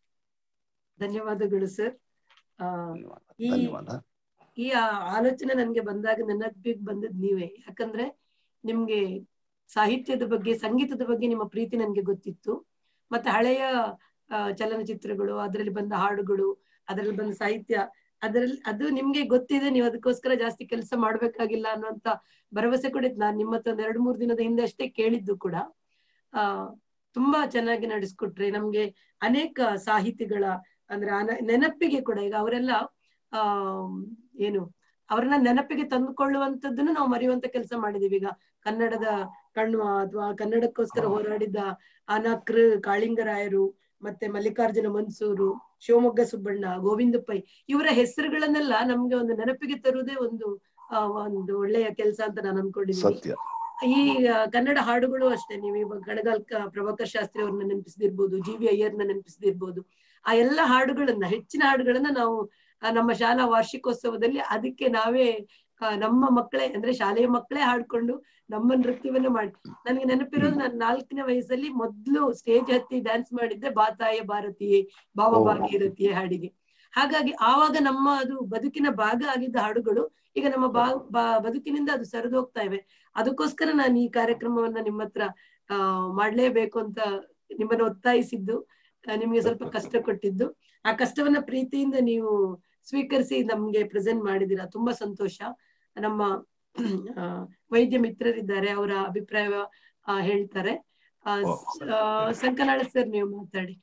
ಧನ್ಯವಾದಗಳು ಸರ್ ಆ ಧನ್ಯವಾದ ಈ ಧನ್ಯವಾದ ಈ ಆ- ಆಲೋಚನೆ ನನ್ಗೆ ಬಂದಾಗ ನನ್ನ ಬಂದದ್ ನೀವೇ ಯಾಕಂದ್ರೆ ನಿಮ್ಗೆ ಸಾಹಿತ್ಯದ ಬಗ್ಗೆ ಸಂಗೀತದ ಬಗ್ಗೆ ನಿಮ್ಮ ಪ್ರೀತಿ ನನ್ಗೆ ಗೊತ್ತಿತ್ತು ಮತ್ತೆ ಹಳೆಯ ಆ, ಚಲನಚಿತ್ರಗಳು ಅದರಲ್ಲಿ ಬಂದ ಹಾಡುಗಳು ಅದರಲ್ಲಿ ಬಂದ ಸಾಹಿತ್ಯ ಅದರಲ್ಲಿ ಅದು ನಿಮ್ಗೆ ಗೊತ್ತಿದೆ ನೀವು ಅದಕ್ಕೋಸ್ಕರ ಜಾಸ್ತಿ ಕೆಲಸ ಮಾಡ್ಬೇಕಾಗಿಲ್ಲ ಅನ್ನುವಂತ ಭರವಸೆ ಕೂಡ ಇತ್ತು ನಾನು ನಿಮ್ಮ ಹತ್ರ ಒಂದ್ ಎರಡ್ ಮೂರ್ ದಿನದ ಹಿಂದೆ ಅಷ್ಟೇ ಕೇಳಿದ್ದು ಕೂಡ ಆ ತುಂಬಾ ಚೆನ್ನಾಗಿ ನಡೆಸ್ಕೊಟ್ರಿ ನಮ್ಗೆ ಅನೇಕ ಸಾಹಿತಿಗಳ ಅಂದ್ರೆ ಅನ- ನೆನಪಿಗೆ ಕೂಡ ಈಗ ಅವರೆಲ್ಲ ಆ ಏನು ಅವ್ರನ್ನ ನೆನಪಿಗೆ ತಂದುಕೊಳ್ಳುವಂತದ್ದನ್ನು ನಾವು ಮರೆಯುವಂತ ಕೆಲಸ ಮಾಡಿದೀವಿ ಈಗ ಕನ್ನಡದ ಕಣ್ವ ಅಥವಾ ಕನ್ನಡಕ್ಕೋಸ್ಕರ ಹೋರಾಡಿದ ಅನಕೃ ಕಾಳಿಂಗರಾಯರು ಮತ್ತೆ ಮಲ್ಲಿಕಾರ್ಜುನ ಮನ್ಸೂರು ಶಿವಮೊಗ್ಗ ಸುಬ್ಬಣ್ಣ ಗೋವಿಂದ ಪೈ ಇವರ ಹೆಸರುಗಳನ್ನೆಲ್ಲ ನಮ್ಗೆ ಒಂದು ನೆನಪಿಗೆ ತರುವುದೇ ಒಂದು ಆ, ಒಂದು ಒಳ್ಳೆಯ ಕೆಲಸ ಅಂತ ನಾನು ಅನ್ಕೊಂಡಿದ್ದೀನಿ ಸತ್ಯ ಈ ಆ, ಕನ್ನಡ ಹಾಡುಗಳು ಅಷ್ಟೇ ನೀವು ಇವಾಗ ಗಣಗಾಲ್ ಕ- ಪ್ರಭಾಕರ್ ಶಾಸ್ತ್ರಿ ಅವ್ರನ್ನ ನೆನಪಿಸದಿರ್ಬೋದು ಜಿ ವಿ ಅಯ್ಯರ್ನ ನೆನಪಿಸದಿರ್ಬೋದು ಆ ಎಲ್ಲ ಹಾಡುಗಳನ್ನ ಹೆಚ್ಚಿನ ಹಾಡುಗಳನ್ನ ನಾವು ಆ, ನಮ್ಮ ಶಾಲಾ ವಾರ್ಷಿಕೋತ್ಸವದಲ್ಲಿ ಅದಕ್ಕೆ ನಾವೇ ಆ, ನಮ್ಮ ಮಕ್ಕಳೇ ಅಂದ್ರೆ ಶಾಲೆಯ ಮಕ್ಕಳೇ ಹಾಡ್ಕೊಂಡು ನಮ್ಮ ನೃತ್ಯವನ್ನ ಮಾಡಿ ನನಗೆ ನೆನಪಿರೋದು ನಾನು ನಾಲ್ಕನೇ ವಯಸ್ಸಲ್ಲಿ ಮೊದ್ಲು ಸ್ಟೇಜ್ ಹತ್ತಿ ಡ್ಯಾನ್ಸ್ ಮಾಡಿದ್ದೆ ಬಾತಾಯ ಭಾರತೀಯೇ ಭಾವ ಓ. ಭಾಗೀರಥಿಯೇ ಹಾಡಿಗೆ ಹಾಗಾಗಿ ಆವಾಗ ನಮ್ಮ ಅದು ಬದುಕಿನ ಭಾಗ ಆಗಿದ್ದ ಹಾಡುಗಳು ಈಗ ನಮ್ಮ ಬಾ ಬಾ- ಬದುಕಿನಿಂದ ಅದು ಸರಿದು ಹೋಗ್ತಾ ಇವೆ ಅದಕ್ಕೋಸ್ಕರ ನಾನು ಈ ಕಾರ್ಯಕ್ರಮವನ್ನ ನಿಮ್ಮ ಹತ್ರ ಆ ಮಾಡ್ಲೇಬೇಕು ಅಂತ ನಿಮ್ಮನ್ನ ಒತ್ತಾಯಿಸಿದ್ದು ಆ, ನಿಮ್ಗೆ ಸ್ವಲ್ಪ ಕಷ್ಟ ಕೊಟ್ಟಿದ್ದು ಆ ಕಷ್ಟವನ್ನ ಪ್ರೀತಿಯಿಂದ ನೀವು ಸ್ವೀಕರಿಸಿ ನಮ್ಗೆ ಪ್ರೆಸೆಂಟ್ ಮಾಡಿದೀರಾ ತುಂಬಾ ಸಂತೋಷ ನಮ್ಮ ಆ, ವೈದ್ಯ ಮಿತ್ರರಿದ್ದಾರೆ ಅವರ ಅಭಿಪ್ರಾಯ ಆ, ಹೇಳ್ತಾರೆ ಆ, ಸ- ಆ, ಸಂಕನಾಳ ಸರ್ ನೀವು ಮಾತಾಡಿ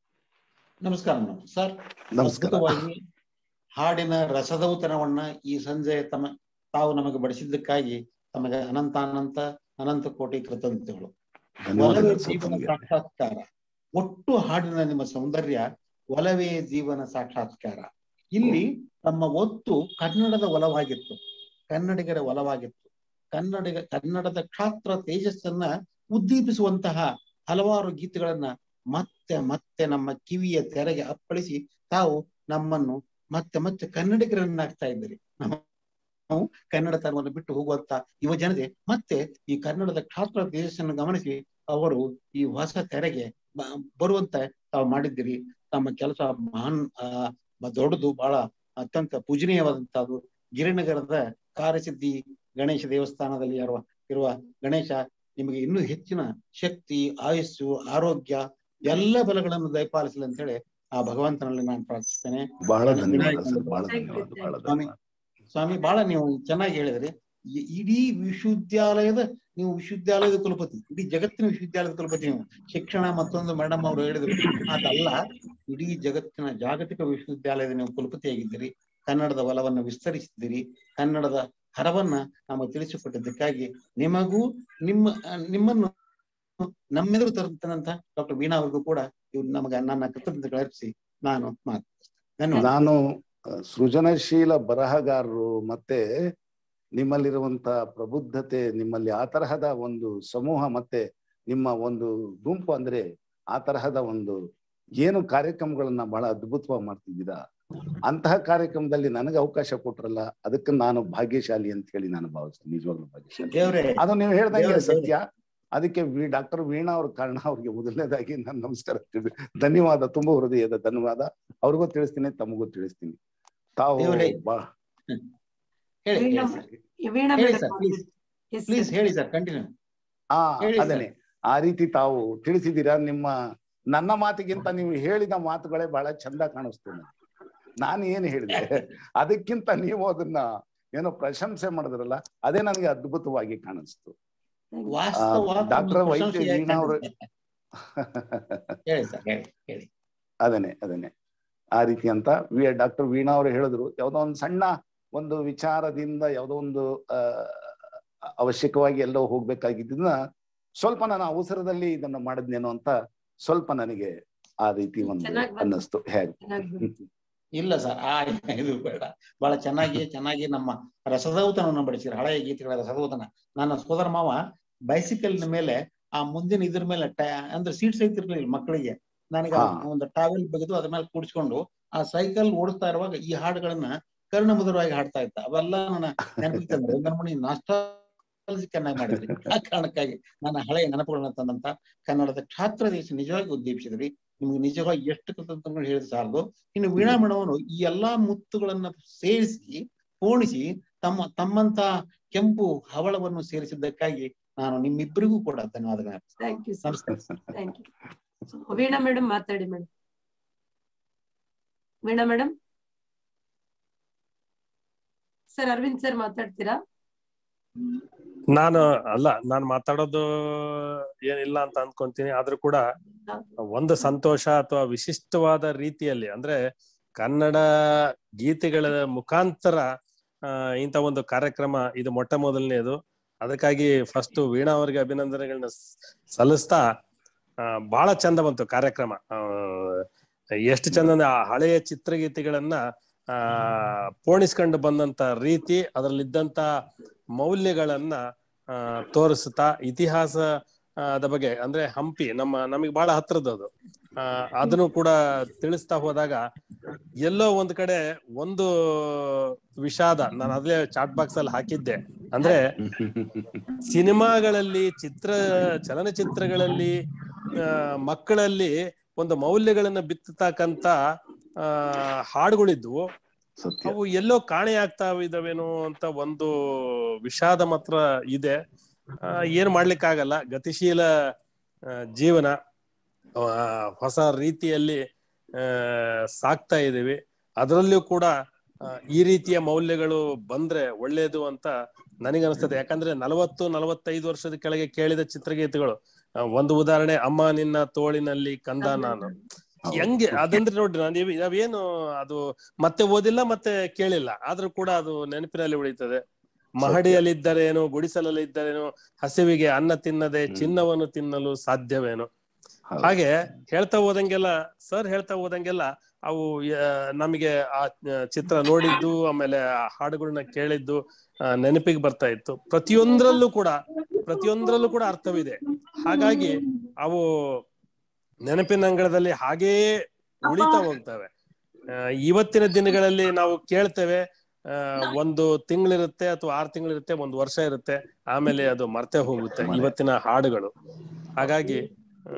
ನಮಸ್ಕಾರ ಮೇಡಮ್ ಸರ್ ನಮಸ್ಕಾರ ಅದ್ಭುತವಾಗಿ ಹಾಡಿನ ರಸದೌತಣವನ್ನ ಈ ಸಂಜೆ ತಮ್ಮ ತಾವು ನಮಗೆ ಬಡಿಸಿದ್ದಕ್ಕಾಗಿ ತಮಗೆ ಅನಂತ ಅನಂತ ಅನಂತ ಕೋಟಿ ಕೃತಜ್ಞತೆಗಳು ಒಲವೇ ಧನ್ಯವಾದಗಳು ಸರ್ ಜೀವನ ತಮಗೆ ಸಾಕ್ಷಾತ್ಕಾರ ಒಟ್ಟು ಹಾಡಿನ ನಿಮ್ಮ ಸೌಂದರ್ಯ ಒಲವೇ ಜೀವನ ಸಾಕ್ಷಾತ್ಕಾರ ಇಲ್ಲಿ ತಮ್ಮ ಒತ್ತು ಕನ್ನಡದ ಒಲವಾಗಿತ್ತು ಕನ್ನಡಿಗರ ಒಲವಾಗಿತ್ತು ಕನ್ನಡಿಗ ಕನ್ನಡದ ಕ್ಷಾತ್ರ ತೇಜಸ್ಸನ್ನ ಉದ್ದೀಪಿಸುವಂತಹ ಹಲವಾರು ಗೀತೆಗಳನ್ನ ಮತ್ತೆ ಮತ್ತೆ ನಮ್ಮ ಕಿವಿಯ ತೆರೆಗೆ ಅಪ್ಪಳಿಸಿ ತಾವು ನಮ್ಮನ್ನು ಮತ್ತೆ ಮತ್ತೆ ಕನ್ನಡಿಗರನ್ನಾಗ್ತಾ ಇದ್ದೀರಿ ನಾವು ನಾವು ಕನ್ನಡತನವನ್ನು ಬಿಟ್ಟು ಹೋಗುವಂತ ಯುವ ಜನತೆ ಮತ್ತೆ ಈ ಕನ್ನಡದ ಕ್ಷಾತ್ರ ತೇಜಸ್ಸನ್ನು ಗಮನಿಸಿ ಅವರು ಈ ಹೊಸ ತೆರೆಗೆ ಬ- ಬರುವಂತ ತಾವು ಮಾಡಿದ್ದೀರಿ ತಮ್ಮ ಕೆಲಸ ಮಹಾನ್ ಆ ಮ- ದೊಡ್ಡದು ಬಹಳ ಅತ್ಯಂತ ಪೂಜನೀಯವಾದಂತಹದ್ದು ಗಿರಿನಗರದ ಕಾರ್ಯಸಿದ್ಧಿ ಗಣೇಶ ದೇವಸ್ಥಾನದಲ್ಲಿ ಇರುವ ಇರುವ ಗಣೇಶ ನಿಮಗೆ ಇನ್ನೂ ಹೆಚ್ಚಿನ ಶಕ್ತಿ ಆಯುಸ್ಸು ಆರೋಗ್ಯ ಎಲ್ಲ ಬಲಗಳನ್ನು ದಯಪಾಲಿಸಲಿ ಅಂತ ಹೇಳಿ ಆ ಭಗವಂತನಲ್ಲಿ ನಾನು ಪ್ರಾರ್ಥಿಸ್ತೇನೆ ಬಹಳ ಧನ್ಯವಾದ ಸರ್ ಬಹಳ Thank you, ಧನ್ಯವಾದ ಬಹಳ ಸ್ವಾಮಿ. ಧನ್ಯವಾದ ಸ್ವಾಮಿ ಬಹಳ ನೀವು ಚೆನ್ನಾಗಿ ಹೇಳಿದ್ರಿ ಇ- ಇಡೀ ವಿಶ್ವವಿದ್ಯಾಲಯದ ನೀವು ವಿಶ್ವವಿದ್ಯಾಲಯದ ಕುಲಪತಿ ಇಡೀ ಜಗತ್ತಿನ ವಿಶ್ವವಿದ್ಯಾಲಯದ ಕುಲಪತಿ ನೀವು ಶಿಕ್ಷಣ ಮತ್ತೊಂದು ಮೇಡಮ್ ಅವರು ಹೇಳಿದ್ರು ಅದಲ್ಲ ಇಡೀ ಜಗತ್ತಿನ ಜಾಗತಿಕ ವಿಶ್ವವಿದ್ಯಾಲಯದ ನೀವು ಕುಲಪತಿಯಾಗಿದ್ದೀರಿ ಕನ್ನಡದ ಒಲವನ್ನು ವಿಸ್ತರಿಸಿದ್ದೀರಿ ಕನ್ನಡದ ಹರವನ್ನ ನಮಗೆ ತಿಳಿಸಿಕೊಟ್ಟಿದ್ದಕ್ಕಾಗಿ ನಿಮಗೂ ನಿಮ್ಮ ಆ, ನಿಮ್ಮನ್ನು ನಮ್ಮೆದುರು ತರುತ್ತಂತ ಡಾಕ್ಟರ್ ವೀಣಾ ಅವ್ರಿಗೂ ಕೂಡ ಇವ್ರು ನಮಗೆ ನನ್ನ ಕೃತಜ್ಞತೆ ಅರ್ಪಿಸಿ ನಾನು ಮಾತು ಧನ್ಯವಾದ ನಾನು ಆ, ಸೃಜನಶೀಲ ಬರಹಗಾರರು ಮತ್ತೆ ನಿಮ್ಮಲ್ಲಿರುವಂತ ಪ್ರಬುದ್ಧತೆ ನಿಮ್ಮಲ್ಲಿ ಆ ತರಹದ ಒಂದು ಸಮೂಹ ಮತ್ತೆ ನಿಮ್ಮ ಒಂದು ಗುಂಪು ಅಂದ್ರೆ ಆ ತರಹದ ಒಂದು ಏನು ಕಾರ್ಯಕ್ರಮಗಳನ್ನ ಬಹಳ ಅದ್ಭುತವಾಗಿ ಮಾಡ್ತಿದ್ದೀರಾ ಅಂತಹ ಕಾರ್ಯಕ್ರಮದಲ್ಲಿ ನನಗೆ ಅವಕಾಶ ಕೊಟ್ರಲ್ಲ ಅದಕ್ಕೆ ನಾನು ಭಾಗ್ಯಶಾಲಿ ಅಂತ ಹೇಳಿ ನಾನು ಭಾವಿಸ್ತೀನಿ ನಿಜವಾಗ್ಲೂ ಭಾಗ್ಯಶಾಲಿ ದೇವ್ರೆ ಅದು ನೀವು ಹೇಳ್ದಂಗೆ ದೇವ್ರೆ, ಸತ್ಯ ಅದಕ್ಕೆ ಡಾಕ್ಟರ್ ವೀಣಾ ಅವ್ರ ಕಾರಣ ಅವ್ರಿಗೆ ಮೊದಲನೇದಾಗಿ ನಾನು ನಮಸ್ಕಾರ ತಿಳಿ ಧನ್ಯವಾದ ತುಂಬ ಹೃದಯದ ಧನ್ಯವಾದ ಅವ್ರಿಗೂ ತಿಳಿಸ್ತೀನಿ ತಮಗೂ ತಿಳಿಸ್ತೀನಿ ತಾವು ದೇವ್ರೇ. ಬಾ ಹೇಳಿ ವೀಣಾ ಹೇಳಿ ಸರ್ ಈ ವೀಣಾ ಹೇಳಿ madam sir please Yes, sir. Please ಹೇಳಿ ಸರ್ ಕಂಟಿನ್ಯೂ ಆ ಹೇಳಿ ಸರ್. ಅದನ್ನೇ ಆ ರೀತಿ ತಾವು ತಿಳಿಸಿದ್ದೀರಾ ನಿಮ್ಮ ನನ್ನ ಮಾತಿಗಿಂತ ನೀವು ಹೇಳಿದ ಮಾತುಗಳೇ ಬಹಳ ಚಂದ ಕಾಣಿಸ್ತು ನನಗೆ. ನಾನು ಏನು ಹೇಳಿದೆ ಅದಕ್ಕಿಂತ ನೀವು ಅದನ್ನ ಏನೋ ಪ್ರಶಂಸೆ ಮಾಡಿದ್ರಲ್ಲ ಅದೇ ನನಗೆ ಅದ್ಭುತವಾಗಿ ಕಾಣಿಸ್ತು Thank you. ವಾಸ್ತವ ಡಾಕ್ಟರ್ ವೈದ್ಯ ವೀಣಾ ಅವರು ಹೇಳಿ ಸರ್ ಹೇಳಿ ಹೇಳಿ ಅದನ್ನೇ ಅದನ್ನೇ ಆ ರೀತಿ ಅಂತ ಡಾಕ್ಟರ್ ವೀಣಾ ಅವರು ಹೇಳಿದ್ರು ಯಾವುದೋ ಒಂದು ಸಣ್ಣ ಒಂದು ವಿಚಾರದಿಂದ ಯಾವುದೋ ಒಂದು ಆ ಅವಶ್ಯಕವಾಗಿ ಎಲ್ಲೋ ಹೋಗ್ಬೇಕಾಗಿದ್ದನ್ನ ಸ್ವಲ್ಪ ನಾನು ಅವಸರದಲ್ಲಿ ಇದನ್ನ ಮಾಡಿದ್ನೇನೋ ಅಂತ ಸ್ವಲ್ಪ ನನಗೆ ಆ ರೀತಿ ಒಂದು ಚೆನ್ನಾಗ್ ಬಂತು. ಅನ್ನಿಸ್ತು ಹೇಗೆ ಚೆನ್ನಾಗ್ ಬಂತು. ಇಲ್ಲ ಸರ್ ಆ ಇದು ಬೇಡ ಬಹಳ ಚೆನ್ನಾಗಿ ಚೆನ್ನಾಗಿ ನಮ್ಮ ರಸದೌತನವನ್ನು ಬಡಿಸಿದ್ರು ಹಳೆಯ ಗೀತೆಗಳ ರಸದೌತನ ನನ್ನ ಸೋದರ ಮಾವ ಬೈಸಿಕಲ್ ಮೇಲೆ ಆ ಮುಂದಿನ ಇದ್ರ ಮೇಲೆ ಟ್ಯಾ- ಅಂದ್ರೆ ಸೀಟ್ ಸಹಿತ ಇರ್ಲಿಲ್ಲ ಮಕ್ಕಳಿಗೆ ನನಗೆ ಹಾ. ಒಂದು ಟ್ರಾವೆಲ್ ಬಗೆದು ಅದ್ರ ಮೇಲೆ ಕೂಡಿಸ್ಕೊಂಡು ಆ ಸೈಕಲ್ ಓಡಿಸ್ತಾ ಇರುವಾಗ ಈ ಹಾಡುಗಳನ್ನ ಕರ್ಣಮಧುರವಾಗಿ ಹಾಡ್ತಾ ಇದ್ದ ಅವೆಲ್ಲ ನನ್ನ ನೆನಪಿಗೆ ತಂದ್ರೆ ವೆಂಕಟಮಣಿ ನಾಸ್ಟಾಲಜಿಕನ್ನಾಗಿ ಮಾಡಿದ್ರಿ ಆ ಕಾರಣಕ್ಕಾಗಿ ನನ್ನ ಹಳೆಯ ನೆನಪುಗಳನ್ನ ತಂದಂತ ಕನ್ನಡದ ಕ್ಷಾತ್ರ ದೇಶ ನಿಜವಾಗಿ ಉದ್ದೇಶಿಸಿದ್ರಿ ನಿಮ್ಗೆ ನಿಜವಾಗಿ ಎಷ್ಟು ಕೃತಜ್ಞತೆಗಳು ಹೇಳಿದ ಸಾಲದು ಇನ್ನು ವೀಣಾ ಮೇಡಮನು ಈ ಎಲ್ಲಾ ಮುತ್ತುಗಳನ್ನ ಸೇರಿಸಿ ಪೋಣಿಸಿ ತಮ್ಮ ತಮ್ಮಂತ ಕೆಂಪು ಹವಳವನ್ನು ಸೇರಿಸಿದ್ದಕ್ಕಾಗಿ ನಾನು ನಿಮ್ಮಿಬ್ಬರಿಗೂ ಕೂಡ ಧನ್ಯವಾದಗಳು ಥ್ಯಾಂಕ್ ಯು ಸರ್ ನಮಸ್ಕಾರ ಥ್ಯಾಂಕ್ ಯು ವೀಣಾ ಮೇಡಮ್ ಮಾತಾಡಿ madam Veena madam sir Aravind sir ಮಾತಾಡ್ತೀರಾ ನಾನು ಅಲ್ಲ ನಾನು ಮಾತಾಡೋದು ಏನಿಲ್ಲ ಅಂತ ಅನ್ಕೊಂತೀನಿ ಆದ್ರೂ ಕೂಡ ಒಂದು ಸಂತೋಷ ಅಥವಾ ವಿಶಿಷ್ಟವಾದ ರೀತಿಯಲ್ಲಿ ಅಂದ್ರೆ ಕನ್ನಡ ಗೀತೆಗಳ ಮುಖಾಂತರ ಆ, ಇಂಥ ಒಂದು ಕಾರ್ಯಕ್ರಮ ಇದು ಮೊಟ್ಟ ಮೊದಲನೇದು ಅದಕ್ಕಾಗಿ ಫಸ್ಟ್ ವೀಣಾ ಅವರಿಗೆ ಅಭಿನಂದನೆಗಳನ್ನ ಸ್- ಸಲ್ಲಿಸ್ತಾ ಆ, ಬಹಳ ಚಂದ ಬಂತು ಕಾರ್ಯಕ್ರಮ ಆ, ಎಷ್ಟು ಚಂದ ಅಂದ್ರೆ ಆ ಹಳೆಯ ಚಿತ್ರಗೀತೆಗಳನ್ನ ಆ ಪೋಣಿಸ್ಕೊಂಡು ಬಂದಂತ ರೀತಿ ಅದರಲ್ಲಿದ್ದಂತ ಮೌಲ್ಯಗಳನ್ನ ಆ ತೋರಿಸ್ತಾ ಇತಿಹಾಸ ಆ, ಅದ ಬಗ್ಗೆ ಅಂದ್ರೆ ಹಂಪಿ ನಮ್ಮ ನಮಗೆ ಬಹಳ ಹತ್ರದ ಅದು ಆ ಅದನ್ನು ಕೂಡ ತಿಳಿಸ್ತಾ ಹೋದಾಗ ಎಲ್ಲೋ ಒಂದ್ ಕಡೆ ಒಂದು ವಿಷಾದ ನಾನು ಅದ್ಲೇ ಚಾಟ್ ಬಾಕ್ಸ್ ಅಲ್ಲಿ ಹಾಕಿದ್ದೆ ಅಂದ್ರೆ ಸಿನಿಮಾಗಳಲ್ಲಿ ಚಿತ್ರ ಚಲನಚಿತ್ರಗಳಲ್ಲಿ ಆ, ಮಕ್ಕಳಲ್ಲಿ ಒಂದು ಮೌಲ್ಯಗಳನ್ನ ಬಿತ್ತತಕ್ಕಂತ ಆ ಹಾಡುಗಳಿದ್ವು ಸತ್ಯ ಅವು ಎಲ್ಲೋ ಕಾಣೆ ಆಗ್ತಾ ಇದಾವೇನೋ ಅಂತ ಒಂದು ವಿಷಾದ ಮಾತ್ರ ಇದೆ ಆ, ಏನ್ ಮಾಡ್ಲಿಕ್ಕಾಗಲ್ಲ ಗತಿಶೀಲ ಆ, ಜೀವನ ಆ, ಹೊಸ ರೀತಿಯಲ್ಲಿ ಆ, ಸಾಕ್ತಾ ಇದೀವಿ ಅದರಲ್ಲೂ ಕೂಡ ಆ, ಈ ರೀತಿಯ ಮೌಲ್ಯಗಳು ಬಂದ್ರೆ ಒಳ್ಳೇದು ಅಂತ ನನಗನ್ಸ್ತದೆ ಯಾಕಂದ್ರೆ ನಲವತ್ತು ನಲವತ್ತೈದು ವರ್ಷದ ಕೆಳಗೆ ಕೇಳಿದ ಚಿತ್ರಗೀತೆಗಳು ಆ, ಒಂದು ಉದಾಹರಣೆ ಅಮ್ಮ ನಿನ್ನ ತೋಳಿನಲ್ಲಿ ಕಂದ ನಾನು ಹೆಂಗೆ ಅದಂದ್ರೆ ನೋಡ್ರಿ ನಾನು ಇವ್- ನಾವೇನು ಅದು ಮತ್ತೆ ಓದಿಲ್ಲ ಮತ್ತೆ ಕೇಳಿಲ್ಲ ಆದ್ರೂ ಕೂಡ ಅದು ನೆನಪಿನಲ್ಲಿ ಉಳಿತದೆ ಮಹಡಿಯಲ್ಲಿದ್ದರೇನು ಗುಡಿಸಲಲ್ಲಿದ್ದರೇನು ಹಸಿವಿಗೆ ಅನ್ನ ತಿನ್ನದೆ ಹ್ಮ್. ಚಿನ್ನವನ್ನು ತಿನ್ನಲು ಸಾಧ್ಯವೇನು ಹೌದು. ಹಾಗೆ ಹೇಳ್ತಾ ಹೋದಂಗೆಲ್ಲ ಸರ್ ಹೇಳ್ತಾ ಹೋದಂಗೆಲ್ಲ ಅವು ಆ, ನಮಗೆ ಆ ಆ, ಚಿತ್ರ ನೋಡಿದ್ದು ಆಮೇಲೆ ಆ ಹಾಡುಗಳನ್ನ ಕೇಳಿದ್ದು ಆ, ನೆನಪಿಗೆ ಬರ್ತಾ ಇತ್ತು ಪ್ರತಿಯೊಂದ್ರಲ್ಲೂ ಕೂಡ ಪ್ರತಿಯೊಂದ್ರಲ್ಲೂ ಕೂಡ ಅರ್ಥವಿದೆ ಹಾಗಾಗಿ ಅವು ನೆನಪಿನ ಅಂಗಳದಲ್ಲಿ ಹಾಗೇ ಉಳಿತಾ ಹೋಗ್ತವೆ ಆ, ಇವತ್ತಿನ ದಿನಗಳಲ್ಲಿ ನಾವು ಕೇಳ್ತೇವೆ ಆ, ಒಂದು ತಿಂಗಳಿರುತ್ತೆ ಅಥವಾ ಆರು ತಿಂಗಳಿರುತ್ತೆ ಒಂದು ವರ್ಷ ಇರುತ್ತೆ ಆಮೇಲೆ ಅದು ಮರ್ತೆ ಹೋಗುತ್ತೆ ಇವತ್ತಿನ ಹಾಡುಗಳು ಹಾಗಾಗಿ ಆ,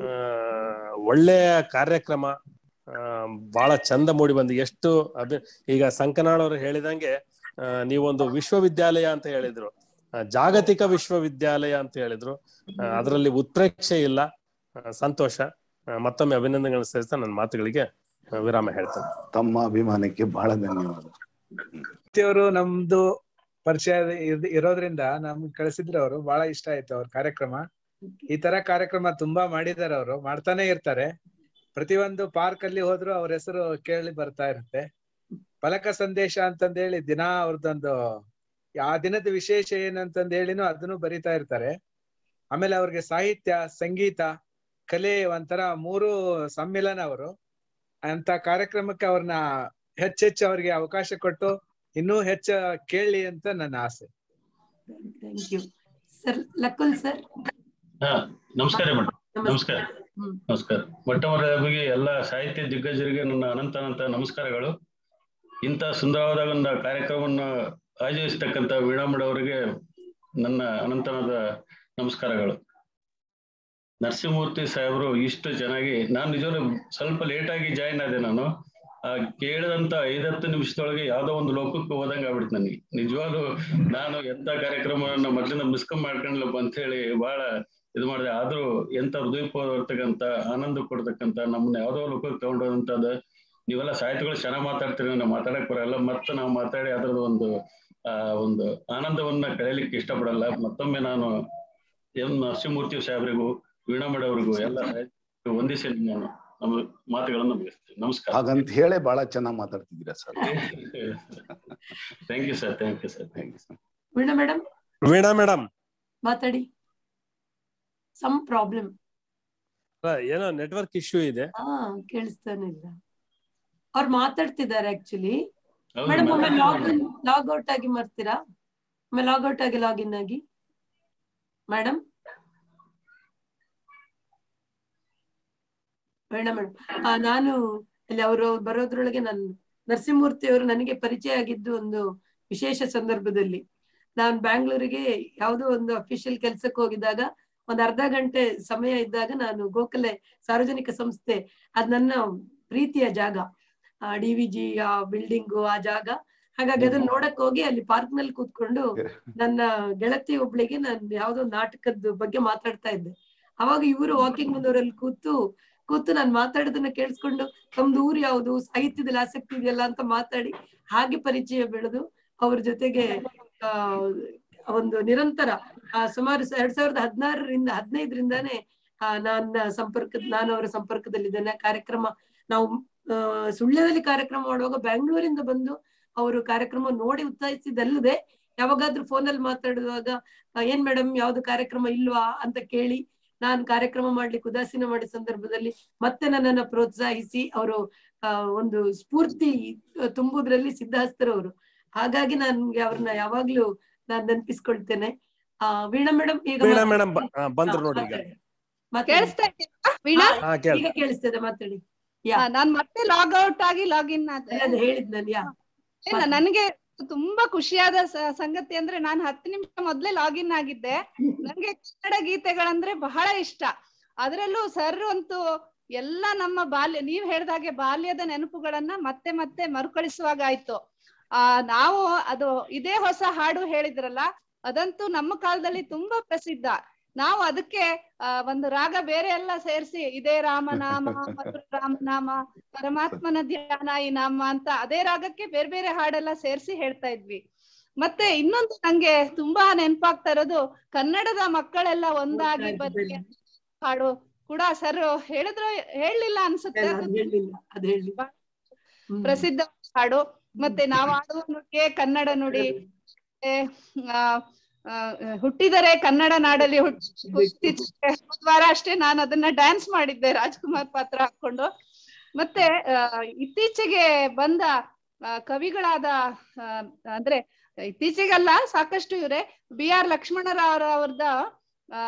ಒಳ್ಳೆಯ ಕಾರ್ಯಕ್ರಮ ಆ, ಬಹಳ ಚಂದ ಮೂಡಿ ಬಂದು ಎಷ್ಟು ಅಭಿ ಈಗ ಸಂಕನಾಳ್ ಅವರು ಹೇಳಿದಂಗೆ ಆ, ನೀವೊಂದು ವಿಶ್ವವಿದ್ಯಾಲಯ ಅಂತ ಹೇಳಿದ್ರು ಆ, ಜಾಗತಿಕ ವಿಶ್ವವಿದ್ಯಾಲಯ ಅಂತ ಹೇಳಿದ್ರು ಅದರಲ್ಲಿ ಉತ್ಪ್ರೇಕ್ಷೆ ಇಲ್ಲ ಆ, ಸಂತೋಷ ಆ, ಮತ್ತೊಮ್ಮೆ ಅಭಿನಂದನೆಗಳನ್ನು ಸೇರಿಸ್ತಾ ನನ್ನ ಮಾತುಗಳಿಗೆ ಆ, ವಿರಾಮ ಹೇಳ್ತೇನೆ ತಮ್ಮ ಅಭಿಮಾನಕ್ಕೆ ಬಹಳ ಧನ್ಯವಾದ ಅವರು ನಮ್ದು ಪರಿಚಯ ಇದ್- ಇರೋದ್ರಿಂದ ನಮ್ಗೆ ಕಳಿಸಿದ್ರು ಅವರು ಬಹಳ ಇಷ್ಟ ಆಯ್ತು ಅವ್ರ ಕಾರ್ಯಕ್ರಮ ಈ ತರ ಕಾರ್ಯಕ್ರಮ ತುಂಬಾ ಮಾಡಿದಾರೆ ಅವರು ಮಾಡ್ತಾನೆ ಇರ್ತಾರೆ ಪ್ರತಿಯೊಂದು ಪಾರ್ಕ್ ಅಲ್ಲಿ ಹೋದ್ರು ಅವ್ರ ಹೆಸರು ಕೇಳಿ ಬರ್ತಾ ಇರುತ್ತೆ ಫಲಕ ಸಂದೇಶ ಅಂತಂದೇಳಿ ದಿನ ಅವ್ರದ್ದೊಂದು ಆ ದಿನದ ವಿಶೇಷ ಏನಂತಂದ್ ಹೇಳಿನೂ ಅದನ್ನು ಬರಿತಾ ಇರ್ತಾರೆ ಆಮೇಲೆ ಅವ್ರಿಗೆ ಸಾಹಿತ್ಯ ಸಂಗೀತ ಕಲೆ ಒಂಥರ ಮೂರು ಸಮ್ಮಿಲನ ಅವರು ಅಂತ ಕಾರ್ಯಕ್ರಮಕ್ಕೆ ಅವ್ರನ್ನ ಹೆಚ್ಚೆಚ್ಚು ಅವ್ರಿಗೆ ಅವಕಾಶ ಕೊಟ್ಟು ಇನ್ನೂ ಹೆಚ್ಚ ಕೇಳಿ ಅಂತ ನನ್ನ ಆಸೆ ಥ್ಯಾಂಕ್ ಯು ಸರ್ ಲಕ್ಕುಲ್ ಸರ್ ಹಾ ನಮಸ್ಕಾರ ಮೇಡಮ್ ನಮಸ್ಕಾರ ಹ್ಮ್ ನಮಸ್ಕಾರ ಮೊಟ್ಟಮೊದಲಿಗೆ ಎಲ್ಲ ಸಾಹಿತ್ಯ ದಿಗ್ಗಜರಿಗೆ ನನ್ನ ಅನಂತ ಅನಂತ ನಮಸ್ಕಾರಗಳು ಇಂಥ ಸುಂದರವಾದ ಒಂದು ಕಾರ್ಯಕ್ರಮವನ್ನು ಆಯೋಜಿಸ್ತಕ್ಕಂಥ ವೀಣಾಮಡ್ ಅವರಿಗೆ ನನ್ನ ಅನಂತನಾದ ನಮಸ್ಕಾರಗಳು ನರಸಿಂಹಮೂರ್ತಿ ಸಾಹೇಬರು ಇಷ್ಟು ಚೆನ್ನಾಗಿ ನಾನು ನಿಜವಾಗ್ಲೂ ಸ್ವಲ್ಪ ಲೇಟ್ ಆಗಿ ಜಾಯಿನ್ ಆದೆ ನಾನು ಆ ಕೇಳಿದಂತ ಐದತ್ತು ನಿಮಿಷದೊಳಗೆ ಯಾವ್ದೋ ಒಂದು ಲೋಕಕ್ಕೆ ಹೋದಂಗ ಆಗ್ಬಿಡ್ತು ನನಗೆ ನಿಜವಾಗ್ಲೂ ನಾನು ಎಂತ ಕಾರ್ಯಕ್ರಮವನ್ನ ಮೊದ್ಲಿಂದ ಮಿಸ್ಕಮ್ ಮಾಡ್ಕೊಂಡ್ಲಪ್ಪ ಅಂತ ಹೇಳಿ ಬಹಳ ಇದು ಮಾಡಿದೆ ಆದ್ರೂ ಎಂತ ಹೃದಯಪೂರ್ವರ್ತಕ್ಕಂತ ಆನಂದ ಕೊಡ್ತಕ್ಕಂತ ನಮ್ಮನ್ನ ಯಾವ್ದೋ ಲೋಕಕ್ಕೆ ತಗೊಂಡಂತದ ನೀವೆಲ್ಲ ಸಾಹಿತ್ಯಗಳು ಚೆನ್ನಾಗಿ ಮಾತಾಡ್ತೀರಿ ನಾವು ಮಾತಾಡಕ್ ಬರಲ್ಲ ಮತ್ತೆ ನಾವು ಮಾತಾಡಿ ಅದ್ರದ್ದು ಒಂದು ಆ ಒಂದು ಆನಂದವನ್ನ ಕಳೆಯಲಿಕ್ಕೆ ಇಷ್ಟಪಡಲ್ಲ ಮತ್ತೊಮ್ಮೆ ನಾನು ಎಂ ನರಸಿಂಹಮೂರ್ತಿ ಸಾಹೇಬರಿಗೂ ವೀಣಾಮಡ್ ಅವರಿಗೂ ಎಲ್ಲ ಸಾಹಿತ್ಯ ವಂದಿಸಿ ನಾನು ನಮ್ಮ ಮಾತುಗಳನ್ನು ಮುಗಿಸ್ತೀನಿ ನಮಸ್ಕಾರ ಹಾಗಂತ ಹೇಳೇ ಬಹಳ ಚೆನ್ನಾಗಿ ಮಾತಾಡ್ತಿದ್ದೀರಾ sir thank you sir thank you sir thank you sir Veena madam Veena madam ಮಾತಾಡಿ ಸಮ್ ಪ್ರಾಬ್ಲಮ್ ಏನೋ ನೆಟ್ವರ್ಕ್ ಇಶ್ಯೂ ಇದೆ ಹಾ ಕೇಳಿಸ್ತಾನೆ ಇಲ್ಲ ಅವ್ರು ಮಾತಾಡ್ತಿದ್ದಾರೆ ಆಕ್ಚುಲಿ ಹೌದು ಮೇಡಮ್ ಒಮ್ಮೆ ಲಾಗ್ madam. ಲಾಗ್ ಔಟ್ ಆಗಿ ಮಾಡ್ತೀರಾ ಒಮ್ಮೆ ಲಾಗ್ ಔಟ್ ಆಗಿ ಲಾಗಿನ್ ಆಗಿ ಮೇಡಮ್ ಬೇಡ ಮೇಡಮ್ ನಾನು ಅಲ್ಲಿ ಅವರು ಬರೋದ್ರೊಳಗೆ ನಾನು ನರಸಿಂಹಮೂರ್ತಿ ಅವರು ನನಗೆ ಪರಿಚಯ ಆಗಿದ್ದು ಒಂದು ವಿಶೇಷ ಸಂದರ್ಭದಲ್ಲಿ ನಾನು ಬ್ಯಾಂಗ್ಳೂರಿಗೆ ಯಾವುದೋ ಒಂದು ಅಫಿಷಿಯಲ್ ಕೆಲ್ಸಕ್ಕೆ ಹೋಗಿದ್ದಾಗ ಒಂದ್ ಅರ್ಧ ಗಂಟೆ ಸಮಯ ಇದ್ದಾಗ ನಾನು ಗೋಖಲೆ ಸಾರ್ವಜನಿಕ ಸಂಸ್ಥೆ ಅದ್ ನನ್ನ ಪ್ರೀತಿಯ ಜಾಗ ಡಿ ವಿ ಜಿ ಆ ಬಿಲ್ಡಿಂಗು ಆ ಜಾಗ ಹಾಗಾಗಿ ಅದನ್ನ ನೋಡಕ್ ಹೋಗಿ ಅಲ್ಲಿ ಪಾರ್ಕ್ ನಲ್ಲಿ ಕೂತ್ಕೊಂಡು ನನ್ನ ಗೆಳತಿ ಒಬ್ಳಿಗೆ ನಾನು ಯಾವ್ದೋ ನಾಟಕದ ಬಗ್ಗೆ ಮಾತಾಡ್ತಾ ಇದ್ದೆ ಅವಾಗ ಇವರು ವಾಕಿಂಗ್ ಬಂದವರಲ್ಲಿ ಕೂತು ಕೂತು ನಾನು ಮಾತಾಡೋದನ್ನ ಕೇಳಿಸ್ಕೊಂಡು ತಮ್ದು ಊರು ಯಾವುದು ಸಾಹಿತ್ಯದಲ್ಲಿ ಆಸಕ್ತಿ ಇದೆಯಲ್ಲ ಅಂತ ಮಾತಾಡಿ ಹಾಗೆ ಪರಿಚಯ ಬೆಳೆದು ಅವ್ರ ಜೊತೆಗೆ ಆ ಒಂದು ನಿರಂತರ ಆ ಸುಮಾರು ಎರಡ್ ಸಾವಿರದ ಹದಿನಾರರಿಂದ ಹದಿನೈದರಿಂದಾನೇ ಆ ನನ್ನ ಸಂಪರ್ಕ ನಾನು ಅವರ ಸಂಪರ್ಕದಲ್ಲಿದ್ದೇನೆ ಕಾರ್ಯಕ್ರಮ ನಾವು ಆ ಸುಳ್ಯದಲ್ಲಿ ಕಾರ್ಯಕ್ರಮ ಮಾಡುವಾಗ ಬೆಂಗಳೂರಿಂದ ಬಂದು ಅವರು ಕಾರ್ಯಕ್ರಮ ನೋಡಿ ಉತ್ಸಾಹಿಸಿದಲ್ಲದೆ ಯಾವಾಗಾದ್ರೂ ಫೋನಲ್ಲಿ ಮಾತಾಡುವಾಗ ಆ, ಏನ್ ಮೇಡಮ್ ಯಾವ್ದು ಕಾರ್ಯಕ್ರಮ ಇಲ್ವಾ ಅಂತ ಕೇಳಿ ನಾನು ಕಾರ್ಯಕ್ರಮ ಮಾಡ್ಲಿಕ್ಕೆ ಉದಾಸೀನ ಮಾಡಿದ ಸಂದರ್ಭದಲ್ಲಿ ಮತ್ತೆ ನನ್ನನ್ನ ಪ್ರೋತ್ಸಾಹಿಸಿ ಅವರು ಆ ಒಂದು ಸ್ಫೂರ್ತಿ ತುಂಬುದ್ರಲ್ಲಿ ಸಿದ್ಧಹಸ್ತರವರು ಹಾಗಾಗಿ ನನ್ಗೆ ಅವ್ರನ್ನ ಯಾವಾಗ್ಲೂ ನಾನ್ ನೆನಪಿಸ್ಕೊಳ್ತೇನೆ ಆ ವೀಣಾ ಮೇಡಮ್ ಈಗ ವೀಣಾ ಮಾತಾಡಿ. ಮೇಡಮ್ ಬಂದ್ರು ಹಾ, ನೋಡಿ ಈಗ ಮಾತಾಡಿ. ಮಾತಾಡಿ. ಕೇಳಿಸ್ತಾ ಇದೆಯಾ ವೀಣಾ ಹಾ ಕೇಳಿ ಈಗ ಕೇಳಿಸ್ತದೆ ಮಾತಾಡಿ ಆ, ನಾನ್ ಮತ್ತೆ ಲಾಗ್ ಔಟ್ ಆಗಿ ಲಾಗಿನ್ ಆದೆ ಅದೇ ಅದು ಹೇಳಿದ್ ನಾನು ಯಾ ಇಲ್ಲ, ನನಗೆ ತುಂಬಾ ಖುಷಿಯಾದ ಸ- ಸಂಗತಿ ಅಂದ್ರೆ ನಾನು ಹತ್ತು ನಿಮಿಷ ಮೊದ್ಲೇ ಲಾಗಿನ್ ಆಗಿದ್ದೆ ನಂಗೆ ಕನ್ನಡ ಗೀತೆಗಳಂದ್ರೆ ಬಹಳ ಇಷ್ಟ ಅದರಲ್ಲೂ ಸರ್ ಅಂತೂ ಎಲ್ಲ ನಮ್ಮ ಬಾಲ್ಯ ನೀವ್ ಹೇಳ್ದಾಗೆ ಬಾಲ್ಯದ ನೆನಪುಗಳನ್ನ ಮತ್ತೆ ಮತ್ತೆ ಮರುಕಳಿಸುವಾಗ ಆಯ್ತು ಆ ನಾವು ಅದು ಇದೇ ಹೊಸ ಹಾಡು ಹೇಳಿದ್ರಲ್ಲ ಅದಂತೂ ನಮ್ಮ ಕಾಲದಲ್ಲಿ ತುಂಬಾ ಪ್ರಸಿದ್ಧ ನಾವು ಅದಕ್ಕೆ ಆ ಒಂದು ರಾಗ ಬೇರೆ ಎಲ್ಲ ಸೇರಿಸಿ ಇದೇ ರಾಮನಾಮ ಮಧುರ ರಾಮನಾಮ ಪರಮಾತ್ಮನ ಧ್ಯಾನ ಈ ನಾಮ ಅಂತ ಅದೇ ರಾಗಕ್ಕೆ ಬೇರೆ ಬೇರೆ ಹಾಡೆಲ್ಲ ಸೇರಿಸಿ ಹೇಳ್ತಾ ಇದ್ವಿ ಮತ್ತೆ ಇನ್ನೊಂದು ನಂಗೆ ತುಂಬಾ ನೆನಪಾಗ್ತಾ ಇರೋದು ಕನ್ನಡದ ಮಕ್ಕಳೆಲ್ಲ ಒಂದಾಗಿ ಬನ್ನಿ ಅಂತ ಹಾಡು ಕೂಡ ಸರ್ ಹೇಳಿದ್ರು ಹೇಳಲಿಲ್ಲ ಅನ್ಸುತ್ತೆ ಅದ್ ಅದು ಹೇಳಿಲ್ಲ ಅದ್ ಹೇಳಿ ಹ್ಮ್. ಪ್ರಸಿದ್ಧ ಹಾಡು ಮತ್ತೆ ನಾವು ಆಡುವ ನುಡಿಯೇ ಕನ್ನಡ ನುಡಿ ಮತ್ತೆ, ಆ, ಆ, ಹುಟ್ಟಿದರೆ ಕನ್ನಡ ನಾಡಲ್ಲಿ ಹುಟ್ಟಿ ಹೋದ್ ವಾರ ಅಷ್ಟೇ ನಾನು ಅದನ್ನ ಡ್ಯಾನ್ಸ್ ಮಾಡಿದ್ದೆ ರಾಜ್ಕುಮಾರ್ ಪಾತ್ರ ಹಾಕೊಂಡು ಮತ್ತೆ ಆ, ಇತ್ತೀಚೆಗೆ ಬಂದ ಆ, ಕವಿಗಳಾದ ಆ, ಅಂದ್ರೆ ಇತ್ತೀಚೆಗಲ್ಲ ಸಾಕಷ್ಟು ಇವ್ರೆ ಬಿ ಆರ್ ಲಕ್ಷ್ಮಣರಾವ್ ಅವ್ರದ ಆ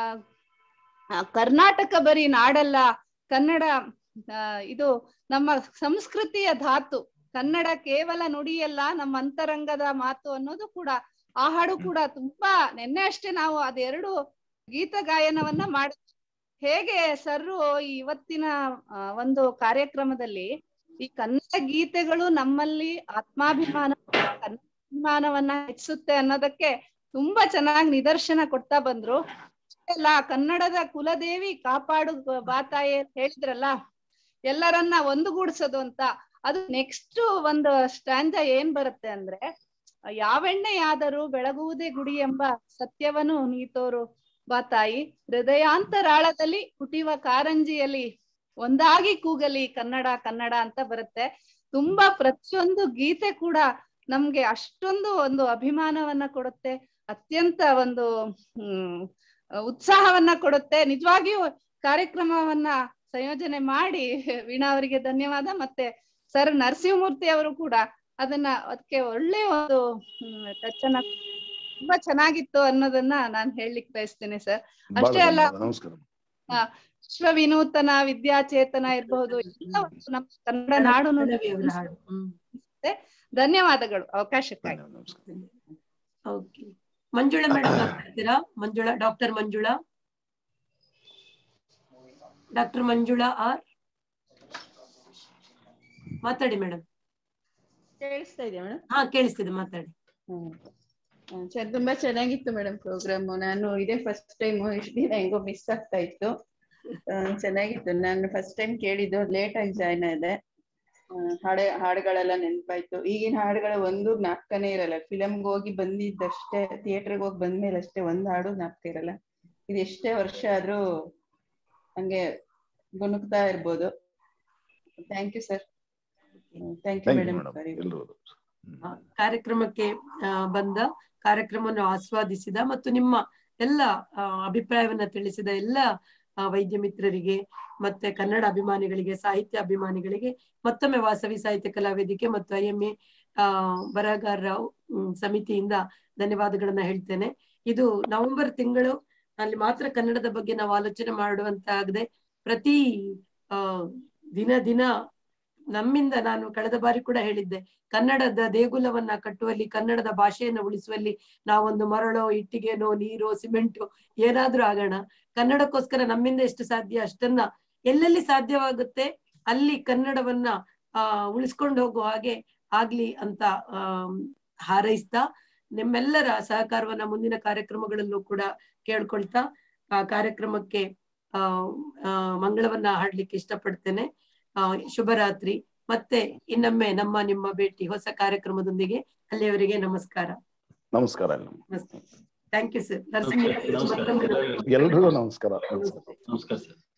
ಆ, ಕರ್ನಾಟಕ ಬರೀ ನಾಡಲ್ಲ ಕನ್ನಡ ಆ, ಇದು ನಮ್ಮ ಸಂಸ್ಕೃತಿಯ ಧಾತು ಕನ್ನಡ ಕೇವಲ ನುಡಿಯಲ್ಲ ನಮ್ಮ ಅಂತರಂಗದ ಮಾತು ಅನ್ನೋದು ಕೂಡ ಆ ಹಾಡು ಕೂಡ ತುಂಬಾ ನಿನ್ನೆ ಅಷ್ಟೇ ನಾವು ಅದೆರಡು ಗೀತ ಗಾಯನವನ್ನ ಮಾಡ ಹೇಗೆ ಸರ್ರು ಈ ಇವತ್ತಿನ ಆ, ಒಂದು ಕಾರ್ಯಕ್ರಮದಲ್ಲಿ ಈ ಕನ್ನಡ ಗೀತೆಗಳು ನಮ್ಮಲ್ಲಿ ಆತ್ಮಾಭಿಮಾನ ಕನ್ನಡ ಅಭಿಮಾನವನ್ನ ಹೆಚ್ಚಿಸುತ್ತೆ ಅನ್ನೋದಕ್ಕೆ ತುಂಬಾ ಚೆನ್ನಾಗಿ ನಿದರ್ಶನ ಕೊಡ್ತಾ ಬಂದ್ರು ಅಷ್ಟೇ ಅಲ್ಲ ಕನ್ನಡದ ಕುಲದೇವಿ ಕಾಪಾಡು ಬಾತಾಯಿ ಅಂತ ಹೇಳಿದ್ರಲ್ಲ ಎಲ್ಲರನ್ನ ಒಂದುಗೂಡ್ಸೋದು ಅಂತ ಅದು ನೆಕ್ಸ್ಟ್ ಒಂದು ಸ್ಟ್ಯಾಂಜ ಏನ್ ಬರುತ್ತೆ ಅಂದ್ರೆ ಯಾವೆಣ್ಣೆಯಾದರೂ ಬೆಳಗುವುದೇ ಗುಡಿ ಎಂಬ ಸತ್ಯವನ್ನು ನೀತೋರು ಬಾತಾಯಿ ಹೃದಯಾಂತರಾಳದಲ್ಲಿ ಹುಟ್ಟಿವ ಕಾರಂಜಿಯಲ್ಲಿ ಒಂದಾಗಿ ಕೂಗಲಿ ಕನ್ನಡ ಕನ್ನಡ ಅಂತ ಬರುತ್ತೆ ತುಂಬಾ ಪ್ರತಿಯೊಂದು ಗೀತೆ ಕೂಡ ನಮ್ಗೆ ಅಷ್ಟೊಂದು ಒಂದು ಅಭಿಮಾನವನ್ನ ಕೊಡುತ್ತೆ ಅತ್ಯಂತ ಒಂದು ಹ್ಮ್ ಉತ್ಸಾಹವನ್ನ ಕೊಡುತ್ತೆ ನಿಜವಾಗಿಯೂ ಕಾರ್ಯಕ್ರಮವನ್ನ ಸಂಯೋಜನೆ ಮಾಡಿ ವೀಣಾ ಅವರಿಗೆ ಧನ್ಯವಾದ ಮತ್ತೆ ಸರ್ ನರಸಿಂಹಮೂರ್ತಿ ಅವರು ಕೂಡ ಅದನ್ನ ಅದಕ್ಕೆ ಒಳ್ಳೆ ಒಂದು ಟಚ್ ಅನ್ನ ತುಂಬಾ ಚೆನ್ನಾಗಿತ್ತು ಅನ್ನೋದನ್ನ ನಾನ್ ಹೇಳಲಿಕ್ಕೆ ಬಯಸ್ತೇನೆ ಸರ್ ಅಷ್ಟೇ ಅಲ್ಲ ನಮಸ್ಕಾರ ವಿಶ್ವ ವಿನೂತನ ವಿದ್ಯಾಚೇತನ ಇರಬಹುದು ಎಲ್ಲ ಒಂದು ನಮ್ಮ ಕನ್ನಡ ನಾಡು ನುಡಿ ಕನ್ನಡವೇ ಅವರ ಹಾಡು ಹ್ಮ್ ಧನ್ಯವಾದಗಳು ಅವಕಾಶಕ್ಕಾಗಿ ಧನ್ಯವಾದ, ನಮಸ್ಕಾರ ಓಕೆ ಮಂಜುಳಾ ಮೇಡಮ್ ಮಾತಾಡ್ತೀರಾ Manjula doctor Manjula doctor Manjula R ಮಾತಾಡಿ ಮೇಡಮ್ ಕೇಳಿಸ್ತಾ ಇದೆಯಾ ಮೇಡಮ್ ಹಾ ಕೇಳಿಸ್ತಿದೆ ಮಾತಾಡಿ ಹ್ಮ್ ಚ- ತುಂಬಾ ಚೆನ್ನಾಗಿತ್ತು ಮೇಡಮ್ ಪ್ರೋಗ್ರಾಮ್ ನಾನು ಇದೇ ಫಸ್ಟ್ ಟೈಮ್ ಇಷ್ಟು ದಿನ ಹೆಂಗೋ ಮಿಸ್ ಆಗ್ತಾ ಇತ್ತು ಆ, ಚೆನ್ನಾಗಿತ್ತು ನಾನು ಫಸ್ಟ್ ಟೈಮ್ ಕೇಳಿದ್ದು ಲೇಟ್ ಆಗಿ ಜಾಯ್ನ್ ಆದೆ ಆ, ಹಾಡೆ ಹಾಡುಗಳೆಲ್ಲ ನೆನಪಾಯ್ತು ಈಗಿನ ಹಾಡುಗಳ ಒಂದು ಜ್ಞಾಪಕನೇ ಇರಲ್ಲ ಫಿಲಮ್ಗೆ ಹೋಗಿ ಬಂದಿದ್ದಷ್ಟೇ ಥಿಯೇಟರ್ಗೆ ಹೋಗಿ ಬಂದ್ಮೇಲೆ ಅಷ್ಟೇ ಒಂದ್ ಹಾಡು ಜ್ಞಾಪಕ ಇರಲ್ಲ ಇದು ಎಷ್ಟೇ ವರ್ಷ ಆದ್ರೂ ಹಂಗೆ ಗುಣುಕ್ತಾ ಇರ್ಬೋದು thank you sir thank you thank you madam madam ಎಲ್ಲರೂ ಆ, ಕಾರ್ಯಕ್ರಮಕ್ಕೆ ಆ, ಬಂದ ಕಾರ್ಯಕ್ರಮವನ್ನು ಆಸ್ವಾದಿಸಿದ ಮತ್ತು ನಿಮ್ಮ ಎಲ್ಲ ಆ, ಅಭಿಪ್ರಾಯವನ್ನ ತಿಳಿಸಿದ ಎಲ್ಲ ಆ, ವೈದ್ಯ ಮಿತ್ರರಿಗೆ ಮತ್ತೆ ಕನ್ನಡ ಅಭಿಮಾನಿಗಳಿಗೆ ಸಾಹಿತ್ಯ ಅಭಿಮಾನಿಗಳಿಗೆ ಮತ್ತೊಮ್ಮೆ ವಾಸವಿ ಸಾಹಿತ್ಯ ಕಲಾ ವೇದಿಕೆ ಮತ್ತು ಐ ಎಂ ಎ ಬರಹಗಾರರ ಹ್ಮ್, ಸಮಿತಿಯಿಂದ ಧನ್ಯವಾದಗಳನ್ನ ಹೇಳ್ತೇನೆ ಇದು ನವೆಂಬರ್ ತಿಂಗಳು ಅಲ್ಲಿ ಮಾತ್ರ ಕನ್ನಡದ ಬಗ್ಗೆ ನಾವು ಆಲೋಚನೆ ಮಾಡುವಂತಾಗದೆ ಪ್ರತಿ ಆ ದಿನ ದಿನ ನಮ್ಮಿಂದ ನಾನು ಕಳೆದ ಬಾರಿ ಕೂಡ ಹೇಳಿದ್ದೆ ಕನ್ನಡದ ದೇಗುಲವನ್ನ ಕಟ್ಟುವಲ್ಲಿ ಕನ್ನಡದ ಭಾಷೆಯನ್ನು ಉಳಿಸುವಲ್ಲಿ ನಾವೊಂದು ಮರಳೋ ಇಟ್ಟಿಗೆನೋ ನೀರೋ ಸಿಮೆಂಟೋ ಏನಾದ್ರೂ ಆಗೋಣ ಕನ್ನಡಕ್ಕೋಸ್ಕರ ನಮ್ಮಿಂದ ಎಷ್ಟು ಸಾಧ್ಯ ಅಷ್ಟನ್ನ ಎಲ್ಲೆಲ್ಲಿ ಸಾಧ್ಯವಾಗುತ್ತೆ ಅಲ್ಲಿ ಕನ್ನಡವನ್ನ ಆ ಉಳಿಸ್ಕೊಂಡು ಹೋಗುವ ಹಾಗೆ ಆಗ್ಲಿ ಅಂತ ಆ ಹಾರೈಸ್ತಾ ನಿಮ್ಮೆಲ್ಲರ ಸಹಕಾರವನ್ನ ಮುಂದಿನ ಕಾರ್ಯಕ್ರಮಗಳಲ್ಲೂ ಕೂಡ ಕೇಳ್ಕೊಳ್ತಾ ಆ ಕಾರ್ಯಕ್ರಮಕ್ಕೆ ಆ ಆ, ಮಂಗಳವನ್ನ ಹಾಡ್ಲಿಕ್ಕೆ ಇಷ್ಟಪಡ್ತೇನೆ ಆ ಶುಭರಾತ್ರಿ ಮತ್ತೆ ಇನ್ನೊಮ್ಮೆ ನಮ್ಮ ನಿಮ್ಮ ಭೇಟಿ ಹೊಸ ಕಾರ್ಯಕ್ರಮದೊಂದಿಗೆ ಅಲ್ಲಿಯವರೆಗೆ ನಮಸ್ಕಾರ ನಮಸ್ಕಾರ ಥ್ಯಾಂಕ್ ಯು ಸರ್ ನರಸಿಂಹ ನಮಸ್ಕಾರ. ಮತ್ತೊಮ್ಮೆ ಎಲ್ಲರಿಗೂ ಎಲ್ರಿಗೂ ನಮಸ್ಕಾರ ನಮಸ್ಕಾರ ನಮಸ್ತೆ. ನಮಸ್ಕಾರ ಸರ್